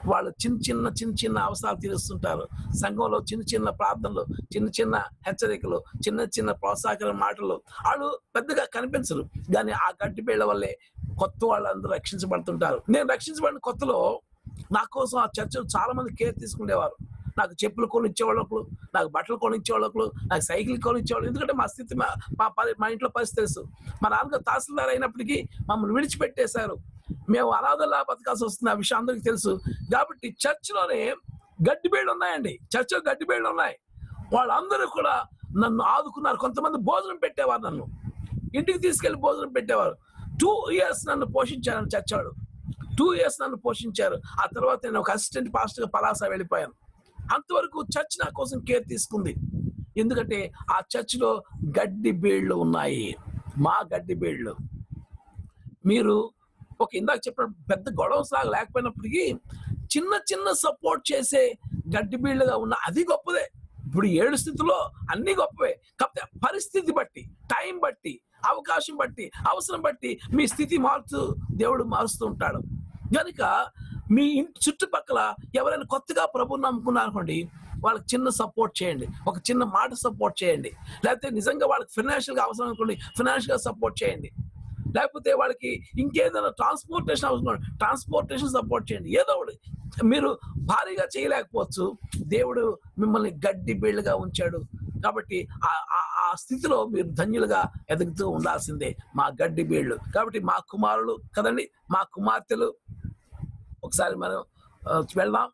వాళ్ళు చిన్న చిన్న చిన్న చిన్న అవసరాలు తీరుస్తుంటారు సంఘంలో చిన్న చిన్న ప్రార్థనలు చిన్న చిన్న హెచ్చరికలు చిన్న చిన్న ప్రోత్సాహకర మాటలు వాళ్ళు పెద్దగా కనిపించరు కానీ ఆ గడ్డి బీళ్ళ వల్లే కొత్త వాళ్ళందరూ రక్షించబడుతుంటారు నేను రక్షించబడిన కొత్తలో నా కోసం ఆ చర్చలు చాలా మంది కేర్ తీసుకునేవారు నాకు చెప్పులు కొని ఇచ్చేవాళ్ళు నాకు బట్టలు కొని ఇచ్చేవాళ్ళు నాకు సైకిల్ కొని ఇచ్చేవాళ్ళు ఎందుకంటే మా స్థితి మా మా పరి- మా ఇంట్లో పరిస్థితి తెలుసు మా నాన్నగారు తహసీల్దార్ అయినప్పటికీ మమ్మల్ని విడిచిపెట్టేశారు మేము అనాథలా బతకాల్సి వస్తుంది ఆ విషయం అందరికీ తెలుసు కాబట్టి చర్చిలోనే గడ్డి బేళ్ళు ఉన్నాయండి చర్చిలో గడ్డి బేళ్ళు ఉన్నాయి వాళ్ళందరూ కూడా నన్ను ఆదుకున్నారు కొంతమంది భోజనం పెట్టేవారు నన్ను ఇంటికి తీసుకెళ్లి భోజనం పెట్టేవారు టూ ఇయర్స్ నన్ను పోషించారు చచ్చాడు టూ ఇయర్స్ నన్ను పోషించారు ఆ తర్వాత నేను ఒక అసిస్టెంట్ పాస్టర్గా పలాస వెళ్ళిపోయాను అంతవరకు చర్చ్ నా కోసం కేర్ తీసుకుంది ఎందుకంటే ఆ చర్చిలో గడ్డి బీళ్లు ఉన్నాయి మా గడ్డి బీళ్లు మీరు ఒక ఇందాక చెప్పిన పెద్ద గొడవ సాగు లేకపోయినప్పటికీ చిన్న చిన్న సపోర్ట్ చేసే గడ్డి బీళ్లుగా ఉన్న అది గొప్పదే ఇప్పుడు ఏడు స్థితిలో అన్ని గొప్పవే కాకపోతే పరిస్థితి బట్టి టైం బట్టి అవకాశం బట్టి అవసరం బట్టి మీ స్థితి మారుతూ దేవుడు మారుస్తూ ఉంటాడు కనుక మీ ఇంటి చుట్టుపక్కల ఎవరైనా కొత్తగా ప్రభుని నమ్ముకున్నారు అనుకోండి వాళ్ళకి చిన్న సపోర్ట్ చేయండి ఒక చిన్న మాట సపోర్ట్ చేయండి లేకపోతే నిజంగా వాళ్ళకి ఫినాన్షియల్గా అవసరం అనుకోండి ఫినాన్షియల్గా సపోర్ట్ చేయండి లేకపోతే వాళ్ళకి ఇంకేదైనా ట్రాన్స్పోర్టేషన్ అవసరం ట్రాన్స్పోర్టేషన్ సపోర్ట్ చేయండి ఏదో ఒకటి మీరు భారీగా చేయలేకపోవచ్చు దేవుడు మిమ్మల్ని గడ్డి బీళ్ళుగా ఉంచాడు కాబట్టి ఆ- ఆ- ఆ స్థితిలో మీరు ధన్యులుగా ఎదుగుతూ ఉండాల్సిందే మా గడ్డి బీళ్ళు కాబట్టి మా కుమారులు కదండి మా కుమార్తెలు ఒకసారి మనం ఆ, వెళ్దాం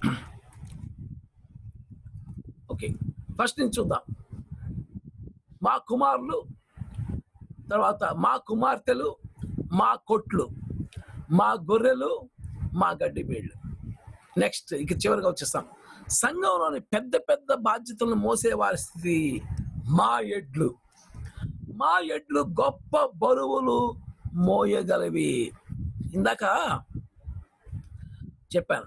ఓకే ఫస్ట్ నుంచి చూద్దాం మా కుమారులు తర్వాత మా కుమార్తెలు మా కొట్లు మా గొర్రెలు మా గడ్డి బీళ్ళు నెక్స్ట్ ఇక చివరిగా వచ్చేస్తాం సంఘంలోని పెద్ద పెద్ద బాధ్యతలను మోసే వారి స్థితి మా ఎడ్లు మా ఎడ్లు గొప్ప బరువులు మోయగలవి ఇందాక చెప్పాను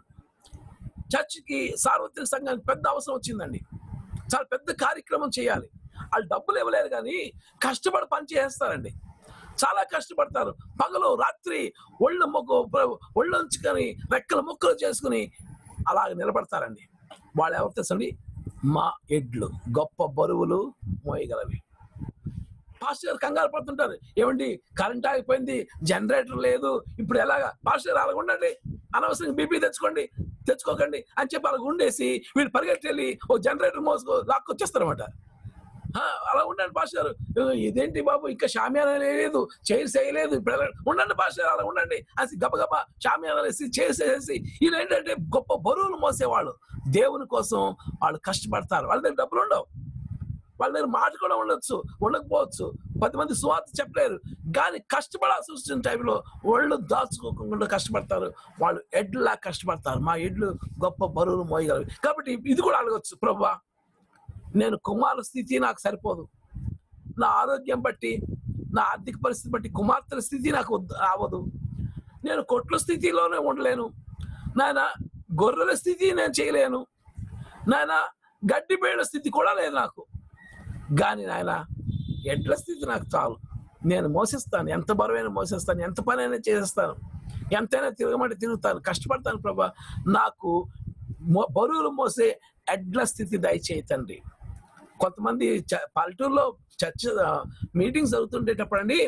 చర్చికి సార్వత్రిక సంఘానికి పెద్ద అవసరం వచ్చిందండి చాలా పెద్ద కార్యక్రమం చేయాలి వాళ్ళు డబ్బులు ఇవ్వలేరు కానీ కష్టపడి పని చేస్తారండి చాలా కష్టపడతారు పగలు రాత్రి ఒళ్ళు మొక్కు ఒళ్ళు ఉంచుకొని రెక్కల ముక్కలు చేసుకుని అలాగ నిలబడతారండి వాళ్ళు ఎవరు తెలుసండి మా ఎడ్లు గొప్ప బరువులు మోయగలవి పాస్టర్ గారు కంగారు పడుతుంటారు ఏమండి కరెంట్ ఆగిపోయింది జనరేటర్ లేదు ఇప్పుడు ఎలాగా పాస్టర్ గారు అలాగ ఉండండి అనవసరంగా బీపీ తెచ్చుకోండి తెచ్చుకోకండి అని చెప్పి అలాగ ఉండేసి వీళ్ళు పరిగెత్తి వెళ్ళి ఓ జనరేటర్ మోసుకో లాక్కొచ్చేస్తారన్నమాట ఆ, అలా ఉండండి పాస్టర్ గారు "ఏ, ఇదేంటి బాబు ఇంకా షామియానా లేదు చైర్స్ వేయలేదు ఇప్పుడు ఎలా- ఉండండి పాస్టర్ గారు అలా ఉండండి అని గబగబా షామియానా వేసి చైర్స్ వేసి వీళ్ళు ఏంటంటే గొప్ప బరువులు మోసేవాళ్ళు దేవుని కోసం వాళ్ళు కష్టపడతారు వాళ్ళ దగ్గర డబ్బులు ఉండవు వాళ్ళ దగ్గర మాట కూడా ఉండొచ్చు ఉండకపోవచ్చు పది మంది సువార్త చెప్పలేరు కానీ కష్టపడాల్సి వచ్చిన టైంలో ఒళ్ళు దాచుకోకుండా కష్టపడతారు వాళ్ళు ఎడ్లా కష్టపడతారు మా ఎడ్లు గొప్ప బరువులు మోయగలరు కాబట్టి ఇది కూడా అడగచ్చు ప్రభా నేను కుమారు స్థితి నాకు సరిపోదు నా ఆరోగ్యం బట్టి నా ఆర్థిక పరిస్థితి బట్టి కుమార్తెల స్థితి నాకు వద్దు- రావదు నేను కొట్ల స్థితిలోనే ఉండలేను నాయన గొర్రెల స్థితి నేను చేయలేను నాయన గడ్డి బేళ్ల స్థితి కూడా లేదు నాకు కానీ నాయన ఎడ్ల స్థితి నాకు చాలు నేను మోసిస్తాను ఎంత బరువైనా మోసేస్తాను ఎంత పనైనా చేసేస్తాను ఎంతైనా తిరగమంటే తిరుగుతాను కష్టపడతాను ప్రభా నాకు మో- బరువులు మోసే ఎడ్ల స్థితి దయచేయి తండ్రి కొంతమంది చ- పల్లెటూరులో చర్చ మీటింగ్స్ జరుగుతుండేటప్పుడు అండి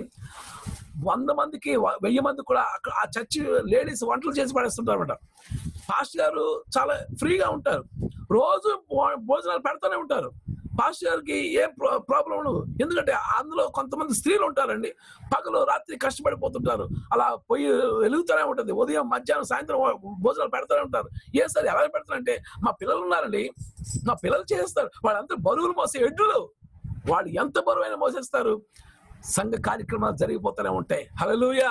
వంద మందికి వ- వెయ్యి మంది కూడా అక్కడ ఆ చర్చి లేడీస్ వంటలు చేసి పడేస్తుంటారు అనమాట పాస్టర్ గారు చాలా ఫ్రీగా ఉంటారు రోజు భో- భోజనాలు పెడతానే ఉంటారు పాస్టర్ గారికి ఏం ప్రాబ్లం ఉండదు ఎందుకంటే అందులో కొంతమంది స్త్రీలు ఉంటారండి పగలు రాత్రి కష్టపడిపోతుంటారు అలా పొయ్యి వెలుగుతూనే ఉంటుంది ఉదయం మధ్యాహ్నం సాయంత్రం భోజనాలు పెడతానే ఉంటారు ఏ సార్ ఎలా పెడతారంటే మా పిల్లలు ఉన్నారండి మా పిల్లలు చేస్తారు వాళ్ళంతా బరువులు మోసే ఎడ్లు వాళ్ళు ఎంత బరువైన మోసేస్తారు సంఘ కార్యక్రమాలు జరిగిపోతూనే ఉంటాయి హల్లెలూయా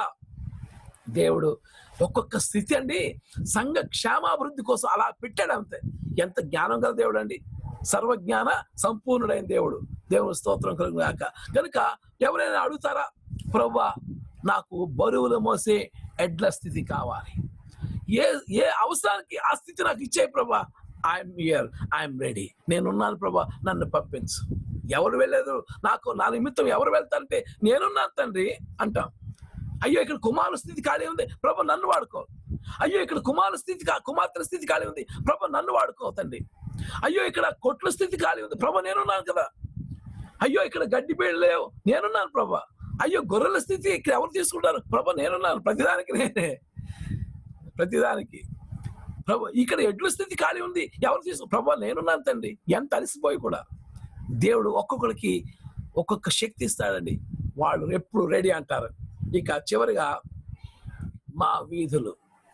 దేవుడు ఒక్కొక్క స్థితి అండి సంఘ క్షేమాభివృద్ధి కోసం అలా పెట్టాడు అంతే ఎంత జ్ఞానం గల దేవుడు అండి సర్వజ్ఞాన సంపూర్ణుడైన దేవుడు దేవుడు స్తోత్రం కలుగుగాక కనుక ఎవరైనా అడుగుతారా ప్రభా నాకు బరువులు మోసే ఎడ్ల స్థితి కావాలి ఏ ఏ అవసరానికి ఆ స్థితి నాకు ఇచ్చే ప్రభా ఐఎమ్ ఇయర్ ఐఎమ్ రెడీ నేనున్నాను ప్రభా నన్ను పంపించు ఎవరు వెళ్ళలేదు నాకు నా నిమిత్తం ఎవరు వెళ్తారంటే నేనున్నాను తండ్రి అంటాం అయ్యో ఇక్కడ కుమారుల స్థితి ఖాళీ ఉంది ప్రభు నన్ను వాడుకో అయ్యో ఇక్కడ కుమారుల స్థితి కా- కుమార్తెల స్థితి ఖాళీ ఉంది ప్రభు నన్ను వాడుకో తండ్రి అయ్యో ఇక్కడ కొట్ల స్థితి ఖాళీ ఉంది ప్రభు నేనున్నాను కదా అయ్యో ఇక్కడ గడ్డి బేళ్ళు లేవు నేనున్నాను ప్రభా అయ్యో గొర్రెల స్థితి ఇక్కడ ఎవరు తీసుకుంటారు ప్రభా నేనున్నాను ప్రతిదానికి నేనే ప్రతిదానికి ప్రభు ఇక్కడ ఎడ్ల స్థితి ఖాళీ ఉంది ఎవరు తీసుకు ప్రభా నేనున్నాను తండ్రి ఎంత అలసిపోయి కూడా దేవుడు ఒక్కొక్కరికి ఒక్కొక్క శక్తి ఇస్తాడండి వాళ్ళు ఎప్పుడు రెడీ అంటారు ఇక చివరిగా మా వీధులు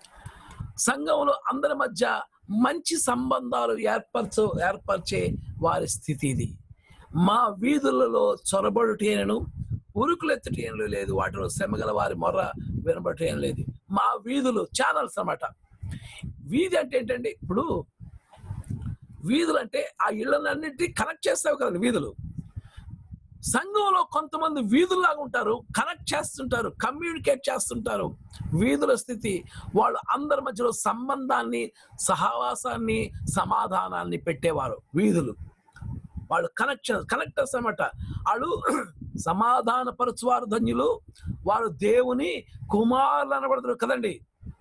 సంఘంలో అందరి మధ్య మంచి సంబంధాలు ఏర్పరచు ఏర్పరిచే వారి స్థితి ఇది మా వీధులలో చొరబడుటేనను ఉరుకులెత్తుటేనలు లేదు వాటిలో శ్రమగల వారి మొర్ర వినబడటం లేదు మా వీధులు ఛానల్స్ అన్నమాట వీధి అంటే ఏంటండి ఇప్పుడు వీధులు అంటే ఆ ఇళ్ళనన్నింటినీ కనెక్ట్ చేస్తావు కదండి వీధులు సంఘంలో కొంతమంది వీధుల్లాగా ఉంటారు కనెక్ట్ చేస్తుంటారు కమ్యూనికేట్ చేస్తుంటారు వీధుల స్థితి వాళ్ళు అందరి మధ్యలో సంబంధాన్ని సహవాసాన్ని సమాధానాన్ని పెట్టేవారు వీధులు వాళ్ళు కనెక్షన్ కనెక్టర్స్ అన్నమాట వాళ్ళు సమాధాన పరచువారు ధన్యులు వారు దేవుని కుమారులు అనబడుతున్నారు కదండి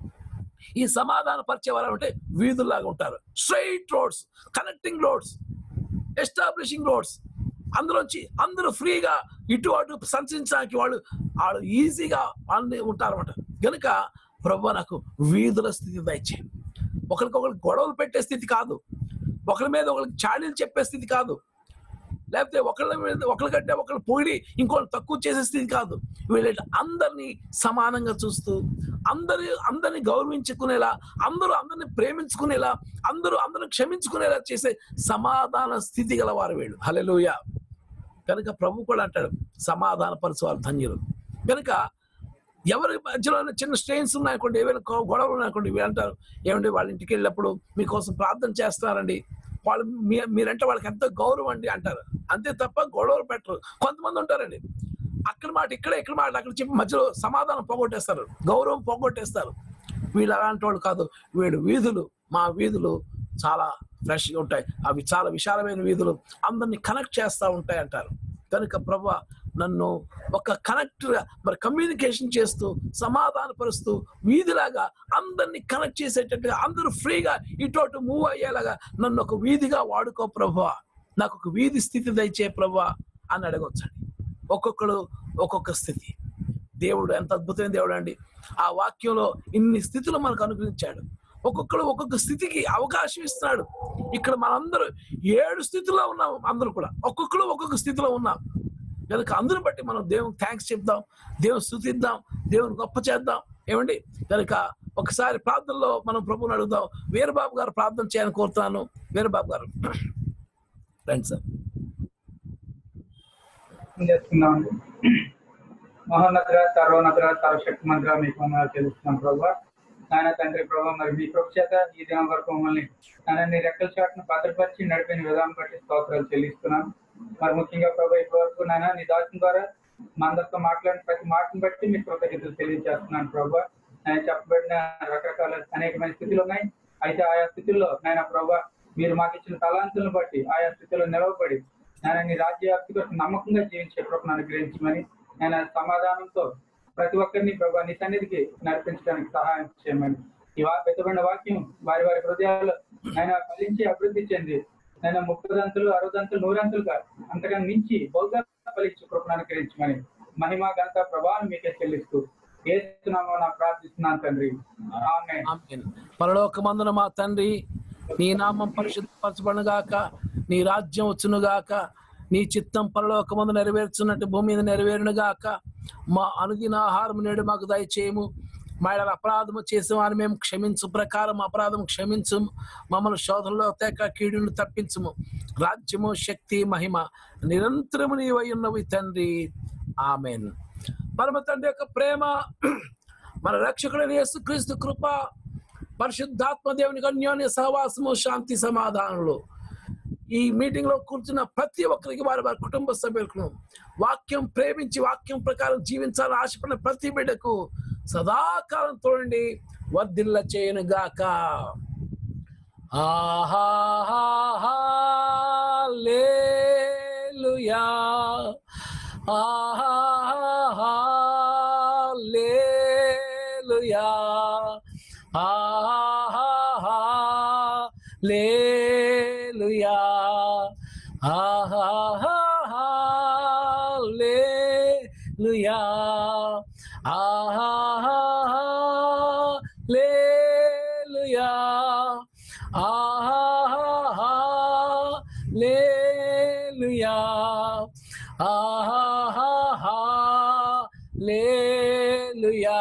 ఈ సమాధాన పరిచేవారు అంటే వీధుల్లాగా ఉంటారు straight roads connecting roads establishing roads అందులోంచి అందరూ ఫ్రీగా ఇటు అటు సంచరించడానికి వాళ్ళు వాళ్ళు ఈజీగా అన్ని ఉంటారన్నమాట కనుక ప్రభు నాకు వీధుల స్థితి దయచే ఒకరికొకరు గొడవలు పెట్టే స్థితి కాదు ఒకరి మీద ఒకరికి చాడీలు చెప్పే స్థితి కాదు లేకపోతే ఒకళ్ళ మీద ఒకరికంటే ఒకరు పొగిడి ఇంకోళ్ళు తక్కువ చేసే స్థితి కాదు వీళ్ళ అందరినీ సమానంగా చూస్తూ అందరి అందరిని గౌరవించుకునేలా అందరూ అందరిని ప్రేమించుకునేలా అందరూ అందరిని క్షమించుకునేలా చేసే సమాధాన స్థితి గల వారు వీళ్ళు హలెలుయ కనుక ప్రభు కూడా అంటాడు సమాధాన పరచువారు ధన్యులు కనుక ఎవరి మధ్యలో చిన్న స్ట్రెయిన్స్ ఉన్నాయనుకోండి ఏమైనా గొ- గొడవలు ఉన్నాయనుకోండి వీళ్ళు అంటారు ఏమండి వాళ్ళ ఇంటికి వెళ్ళినప్పుడు మీకోసం ప్రార్థన చేస్తున్నారండి వాళ్ళు మీ మీరంటే వాళ్ళకి ఎంతో గౌరవం అండి అంటారు అంతే తప్ప గొడవలు పెట్టరు కొంతమంది ఉంటారండి అక్కడ మాట ఇక్కడ ఇక్కడ మాట అక్కడ చెప్పి మధ్యలో సమాధానం పోగొట్టేస్తారు గౌరవం పోగొట్టేస్తారు వీళ్ళు అలాంటి వాళ్ళు కాదు వీడు వీధులు మా వీధులు చాలా ఫ్రెష్గా ఉంటాయి అవి చాలా విశాలమైన వీధులు అందరినీ కనెక్ట్ చేస్తూ ఉంటాయి అంటారు కనుక ప్రభు నన్ను ఒక కనెక్ట్ మరి కమ్యూనికేషన్ చేస్తూ సమాధానపరుస్తూ వీధిలాగా అందరినీ కనెక్ట్ చేసేటట్టుగా అందరూ ఫ్రీగా ఇటు అటు మూవ్ అయ్యేలాగా నన్ను ఒక వీధిగా వాడుకో ప్రభు నాకు ఒక వీధి స్థితి దయచే ప్రభు అని అడగొచ్చండి ఒక్కొక్కడు ఒక్కొక్క స్థితి దేవుడు ఎంత అద్భుతమైన దేవుడు అండి ఆ వాక్యంలో ఇన్ని స్థితులు మనకు అనుగ్రహించాడు ఒక్కొక్కడు ఒక్కొక్క స్థితికి అవకాశం ఇస్తున్నాడు ఇక్కడ మనందరూ ఏడు స్థితిలో ఉన్నాం అందరూ కూడా ఒక్కొక్కడు ఒక్కొక్క స్థితిలో ఉన్నాం కనుక అందరూ బట్టి మనం దేవునికి థ్యాంక్స్ చెప్దాం దేవుని స్థుతిద్దాం దేవుని గొప్ప చేద్దాం ఏమండి కనుక ఒకసారి ప్రార్థనలో మనం ప్రభువుని అడుగుదాం వీరబాబు గారు ప్రార్థన చేయాలని కోరుతున్నాను వీరబాబు గారు రండి సార్ చేస్తున్నామండి మహోన్నతుల సర్వోన్నతుల సర్వశక్తి మంత్ర మీకు వందనాలు తెలుస్తున్నాం ప్రభా నాయన తండ్రి ప్రభా మరి మీ కృప చేత ఈ దినం వరకు మమ్మల్ని నాయన నీ రెక్కల చాటును భద్రపరిచి నడిపిన విధానం బట్టి స్తోత్రాలు చెల్లిస్తున్నాం మరి ముఖ్యంగా ప్రభా ఇప్పటి వరకు నాయన నీ దాచిన ద్వారా మా అందరితో మాట్లాడిన ప్రతి మాటను బట్టి మీ కృతజ్ఞతలు తెలియజేస్తున్నాను ప్రభా ఆయన చెప్పబడిన రకరకాల అనేకమైన స్థితులు ఉన్నాయి అయితే ఆయా స్థితుల్లో నాయన ప్రభా మీరు మాకు ఇచ్చిన తలాంతులను బట్టి ఆయా స్థితిలో నిలవబడి ఆయన నీ రాజ్యవ్యాప్తి కొరకు నమ్మకంగా జీవించే కృపను అనుగ్రహించమని ఆయన సమాధానంతో ప్రతి ఒక్కరిని ప్రభా నీ సన్నిధికి నడిపించడానికి సహాయం చేయమని ఈ వా పెద్దబడిన వాక్యం వారి వారి హృదయాల్లో ఆయన ఫలించి అభివృద్ధి చెంది ఆయన ముప్పదంతులు అరవదంతులు నూరంతులుగా అంతగా మించి బహుగా ఫలించి కృపను అనుగ్రహించమని మహిమ ఘనత ప్రభావం మీకే చెల్లిస్తూ ఏస్తున్నామో నా ప్రార్థిస్తున్నాను తండ్రి ఆమేన్. ఆమేన్. పరలోకమందున మా తండ్రి నీ నామం పరిశుద్ధపరచబడును గాక నీ రాజ్యం వచ్చును గాక నీ చిత్తం పరలోకమందు నెరవేర్చున్నట్టు భూమి మీద నెరవేరును గాక మా అనుదిన ఆహారం నేడు మాకు దయచేయము మా ఎడల అపరాధము చేసిన వారిని మేము క్షమించు ప్రకారం అపరాధం క్షమించు మమ్మల్ని శోధనలో తేక కీడును తప్పించుము రాజ్యము శక్తి మహిమ నిరంతరము నీవై ఉన్నవి తండ్రి ఆమెన్ పరమ తండ్రి యొక్క ప్రేమ మన రక్షకుడైన యేసుక్రీస్తు కృప పరిశుద్ధాత్మ దేవునికి అన్యోన్య సహవాసము శాంతి సమాధానములు ఈ మీటింగ్ లో కూర్చున్న ప్రతి ఒక్కరికి వారి వారి కుటుంబ సభ్యులకు వాక్యం ప్రేమించి వాక్యం ప్రకారం జీవించాలని ఆశపడిన ప్రతి బిడ్డకు సదాకాలం తోడండి వర్ధిల్ల చేయను గాక ఆహాలేలుయా ఆహాలేలుయా లుయా ఆహా లే లుయా ఆహా లే లుయా ఆహా లే లుయా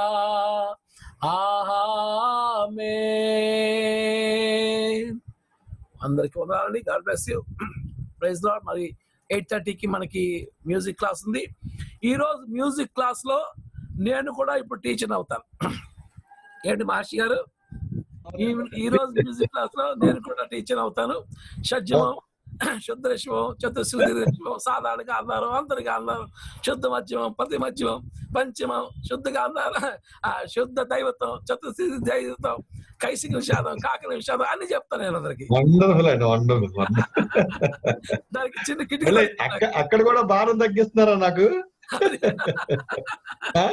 ఆమెన్ అందరికి వందనాలండి God bless you praise Lord మరి ఎయిట్ థర్టీకి మనకి మ్యూజిక్ క్లాస్ ఉంది ఈ రోజు మ్యూజిక్ క్లాస్ లో నేను కూడా ఇప్పుడు టీచర్ అవుతాను ఏంటి మహర్షి గారు ఈ ఈ రోజు మ్యూజిక్ క్లాస్ లో నేను కూడా టీచర్ అవుతాను షడ్జమం శుద్ధ రశ్మం చతుశుద్ధి రశ్మం సాధారణ గాంధారం అంతరి గాంధారం శుద్ధ మధ్యమం ప్రతి మధ్యమం పంచమం శుద్ధ గాంధారం ఆ, శుద్ధ దైవత్వం చతుశుద్ధి దైవత్వం కైసిక నిషాదం కాక నిషాదం అన్ని చెప్తాను నేను అందరికి వండర్ఫుల్ అండి వండర్ఫుల్ దానికి చిన్న మళ్ళీ కిటికీ అక్క- అక్కడ కూడా భారం తగ్గిస్తున్నారా నాకు ఆ?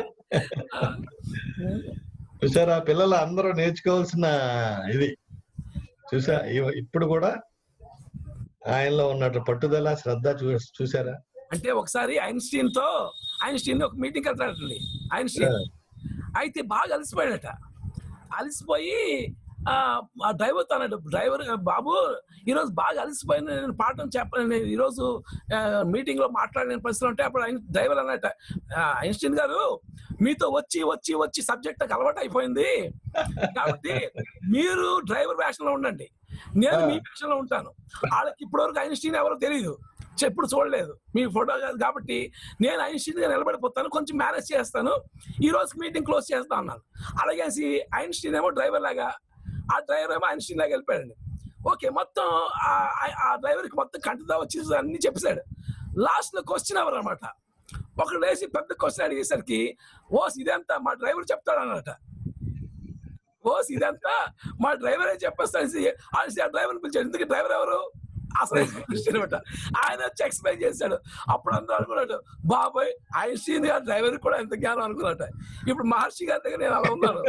చూసారా పిల్లలు అందరూ నేర్చుకోవాల్సిన ఇది చూసా ఇవ- ఇప్పుడు కూడా ఆయనలో ఉన్నట్టు పట్టుదల శ్రద్ధ చూ చూసారా అంటే ఒకసారి ఐన్స్టీన్ తో ఐన్స్టీన్ ఒక మీటింగ్ కట్టాడండి ఐన్స్టీన్ అయితే బాగా అలసిపోయాడట అలసిపోయి ఆ ఆ డ్రైవర్ తో అన్నాడు డ్రైవర్ బాబు ఈరోజు బాగా అలసిపోయిన నేను పాఠం చెప్పను నేను ఈరోజు మీటింగ్ లో మాట్లాడిన పరిస్థితులు ఉంటే అప్పుడు ఆయన డ్రైవర్ అన్నట్ట "ఆ, ఐన్స్టీన్ గారు మీతో వచ్చి వచ్చి వచ్చి సబ్జెక్ట్ నాకు అలవాటు అయిపోయింది కాబట్టి మీరు డ్రైవర్ వేషంలో ఉండండి నేను మీ వేషంలో ఉంటాను వాళ్ళకి ఇప్పటివరకు ఐన్స్టీన్ ఎవరో తెలియదు ఎప్పుడు చూడలేదు మీ ఫోటో కాదు కాబట్టి నేను ఐన్స్టీన్ గా నిలబడిపోతాను కొంచెం మేనేజ్ చేస్తాను ఈ రోజు మీటింగ్ క్లోజ్ చేస్తా అన్నాను అలాగేసి ఐన్స్టీన్ ఏమో డ్రైవర్ లాగా ఆ డ్రైవర్ ఏమో ఐన్స్టీన్ లాగా వెళ్ళిపోయాడు ఓకే మొత్తం ఆ- ఆ- ఆ డ్రైవర్కి మొత్తం కంటిదా వచ్చి అన్ని చెప్పేశాడు లాస్ట్ లో క్వశ్చన్ ఎవరు అనమాట ఒకడు వేసి పెద్ద క్వశ్చన్ అడిగేసరికి ఓస్ ఇదంతా మా డ్రైవర్ చెప్తాడు అన్నట ఓస్ ఇదంతా మా డ్రైవరే చెప్పేస్తాడు అనేసి ఆ డ్రైవర్ పిలిచాడు ఎందుకు డ్రైవర్ ఎవరు అసలు క్వశ్చన్ అనమాట ఆయన వచ్చి ఎక్స్ప్లెయిన్ చేశాడు అప్పుడు అందరూ అనుకున్నాడు బాబాయ్ ఐన్స్టీన్ గారు డ్రైవర్ కూడా ఎంత జ్ఞానం అనుకున్నట్ట ఇప్పుడు మహర్షి గారి దగ్గర నేను అలా ఉన్నాను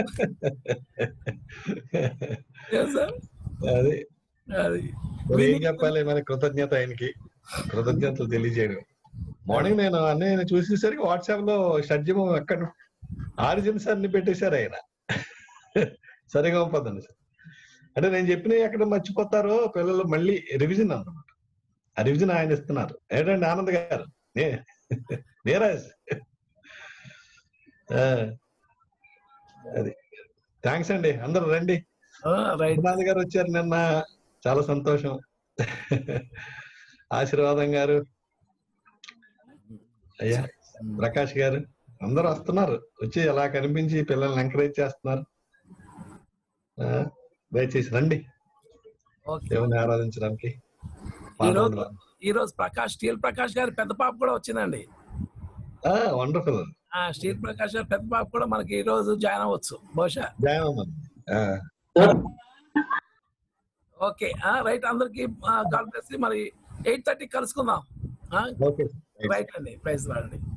ఏం సార్ అది అది మరి ఏం చెప్పాలి మన కృతజ్ఞత ఆయనకి కృతజ్ఞతలు తెలియజేయడం మార్నింగ్ నేను అన్నయ్య చూసేసరికి వాట్సాప్ లో షడ్జమం ఎక్కడ ఆరిజిన్స్ అన్ని పెట్టేశారు ఆయన సరిగా పదండి సార్ అంటే నేను చెప్పినవి ఎక్కడ మర్చిపోతారో పిల్లలు మళ్ళీ రివిజన్ అన్నమాట ఆ రివిజన్ ఆయన ఇస్తున్నారు ఏంటండి ఆనంద్ గారు నే నీరాజ్ ఆ, అది థ్యాంక్స్ అండి అందరూ రండి రైట్ ఆనంద్ గారు వచ్చారు నిన్న చాలా సంతోషం ఆశీర్వాదం గారు అయ్యా ప్రకాష్ గారు అందరూ వస్తున్నారు వచ్చి ఎలా కనిపించి పిల్లల్ని ఎంకరేజ్ చేస్తున్నారు ఆ, దయచేసి రండి ఓకే దేవుని ఆరాధించడానికి ఈ రోజు ఈ రోజు ప్రకాష్ స్టీల్ ప్రకాష్ గారి పెద్ద పాప కూడా వచ్చిందండి వండర్ఫుల్ ఆ స్టీల్ ప్రకాష్ గారి పెద్ద పాప కూడా మనకి ఈ రోజు జాయిన్ అవ్వచ్చు బహుశా జాయిన్ అవ్వమని ఆ, ఓకే రైట్ అందరికి గాడ్ బ్లెస్ మరి ఎయిట్ థర్టీ కలుసుకుందాం ఓకే రైట్ అండి ప్రైజ్ వాడండి